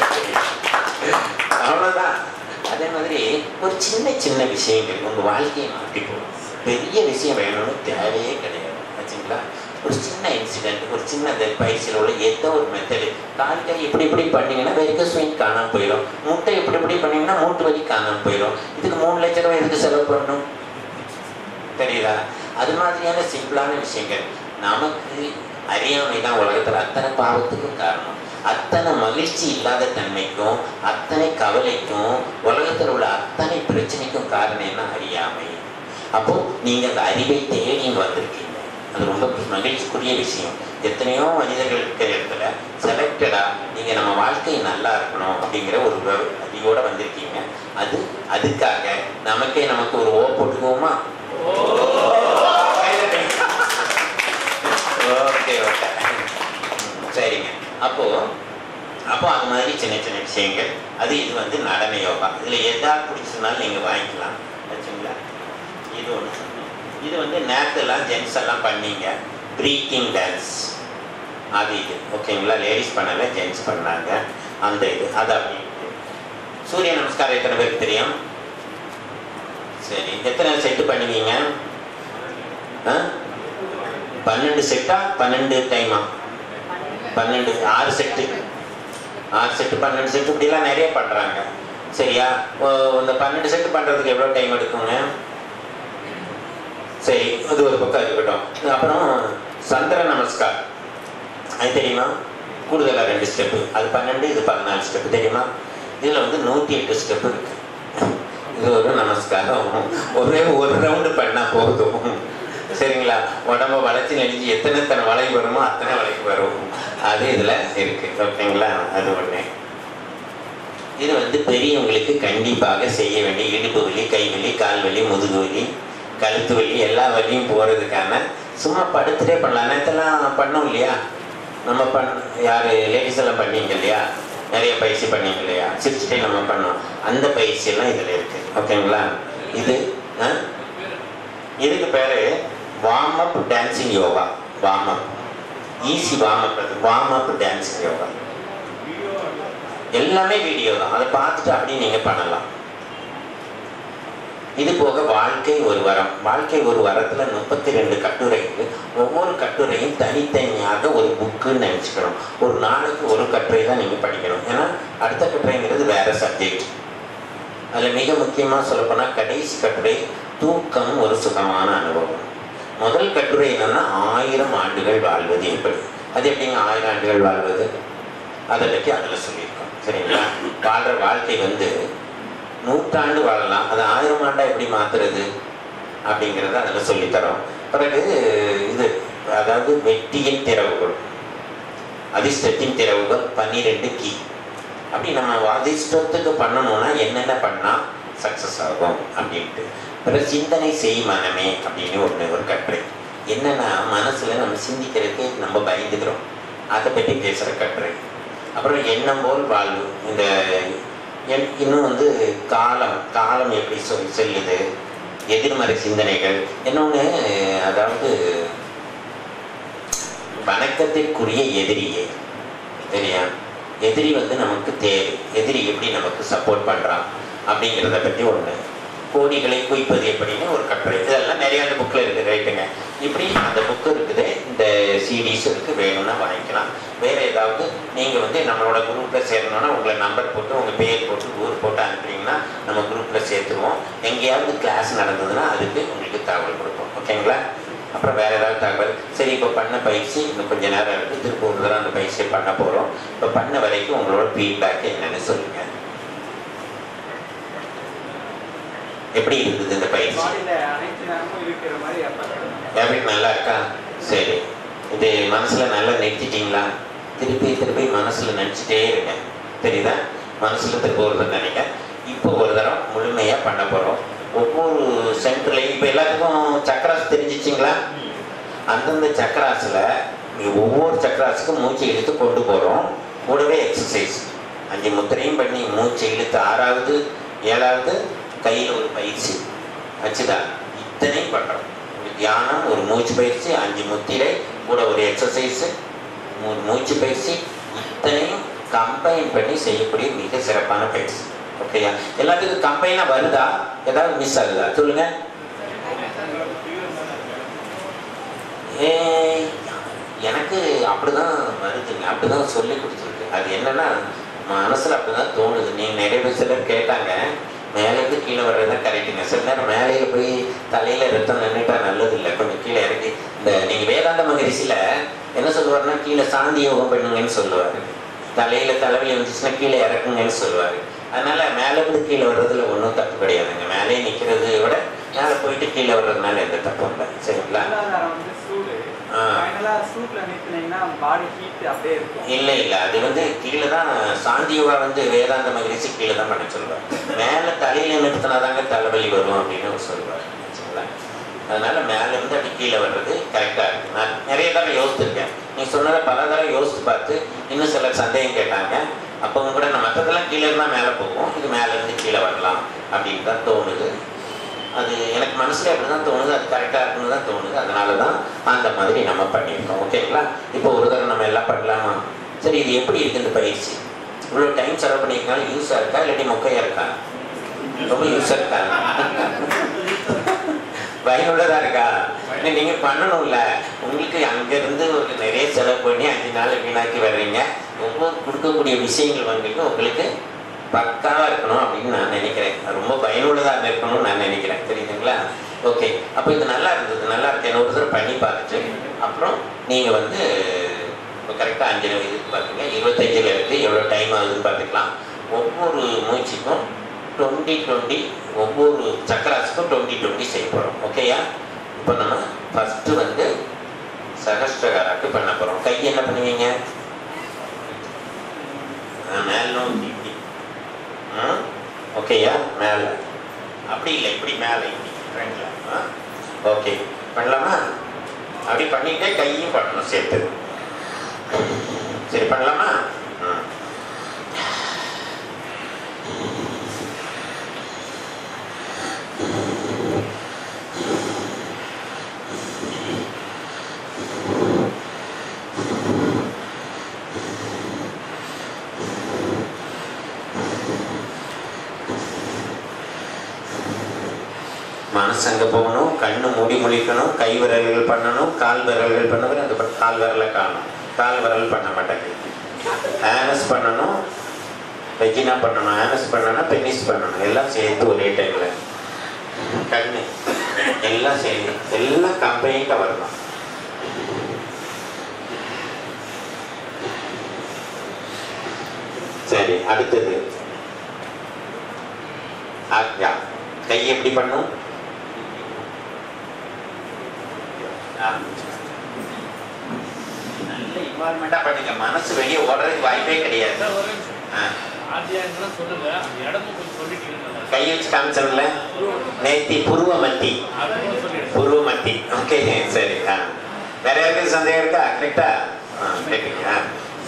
அவ்வளவுதான் அதே மாதிரி ஒரு சின்ன சின்ன விஷயங்கள் உங்க வாழ்க்கையை மாற்றி போடும் பெரிய விஷயம் வேணும்னு தேவையே கிடையாது ஆச்சுங்களா ஒரு சின்ன இன்சிடென்ட் ஒரு சின்ன இந்த பயிற்சியில் உள்ள ஏதோ ஒரு மெத்தடு கால் கை இப்படி இப்படி பண்ணீங்கன்னா வெறுக்க ஸ்வீட் காணாம போயிடும் முட்டை இப்படி இப்படி பண்ணீங்கன்னா மூட்டு வலி காணாம போயிடும் இதுக்கு மூணு லட்ச ரூபாய் எதுக்கு செலவு பண்ணணும் தெரியுதா அது மாதிரியான சிம்பிளான விஷயங்கள் நமக்கு அறியாமை தான் உலகத்துல அத்தனை பாவத்துக்கும் காரணம் அத்தனை மகிழ்ச்சி இல்லாத தன்மைக்கும் அத்தனை கவலைக்கும் உலகத்தில் உள்ள அத்தனை பிரச்சனைக்கும் காரணம் என்ன அறியாமை அப்போ நீங்க அந்த அறிவை தேடி வந்திருக்கீங்க அது ரொம்ப மகிழ்ச்சிக்குரிய விஷயம் எத்தனையோ மனிதர்கள் இருக்கிற இடத்துல செலக்டடா நீங்க நம்ம வாழ்க்கை நல்லா இருக்கணும் அப்படிங்கிற ஒரு வ- அறிவோட வந்திருக்கீங்க அது அதுக்காக நமக்கே நமக்கு ஒரு ஓ போட்டுக்குவோமா ஓகே ஓகே சரிங்க அப்போ அப்போ அது மாதிரி சின்ன சின்ன விஷயங்கள் அது இது வந்து நடன யோகா இதில் எதா பிடிச்சதுனாலும் நீங்கள் வாங்கிக்கலாம் வச்சுங்களா இது ஒன்று இது வந்து நேரத்தெல்லாம் ஜென்ஸ் எல்லாம் பண்ணீங்க ப்ரீத்திங் டான்ஸ் அது இது ஓகேங்களா லேடிஸ் பண்ணல ஜென்ஸ் பண்ணாங்க அந்த இது அது அப்படி இருக்கு. சூரிய நமஸ்காரம் எத்தனை பேருக்கு தெரியும் சரி எத்தனை செட்டு பண்ணுவீங்க ஆ? பன்னெண்டு செட்டா பன்னெண்டு டைமா பன்னெண்டு ஆறு செட்டு ஆறு செட்டு பன்னெண்டு செட்டு இப்படிலாம் நிறைய பண்ணுறாங்க சரியா ஓ, இந்த பன்னெண்டு செட்டு பண்ணுறதுக்கு எவ்வளோ டைம் எடுக்குங்க சரி அது ஒரு பக்கம் இருக்கட்டும் அப்புறம் சந்திர நமஸ்கார் அது தெரியுமா கூடுதலாக ரெண்டு ஸ்டெப்பு அது பன்னெண்டு இது பதினாலு ஸ்டெப்பு தெரியுமா இதில் வந்து நூற்றி எட்டு ஸ்டெப்பு இருக்கு இது ஒரு நமஸ்காரம் ஒரே ஒரு ரவுண்டு பண்ணால் போதும் சரிங்களா உடம்ப வளைச்சி நெளிஞ்சு எத்தனை எத்தனை வளைவு வருமோ அத்தனை வளைவு வரும் அது இதில் இருக்கு ஓகேங்களா அது ஒன்று இது வந்து பெரியவங்களுக்கு கண்டிப்பாக செய்ய வேண்டிய இடுப்பு வலி கை வலி கால் வலி முதுகு வலி கழுத்து வலி எல்லா வலியும் போகிறதுக்கான சும்மா படுத்துட்டே பண்ணலாம் நேரத்தெல்லாம் பண்ணோம் இல்லையா நம்ம பண் யார் லேடிஸ் எல்லாம் பண்ணீங்க இல்லையா நிறைய பயிற்சி பண்ணீங்க இல்லையா சிரிச்சுட்டே நம்ம பண்ணோம் அந்த பயிற்சி எல்லாம் இதில் இருக்கு ஓகேங்களா இது ஆ? இதுக்கு பேர் warm up dancing yoga warm up easy warm up அது வார்ம் அப் டான்சிங் யோகா எல்லாமே வீடியோ தான் அதை பார்த்துட்டு அப்படியே நீங்கள் பண்ணலாம் இது போக வாழ்க்கை ஒரு வரம் வாழ்க்கை ஒரு வரத்தில் முப்பத்தி ரெண்டு கட்டுரை இருக்கு ஒவ்வொரு கட்டுரையும் தனித்தனியாக ஒரு புக்குன்னு நினச்சிக்கணும் ஒரு நாளைக்கு ஒரு கட்டுரை தான் நீங்கள் படிக்கணும் ஏன்னா அடுத்த கட்டுரைங்கிறது வேற சப்ஜெக்ட் அதில் மிக முக்கியமாக சொல்லப்போனால் கடைசி கட்டுரை தூக்கம் ஒரு சுகமான அனுபவம் முதல் கட்டுரை என்னன்னா ஆயிரம் ஆண்டுகள் வாழ்வது எப்படி அது எப்படிங்க ஆயிரம் ஆண்டுகள் வாழ்வது அதை பற்றி அதில் சொல்லியிருக்கோம் சரிங்களா வாழ்கிற வாழ்க்கை வந்து நூற்றாண்டு வாழலாம் அது ஆயிரம் ஆண்டா எப்படி மாத்துறது அப்படிங்கிறத அதில் சொல்லித்தரோம் பிறகு இது அதாவது வெற்றியின் திறவுகள் அதிர்ஷ்டத்தின் திறவுகள் பன்னிரெண்டு கீ அப்படி நம்ம அதிர்ஷ்டத்துக்கு பண்ணணும்னா என்னென்ன பண்ணால் சக்ஸஸ் ஆகும் அப்படின்ட்டு பிறகு சிந்தனை செய் மனமே அப்படின்னு ஒன்று ஒரு கட்டுரை என்னன்னா மனசில் நம்ம சிந்திக்கிறதுக்கு நம்ம பயந்துக்கிறோம் அதை பற்றி பேசுகிற கட்டுரை அப்புறம் எண்ணம் போல் வாழ்வு இந்த என் இன்னும் வந்து காலம் காலம் எப்படி சொல் செல்லுது எதிர்மறை சிந்தனைகள் இன்னொன்று அதாவது வணக்கத்திற்குரிய எதிரியே சரியா எதிரி வந்து நமக்கு தேவை எதிரி எப்படி நமக்கு சப்போர்ட் பண்ணுறான் அப்படிங்கிறத பற்றி ஒன்று கோடிகளை குவிப்பது எப்படின்னு ஒரு கட்டுரை இதெல்லாம் நிறைய அந்த புக்கில் இருக்குது ரைட்டுங்க இப்படி அந்த புக்கு இருக்குது இந்த சிடிஸ் இருக்குது வேணும்னா வாங்கிக்கலாம் வேறு ஏதாவது நீங்கள் வந்து நம்மளோட குரூப்பில் சேரணும்னா உங்களை நம்பர் போட்டு உங்கள் பேர் போட்டு ஊர் போட்டு அனுப்புனீங்கன்னா நம்ம குரூப்பில் சேர்த்துருவோம் எங்கேயாவது கிளாஸ் நடந்ததுன்னா அதுக்கு உங்களுக்கு தகவல் கொடுப்போம் ஓகேங்களா அப்புறம் வேறு ஏதாவது தகவல் சரி இப்போ பண்ண பயிற்சி இன்னும் கொஞ்ச நேரம் இருக்குது திரும்ப ஒரு தடவை அந்த பயிற்சியை பண்ண போகிறோம் இப்போ பண்ண வரைக்கும் உங்களோட ஃபீட்பேக் என்னன்னு சொல்லுங்கள் எப்படி இருக்குது இந்த பயிற்சி பாடியில அனைத்து நேரமும் இருக்கிற மாதிரி ஏற்படுறது எப்படி நல்லா இருக்கா சரி இது மனசில் நல்லா நிறுத்திட்டீங்களா திருப்பி திருப்பி மனசில் நினச்சிட்டே இருங்க தெரியுதா மனசில் திருப்பி ஒரு தடவை நினைக்க இப்போ ஒரு தடவை முழுமையாக பண்ண போகிறோம் ஒவ்வொரு சென்டர்லையும் இப்போ எல்லாத்துக்கும் சக்கராஸ் தெரிஞ்சிச்சிங்களா அந்தந்த சக்கராஸில் ஒவ்வொரு சக்கராஸுக்கும் மூச்சு இழுத்து கொண்டு போகிறோம் கூடவே எக்ஸசைஸ் அஞ்சு முத்திரையும் பண்ணி மூச்சு இழுத்து ஆறாவது ஏழாவது கையில் ஒரு பயிற்சி வச்சுதான் இத்தனையும் பண்ணுறோம் ஒரு தியானம் ஒரு மூச்சு பயிற்சி அஞ்சு முத்திரை கூட ஒரு எக்ஸசைஸு ஒரு மூச்சு பயிற்சி இத்தனையும் கம்பைன் பண்ணி செய்யக்கூடிய மிக சிறப்பான பயிற்சி ஓகேயா எல்லாத்துக்கும் கம்பைனாக வருதா ஏதாவது மிஸ் ஆகுதா சொல்லுங்க ஏய், எனக்கு அப்படிதான் வருதுங்க அப்படிதான் சொல்லி கொடுத்துருக்கு அது என்னன்னா மனசுல அப்படிதான் தோணுது நீங்க நிறைய பேர் சிலர் கேட்டாங்க மேலேருந்து கீழே வர்றது கரெக்டுங்க சில நேரம் மேலேயே போய் தலையில ரத்தம் நின்றுட்டா நல்லது இல்லை கொஞ்சம் கீழே இறக்கி இந்த நீங்க வேதாந்த மகரிஷில என்ன சொல்லுவாருன்னா கீழே சாந்தி யோகம் பண்ணுங்கன்னு சொல்லுவாரு தலையில தலைவலி வந்துச்சுன்னா கீழே இறக்குங்கன்னு சொல்லுவாரு அதனால மேலே இருந்து கீழே வர்றதுல ஒன்றும் தப்பு கிடையாதுங்க மேலே நிற்கிறத விட மேலே போயிட்டு கீழே வர்றதுனால எந்த தப்பும் இல்லை சரிங்களா பொருளாதாரம் வந்து சூடு ஆ. ஃபைனலா சூட்ல நிறுத்தினீங்கன்னா பாடி ஹீட் அப்படியே இருக்கும் இல்லை இல்லை அது வந்து கீழே தான் சாந்தியோகா வந்து வேதாந்த மகிழ்ச்சி கீழே தான் பண்ண சொல்லுவார் மேலே தலையில நிறுத்தினாதாங்க தலைவலி வரும் அப்படின்னு அவர் சொல்லுவார் சரிங்களா அதனால மேலே இருந்து அப்படி கீழே வர்றது கரெக்டாக இருக்கு நான் நிறைய தடவை யோசிச்சிருக்கேன் நீ சொன்னதை பல தடவை யோசித்து பார்த்து இன்னும் சிலர் சந்தேகம் கேட்டாங்க அப்பவும் கூட நம்ம மற்றதெல்லாம் கீழே இருந்தால் மேலே போகும் இது மேலே இருந்து கீழே வரலாம் அப்படின்னு தான் தோணுது அது எனக்கு மனசுல அப்படி தான் தோணுது அது கரெக்டாக இருக்குன்னு தான் தோணுது அதனால தான் அந்த மாதிரி நம்ம பண்ணியிருக்கோம் ஓகேங்களா இப்போ ஒரு தடவை நம்ம எல்லாம் பண்ணலாமா சரி இது எப்படி இருக்கு இந்த பயிற்சி இவ்வளோ டைம் செலவு பண்ணியிருக்கனால யூஸாக இருக்கா இல்லாட்டி மொக்கையாக இருக்கா ரொம்ப யூஸாக இருக்கா பயனுள்ளதா இருக்கா இல்லை நீங்கள் பண்ணணும்ல உங்களுக்கு அங்கேருந்து ஒரு நிறைய செலவு பண்ணி அஞ்சு நாள் வீணாக்கி வர்றீங்க ஒவ்வொரு கொடுக்கக்கூடிய விஷயங்கள் வந்துட்டு உங்களுக்கு பக்காவாக இருக்கணும் அப்படின்னு நான் நினைக்கிறேன் அது ரொம்ப பயனுள்ளதாக இருக்கணும்னு நான் நினைக்கிறேன் தெரியுதுங்களா ஓகே அப்போ இது நல்லா இருந்தது நல்லா இருக்கு என்ன ஒரு தடவை பண்ணி பார்த்துட்டு அப்புறம் நீங்கள் வந்து இப்போ கரெக்டாக அஞ்சு இது பார்த்தீங்க இருபத்தஞ்சில் இருக்குது எவ்வளோ டைம் ஆகுதுன்னு பார்த்துக்கலாம் ஒவ்வொரு மூச்சுக்கும் டுவெண்ட்டி டுவெண்ட்டி ஒவ்வொரு சக்கராஸுக்கும் டுவெண்ட்டி டுவெண்ட்டி செய்ய போகிறோம் ஓகேயா இப்போ நம்ம ஃபஸ்ட்டு வந்து சகஸ்டகாராக்கு பண்ண போகிறோம் கை என்ன பண்ணுவீங்க மேல் நோக்கி இப்படி ம் ஓகேயா மேலே அப்படி இல்லை இப்படி மேலே இப்படி ஃப்ரண்ட்ல ஆ ஓகே பண்ணலாமா அப்படி பண்ணிட்டே கையும் பண்ணணும் சேர்த்து சரி பண்ணலாமா ம். மனசு அங்கே போகணும் கண்ணு மூடி முழிக்கணும் கை விரல்கள் பண்ணணும் கால் விரல்கள் பண்ணவர் அந்த பக்கம் கால் விரலை காணும் கால் விரல் பண்ண மாட்டேங்குது ஆனஸ் பண்ணணும் வெஜினா பண்ணணும் ஆனஸ் பண்ணணும் பெனிஸ் பண்ணணும் எல்லாம் சேர்த்து ஒரே டைமில் கண்ணு எல்லாம் சேர்ந்து எல்லாம் கம்பெனிட்ட வரணும் சரி அடுத்தது ஆக்ஞா கை எப்படி பண்ணும் ஆ. நல்ல இன்வால்மெண்டா பண்ணுங்க மனசு வெளியே ஓடுறதுக்கு வாய்ப்பே கிடையாது சார், ஒரு நிமிஷம். ஆ. ஆதியாங்கலாம் சொல்லுங்க அந்த இடமும் கொஞ்சம் சொல்லிட்டீங்கன்னா கை வச்சு காமிச்சோம்ல நேத்தி புருவ மத்தி அதை கூட சொல்லிடுங்க புருவ மத்தி ஓகே சரி ஆ வேற யாருக்கும் சந்தேகம் இருக்கா கரெக்டா ஆ கேட்குங்க ஆ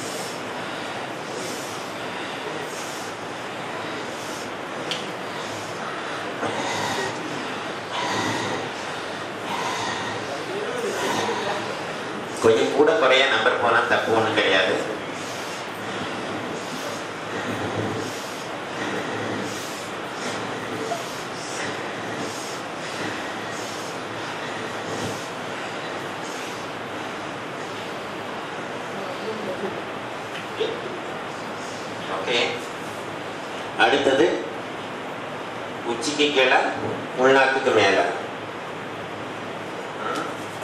கொஞ்சம் கூட குறைய நம்பர் போனா தப்பு ஒன்றும் கிடையாது ஓகே அடுத்தது உச்சிக்கு கீழே உள்நாக்குக்கு மேலே ம்.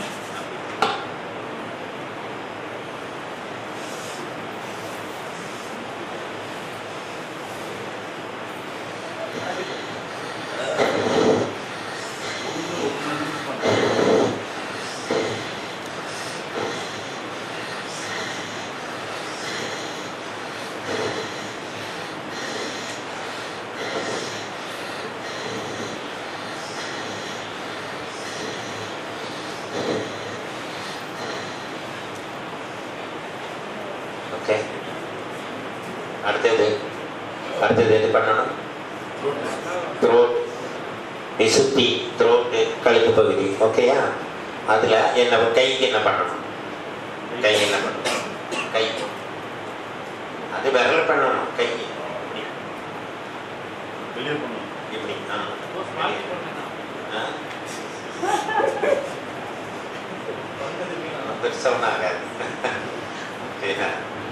ஓகே அடுத்தது அடுத்தது எது பண்ணணும் த்ரோட் விசுத்தி த்ரோட்டு கழுத்து பகுதி ஓகேயா அதில் என்ன கைக்கு என்ன பண்ணணும் கை என்ன பண்ணணும் கை அது விரல் பண்ணணும் கை வெளியே போகணும் இப்படி ஆ மாற்றி போனேன்னா ஆ. பெருசா ஒன்றும் ஆகாது ஓகேயா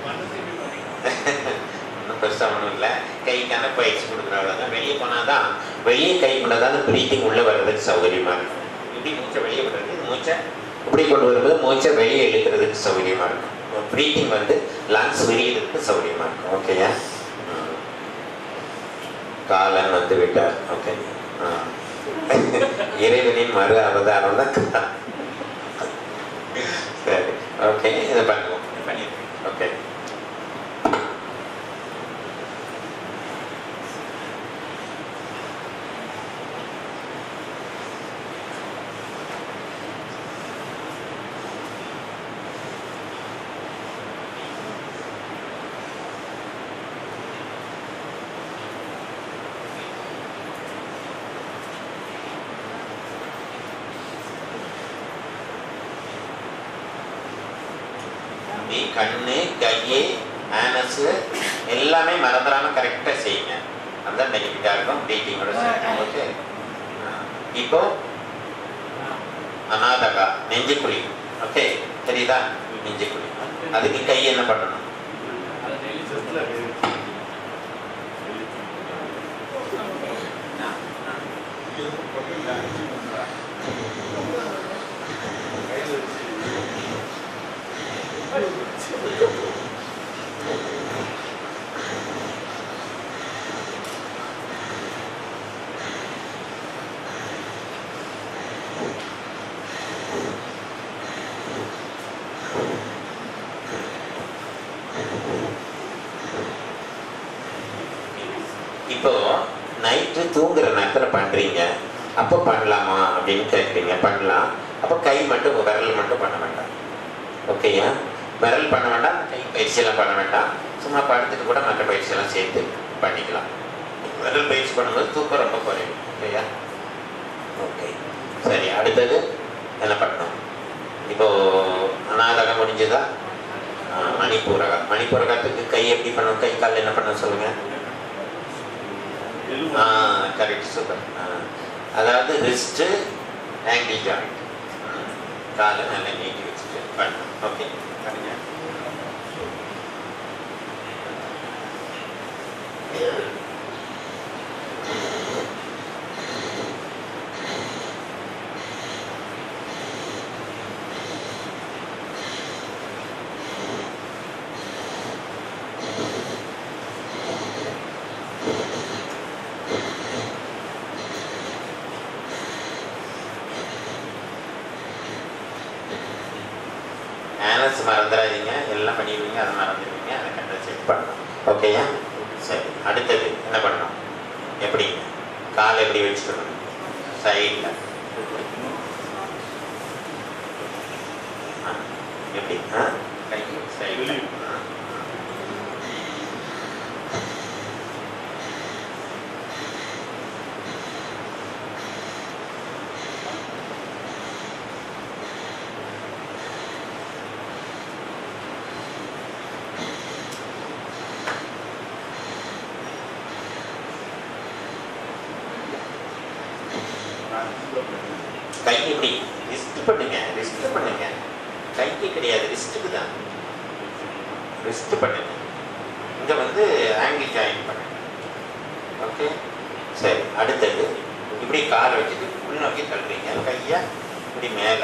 ஒன்றும் பெருசாக ஒன்றும் இல்லை கைக்கான பயிற்சி கொடுக்குற அவ்வளோதான் வெளியே போனால் தான் வெளியே கை பண்ணால் தான் ப்ரீத்திங் உள்ளே வர்றதுக்கு சௌகரியமாக இருக்கும் இப்படி மூச்சை வெளியே விடுறது மூச்சை இப்படி கொண்டு வரும்போது மூச்சை வெளியே இழுக்கிறதுக்கு சௌகரியமாக இருக்கும் ப்ரீத்திங் வந்து லங்ஸ் வெளியிடுறதுக்கு சௌகரியமாக இருக்கும் ஓகேயா ம். காலன் வந்து விட்டார் ஓகே ஆ. இறைவனின் மறு அவதாரம் தான் கா- சரி ஓகே இதை பண்ணுவோம் பண்ணிடுறேன் ஓகே நீ கண்ணு கையை ஆனஸ் எல்லாமே மறந்துடாம கரெக்டாக செய்யுங்க அதுதான் பெனிஃபிட்டாக இருக்கும் டீட்டிங்கோட சேர்க்கணும் ஓகே இப்போ அநாதகா நெஞ்சுக்குழி ஓகே தெரியுதா நெஞ்சுக்குழி அதுக்கு கை என்ன பண்ணணும் அதை டெய்லி செஸ்ல இப்போ நைட்டு தூங்குற நேரத்தில் பண்ணுறீங்க அப்போ பண்ணலாமா அப்படின்னு கேட்குறீங்க பண்ணலாம் அப்போ கை மட்டும் விரல் மட்டும் பண்ண வேண்டாம் ஓகேயா விரல் பண்ண வேண்டாம் கை பயிற்சியெல்லாம் பண்ண வேண்டாம் சும்மா படுத்துட்டு கூட மற்ற பயிற்சியெல்லாம் சேர்த்து பண்ணிக்கலாம் விரல் பயிற்சி பண்ணும்போது தூக்கம் ரொம்ப குறையும் இல்லையா ஓகே சரி அடுத்தது என்ன பண்ணணும் இப்போ அநாதகம் முடிஞ்சதா ஆ, மணிப்பூரகம் மணிப்பூரகத்துக்கு கை எப்படி பண்ணணும் கை கால் என்ன பண்ண சொல்லுங்க ஆ கரெக்ட் சூப்பர் அதாவது ரிஸ்ட்டு ஆங்கிள் ஜாயிண்ட் காலை நல்லா நீட்டி வச்சுட்டு பண்ணணும் ஓகே பண்ணுங்க ஆனஸ் மறந்துடாதீங்க எல்லாம் பண்ணிடுவீங்க அதை மறந்துடுவீங்க அதை கரெக்டாக செக் பண்ணணும் ஓகேயா சரி அடுத்தது என்ன பண்ணணும் எப்படி கால் எப்படி வச்சுக்கணும் சைடில் எப்படி ஆ கை சைடில் கை இப்படி ரிஸ்ட் பண்ணுங்க ரிஸ்ட் பண்ணுங்க கைக்கு கிடையாது ரிஸ்ட்டுக்கு தான் ரிஸ்ட் பண்ணுங்க இங்கே வந்து ஆங்கிள் ஜாயின் பண்ணுங்க ஓகே சரி அடுத்தது இப்படி கால் வச்சுட்டு உள்நோக்கி தள்ளுறீங்க கையை இப்படி மேலே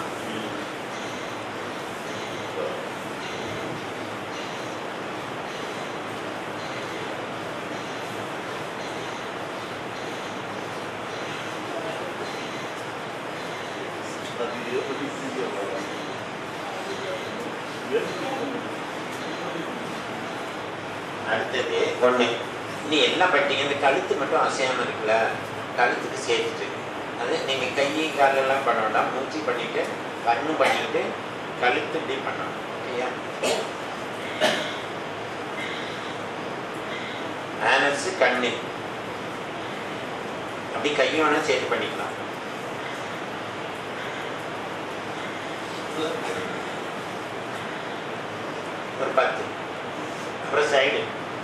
அடுத்தது ஒன்று நீ என்ன பண்ணிட்டீங்க இந்த கழுத்து மட்டும் அசையாமல் இருக்குல்ல கழுத்துக்கு சேர்த்துட்டு அது நீங்கள் கை காலெல்லாம் பண்ண வேண்டாம் மூச்சு பண்ணிட்டு கண்ணு பண்ணிட்டு கழுத்து இப்படி பண்ணணும் ஓகேயா ஆனஸு கண்ணு அப்படி கையும் வேணால் சேர்த்து பண்ணிக்கலாம் ஒரு பத்து அப்புறம் சைடு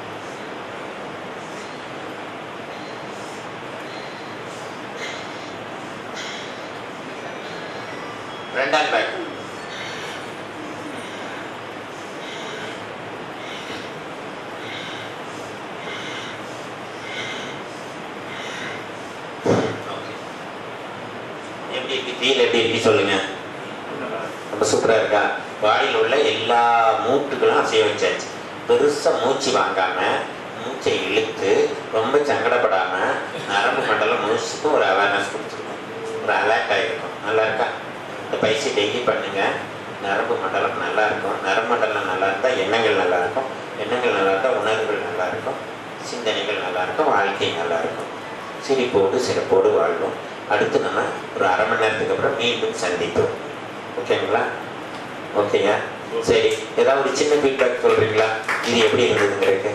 ரெண்டாம் பேக் எப்படி இருக்கு ஃபீல் எப்படி இருக்கு சொல்லுங்க ரொம்ப சூப்பரா இருக்கா பாடியில் உள்ள எல்லா மூட்டுகளும் அசைய வச்சாச்சு பெருசா மூச்சு வாங்காம மூச்சை இழுத்து ரொம்ப சங்கடப்படாம நரம்பு மண்டலம் முழுசுக்கும் ஒரு அவேர்னஸ் கொடுத்துருக்கோம் ஒரு அலர்ட் ஆகிருக்கும் நல்லா இருக்கா இந்த பயிற்சி டெய்லி பண்ணுங்க நரம்பு மண்டலம் நல்லா இருக்கும் நரம்பு மண்டலம் நல்லா இருந்தால் எண்ணங்கள் நல்லா இருக்கும் எண்ணங்கள் நல்லா இருந்தால் உணர்வுகள் நல்லா இருக்கும் சிந்தனைகள் நல்லா இருக்கும் வாழ்க்கை நல்லா இருக்கும் சிரிப்போடு சிறப்போடு வாழ்வோம் அடுத்து நம்ம ஒரு அரை மணி நேரத்துக்கு அப்புறம் மீண்டும் சந்திப்போம் ஓகேங்களா ஓகேயா சரி ஏதாவது ஒரு சின்ன ஃபீட்பேக் சொல்றீங்களா இது எப்படி இருந்ததுங்கிறதுக்கு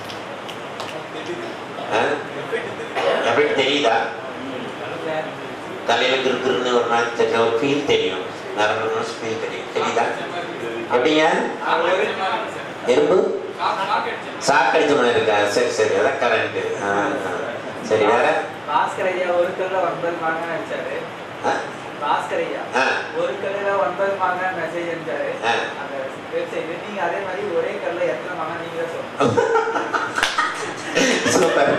ஆ? எப்படி தெரியுதா தலையில கிருக்குன்னு ஒரு மாதிரி தெரியல ஒரு ஃபீல் தெரியும் நரம்பு ஃபீல் தெரியும் தெரியுதா அப்படிங்க எறும்பு சாக்கடிச்ச மாதிரி இருக்கா சரி சரி அதான் கரண்ட் சரி வேற பாஸ்கர் ஐயா ஒரு கல்ல ஒன்பது மாங்க அடிச்சாரு ஆ? பாஸ்கர் ஐயா ஆ ஒரு கல்லுல ஒன்பது மாங்க மெசேஜ் அனுப்பிச்சாரு ஆ. அந்த வெப்சைட்ல நீங்க அதே மாதிரி ஒரே கல்ல எத்தனை மாங்க நீங்க சொல்லுங்க சூப்பர்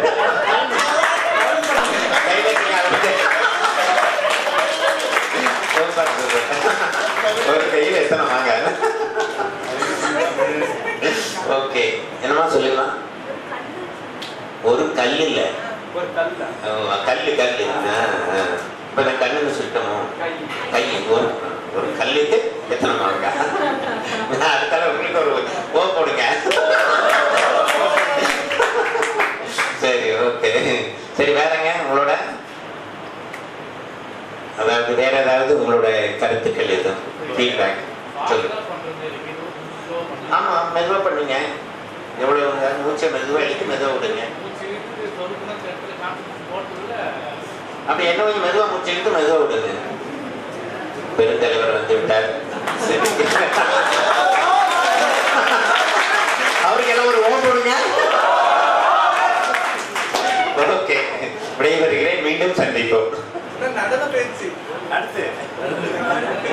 கையில அவருக்கு சூப்பர் சூப்பர் ஒரு கையில் எத்தனை வாங்க ஓகே என்னமா சொல்லிடலாம் ஒரு கல் இல்லை ஒரு கல்ல கல்லு கல்லு ஆ, ஆ. இப்ப நான் கல்லுன்னு சொல்லிட்டோமோ கை கை ஒரு ஒரு கல்லுக்கு எத்தனை மாங்க அடுத்தால உங்களுக்கு ஒரு ஓ போடுங்க சரி ஓகே சரி வேறங்க உங்களோட அதாவது வேற ஏதாவது உங்களோட கருத்துக்கள் எதுவும் ஃபீட்பேக் சொல்லுங்க ஆமாம் மெதுவாக பண்ணுங்க எவ்வளோ மூச்சை மெதுவாக இழுத்து மெதுவாக விடுங்க மூச்சு இழுத்து சொருக்குனா சில இடத்துல கான்சன்ட்ரேஷன் போட்டதில்ல அப்படி என்ன கொஞ்சம் மெதுவாக மூச்சு இழுத்து மெதுவாக விடுங்க பெருந்தலைவர் வந்து விட்டார் சரி அவருக்கு எல்லாம் ஒரு ஓம் போடுங்க ஓகே விடைபெறுகிறேன் மீண்டும் சந்திப்போம் நடன பயிற்சி அடுத்து